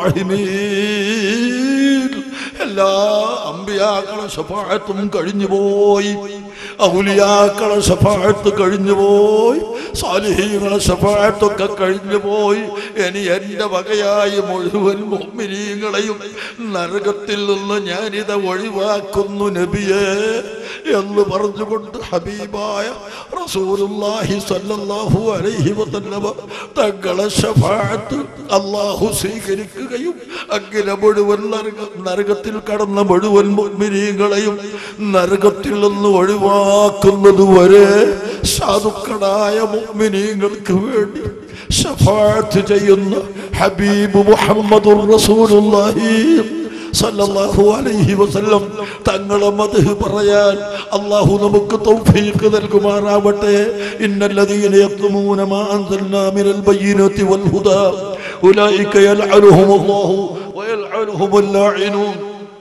الراحمين എല്ലാ അമ്പിയാക്കളെ ശഫാഴത്തും കഴിഞ്ഞു പോയി ഔലിയാക്കളെ ശഫാഴത്ത് കഴിഞ്ഞു പോയി സാലിഹീങ്ങളെ ശഫാഴത്തൊക്കെ കഴിഞ്ഞു പോയി ഇനി എൻ്റെ വകയായി മുഴുവൻ മുമ്മിനീങ്ങളെയും നരകത്തിൽ നിന്ന് ഞാനിത് ഒഴിവാക്കുന്നു നബിയേ എന്ന് പറഞ്ഞുകൊണ്ട് ഹബീബായ റസൂലുള്ളാഹി സ്വല്ലല്ലാഹു അലൈഹി വസല്ലമ തങ്ങളെ ശഫാഅത്ത് അല്ലാഹു സ്വീകരിക്കുകയും അങ്ങനെ മുഴുവൻ നരക നരകത്തിൽ കടന്ന മുഴുവൻ മുഅ്മിനീങ്ങളെയും നരകത്തിൽ നിന്ന് ഒഴിവാക്കുന്നത് വരെ സാധുക്കളായ മുഅ്മിനീങ്ങൾക്ക് വേണ്ടി ശഫാഅത്ത് ചെയ്യുന്ന ഹബീബ് മുഹമ്മദുർ റസൂലുള്ളാഹി സല്ലല്ലാഹു അലൈഹി വസല്ലം തങ്ങളെ മദ്ഹ് പറയാൻ അല്ലാഹു നമുക്ക് തൗഫീഖ് നൽകുമാറാവട്ടെ ഇന്നല്ലദീന യത്മൂന മാ അൻസൽനാ മിനൽ ബയ്യിനാതി വൽ ഹുദാ ഉലൈക യൽഅനുഹുമുല്ലാഹു വയൽഅനുഹുമുൽ ലാഇനൂൻ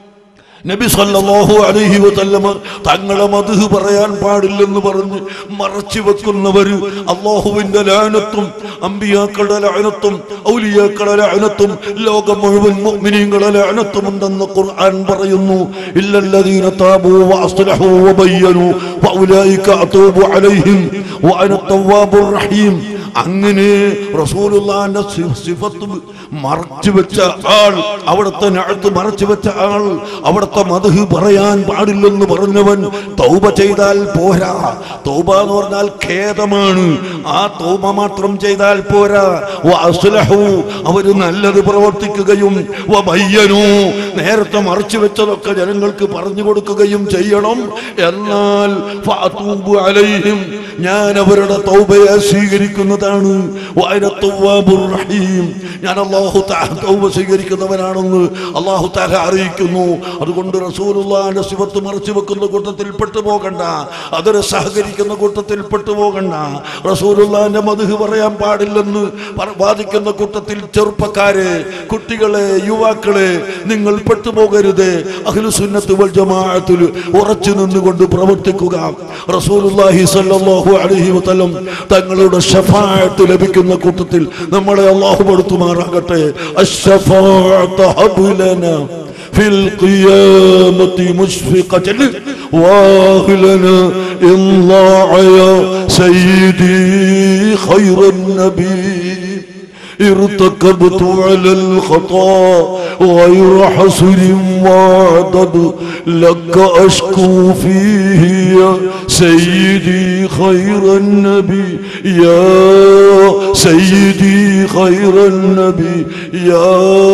നബി സല്ലല്ലാഹു അലൈഹി വസല്ലമ തങ്ങളെ മധു പറയാൻ പാടില്ലെന്ന് പറഞ്ഞ് മറച്ചു വെക്കുന്നവര് അള്ളാഹുവിന്റെ ലാനത്തും അമ്പിയാക്കളുടെ ലാനത്തും ഔലിയാക്കളുടെ ലാനത്തും ലോകം മുഴുവൻ മുഅ്മിനീങ്ങളുടെ ലാനത്തും ഉണ്ടെന്ന് ഖുർആൻ പറയുന്നു ഇല്ലല്ലദീന താബൂ വഅസ്ലഹൂ വബയ്യനൂ ഫഉലൈക അതൂബു അലൈഹിം വഅന തവ്വാബുർ റഹീം അങ്ങനെ റസൂലുള്ളാന്റെ സി- സിഫത്ത് മറച്ചു വെച്ച ആൾ അവിടുത്തെ നഅത്ത് മറച്ചു വെച്ച ആൾ അവിടുത്തെ മധു പറയാൻ പാടില്ലെന്ന് പറഞ്ഞവൻ തൗബ ചെയ്താൽ പോരാ തൗബ എന്ന് പറഞ്ഞാൽ ഖേദമാണ് ആ തൗബ മാത്രം ചെയ്താൽ പോരാ വഅസ്ലഹു അവര് നല്ലത് പ്രവർത്തിക്കുകയും വബയ്യനു നേരത്തെ മറച്ചു വെച്ചതൊക്കെ ജനങ്ങൾക്ക് പറഞ്ഞു കൊടുക്കുകയും ചെയ്യണം എന്നാൽ ഫഅതൂബു അലൈഹിം ഞാൻ അവരുടെ തൗബയെ സ്വീകരിക്കുന്നതാണ് വഅന തവ്വാബുർ റഹീം ഞാൻ അല്ലാഹു തആല തൗബ സ്വീകരിക്കുന്നവനാണെന്ന് അല്ലാഹു തആല അറിയിക്കുന്നു അതുകൊണ്ട് റസൂലുള്ളാഹിന്റെ സിഫത്ത് മറച്ചു വെക്കുന്ന കൂട്ടത്തിൽ പെട്ടുപോകണ്ട അതൊരു സഹകരിക്കുന്ന കൂട്ടത്തിൽ പെട്ടുപോകണ്ട റസൂലുള്ളാഹിന്റെ മധു പറയാൻ പാടില്ലെന്ന് പറ- വാദിക്കുന്ന കൂട്ടത്തിൽ ചെറുപ്പക്കാരെ കുട്ടികളെ യുവാക്കളെ നിങ്ങൾ പെട്ടുപോകരുത് അഖിലുസുന്നത്ത് വൽ ജമാഅത്തിൽ ഉറച്ചു നിന്നുകൊണ്ട് പ്രവർത്തിക്കുക റസൂലുള്ളാഹി സ്വല്ലല്ലാഹു അലൈഹി വസല്ലം തങ്ങളുടെ ഷഫാഅത്ത് ലഭിക്കുന്ന കൂട്ടത്തിൽ നമ്മളെ അല്ലാഹു പെടുത്തുമാറാകട്ടെ അശ്ശഫാഅത്ത് ഹബ്ലന في القيامة مشفقة واهلنا إن ضاع يا سيدي خير النبي ارتكبت على الخطا غير حصر وعدد لك أشكو فيه يا سيدي خير النبي يا سيدي خير النبي يا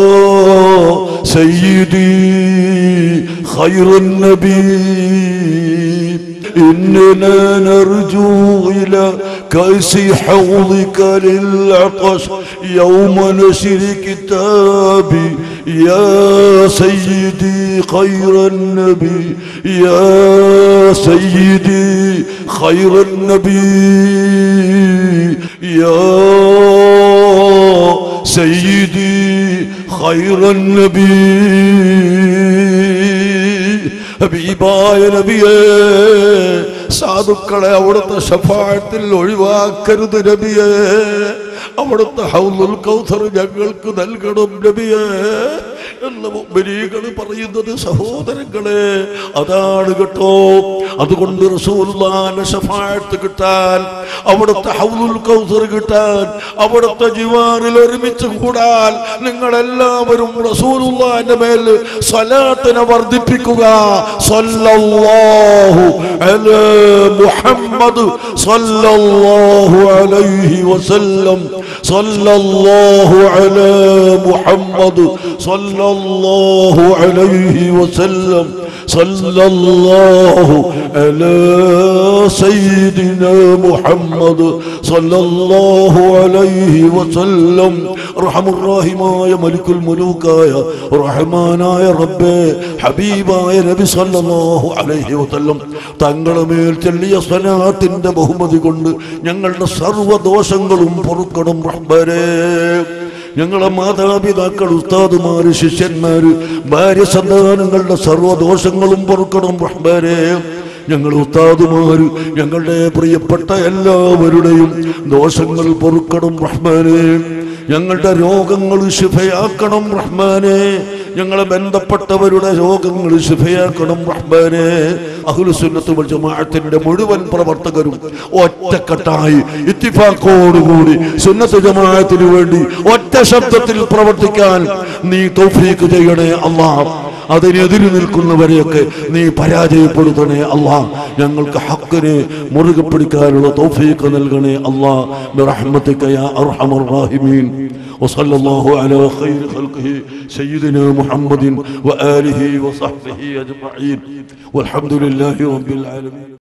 سيدي خير النبي إننا نرجو إلى كأس حوضك للعطش يوم نشر كتابي يا سيدي خير النبي يا سيدي خير النبي يا سيدي خير النبي ഹബീബായ നബിയേ സാധുക്കളെ അവിടുത്തെ ഷഫാഴത്തിൽ ഒഴിവാക്കരുത് നബിയേ അവിടുത്തെ ഹൗലുൽ കൗസർ ഞങ്ങൾക്ക് നൽകണം നബിയേ എന്ന് മുഅ്മിനീകൾ പറയുന്നത് സഹോദരങ്ങളെ അതാണ് കേട്ടോ അതുകൊണ്ട് റസൂലുള്ളാഹിന്റെ ഷഫാഴത്ത് കിട്ടാൻ അവിടുത്തെ ഹൗലുൽ കൗസർ കിട്ടാൻ അവിടുത്തെ ജിവാറിൽ ഒരുമിച്ച് കൂടാൻ നിങ്ങളെല്ലാവരും റസൂലുള്ളാഹിന്റെ മേൽ സ്വലാത്തിനെ വർദ്ധിപ്പിക്കുക സ്വല്ലല്ലാഹു അലാ മുഹമ്മദ് സ്വല്ലല്ലാഹു അലൈഹി വസല്ലം സ്വല്ലല്ലാഹു അലാ മുഹമ്മദ് സ്വല്ലല്ലാഹു അലൈഹി വസല്ലം صلى الله على سيدنا محمد صلى الله عليه وسلم رحم الراحമായ മലിക്കുൽ മുലൂക്കായ റഹ്മാനായ റബ്ബേ ഹബീബായ നബി സല്ലല്ലാഹു അലൈഹി വസല്ലം തങ്ങളുടെ മേൽ ചെല്ലിയ സ്വലാത്തിന്റെ ബഹുമതി കൊണ്ട് ഞങ്ങളുടെ സർവ്വദോഷങ്ങളും പൊറുക്കണം റബ്ബരേ ഞങ്ങളെ മാതാപിതാക്കൾ ഉസ്താദുമാര് ശിഷ്യന്മാര് ഭാര്യ സന്താനങ്ങളുടെ സർവ്വദോഷങ്ങളും പൊറുക്കണം റഹ്മാനെ ഞങ്ങൾ ഉസ്താദുമാര് ഞങ്ങളുടെ പ്രിയപ്പെട്ട എല്ലാവരുടെയും ദോഷങ്ങൾ പൊറുക്കണം റഹ്മാനെ ഞങ്ങളുടെ രോഗങ്ങൾ ശിഫയാക്കണം റഹ്മാനെ ഞങ്ങളെ ബന്ധപ്പെട്ടവരുടെ രോഗങ്ങൾ ശിഫയാക്കണം റഹ്മാനെ അഹുലുസുന്നത്ത് വൽ ജമാഅത്തിന്റെ മുഴുവൻ പ്രവർത്തകരും ഒറ്റക്കെട്ടായി ഇത്തിഫാക്കോടുകൂടി സുന്നത്ത് ജമാഅത്തിന് വേണ്ടി ഒറ്റ ശബ്ദത്തിൽ പ്രവർത്തിക്കാൻ നീ തൗഫീക്ക് ചെയ്യണേ അള്ളാഹ് അതിനെതിരെ നിൽക്കുന്നവരെയൊക്കെ നീ പരാജയപ്പെടുത്തണേ അള്ളാ ഞങ്ങൾക്ക് ഹക്കിനെ മുറുകെ പിടിക്കാനുള്ള തൗഫീഖ് നൽകണേ അള്ളാ برحمتك يا ارحم الراحمين وصلى الله على خير خلقه سيدنا محمد واله وصحبه اجمعين والحمد لله رب العالمين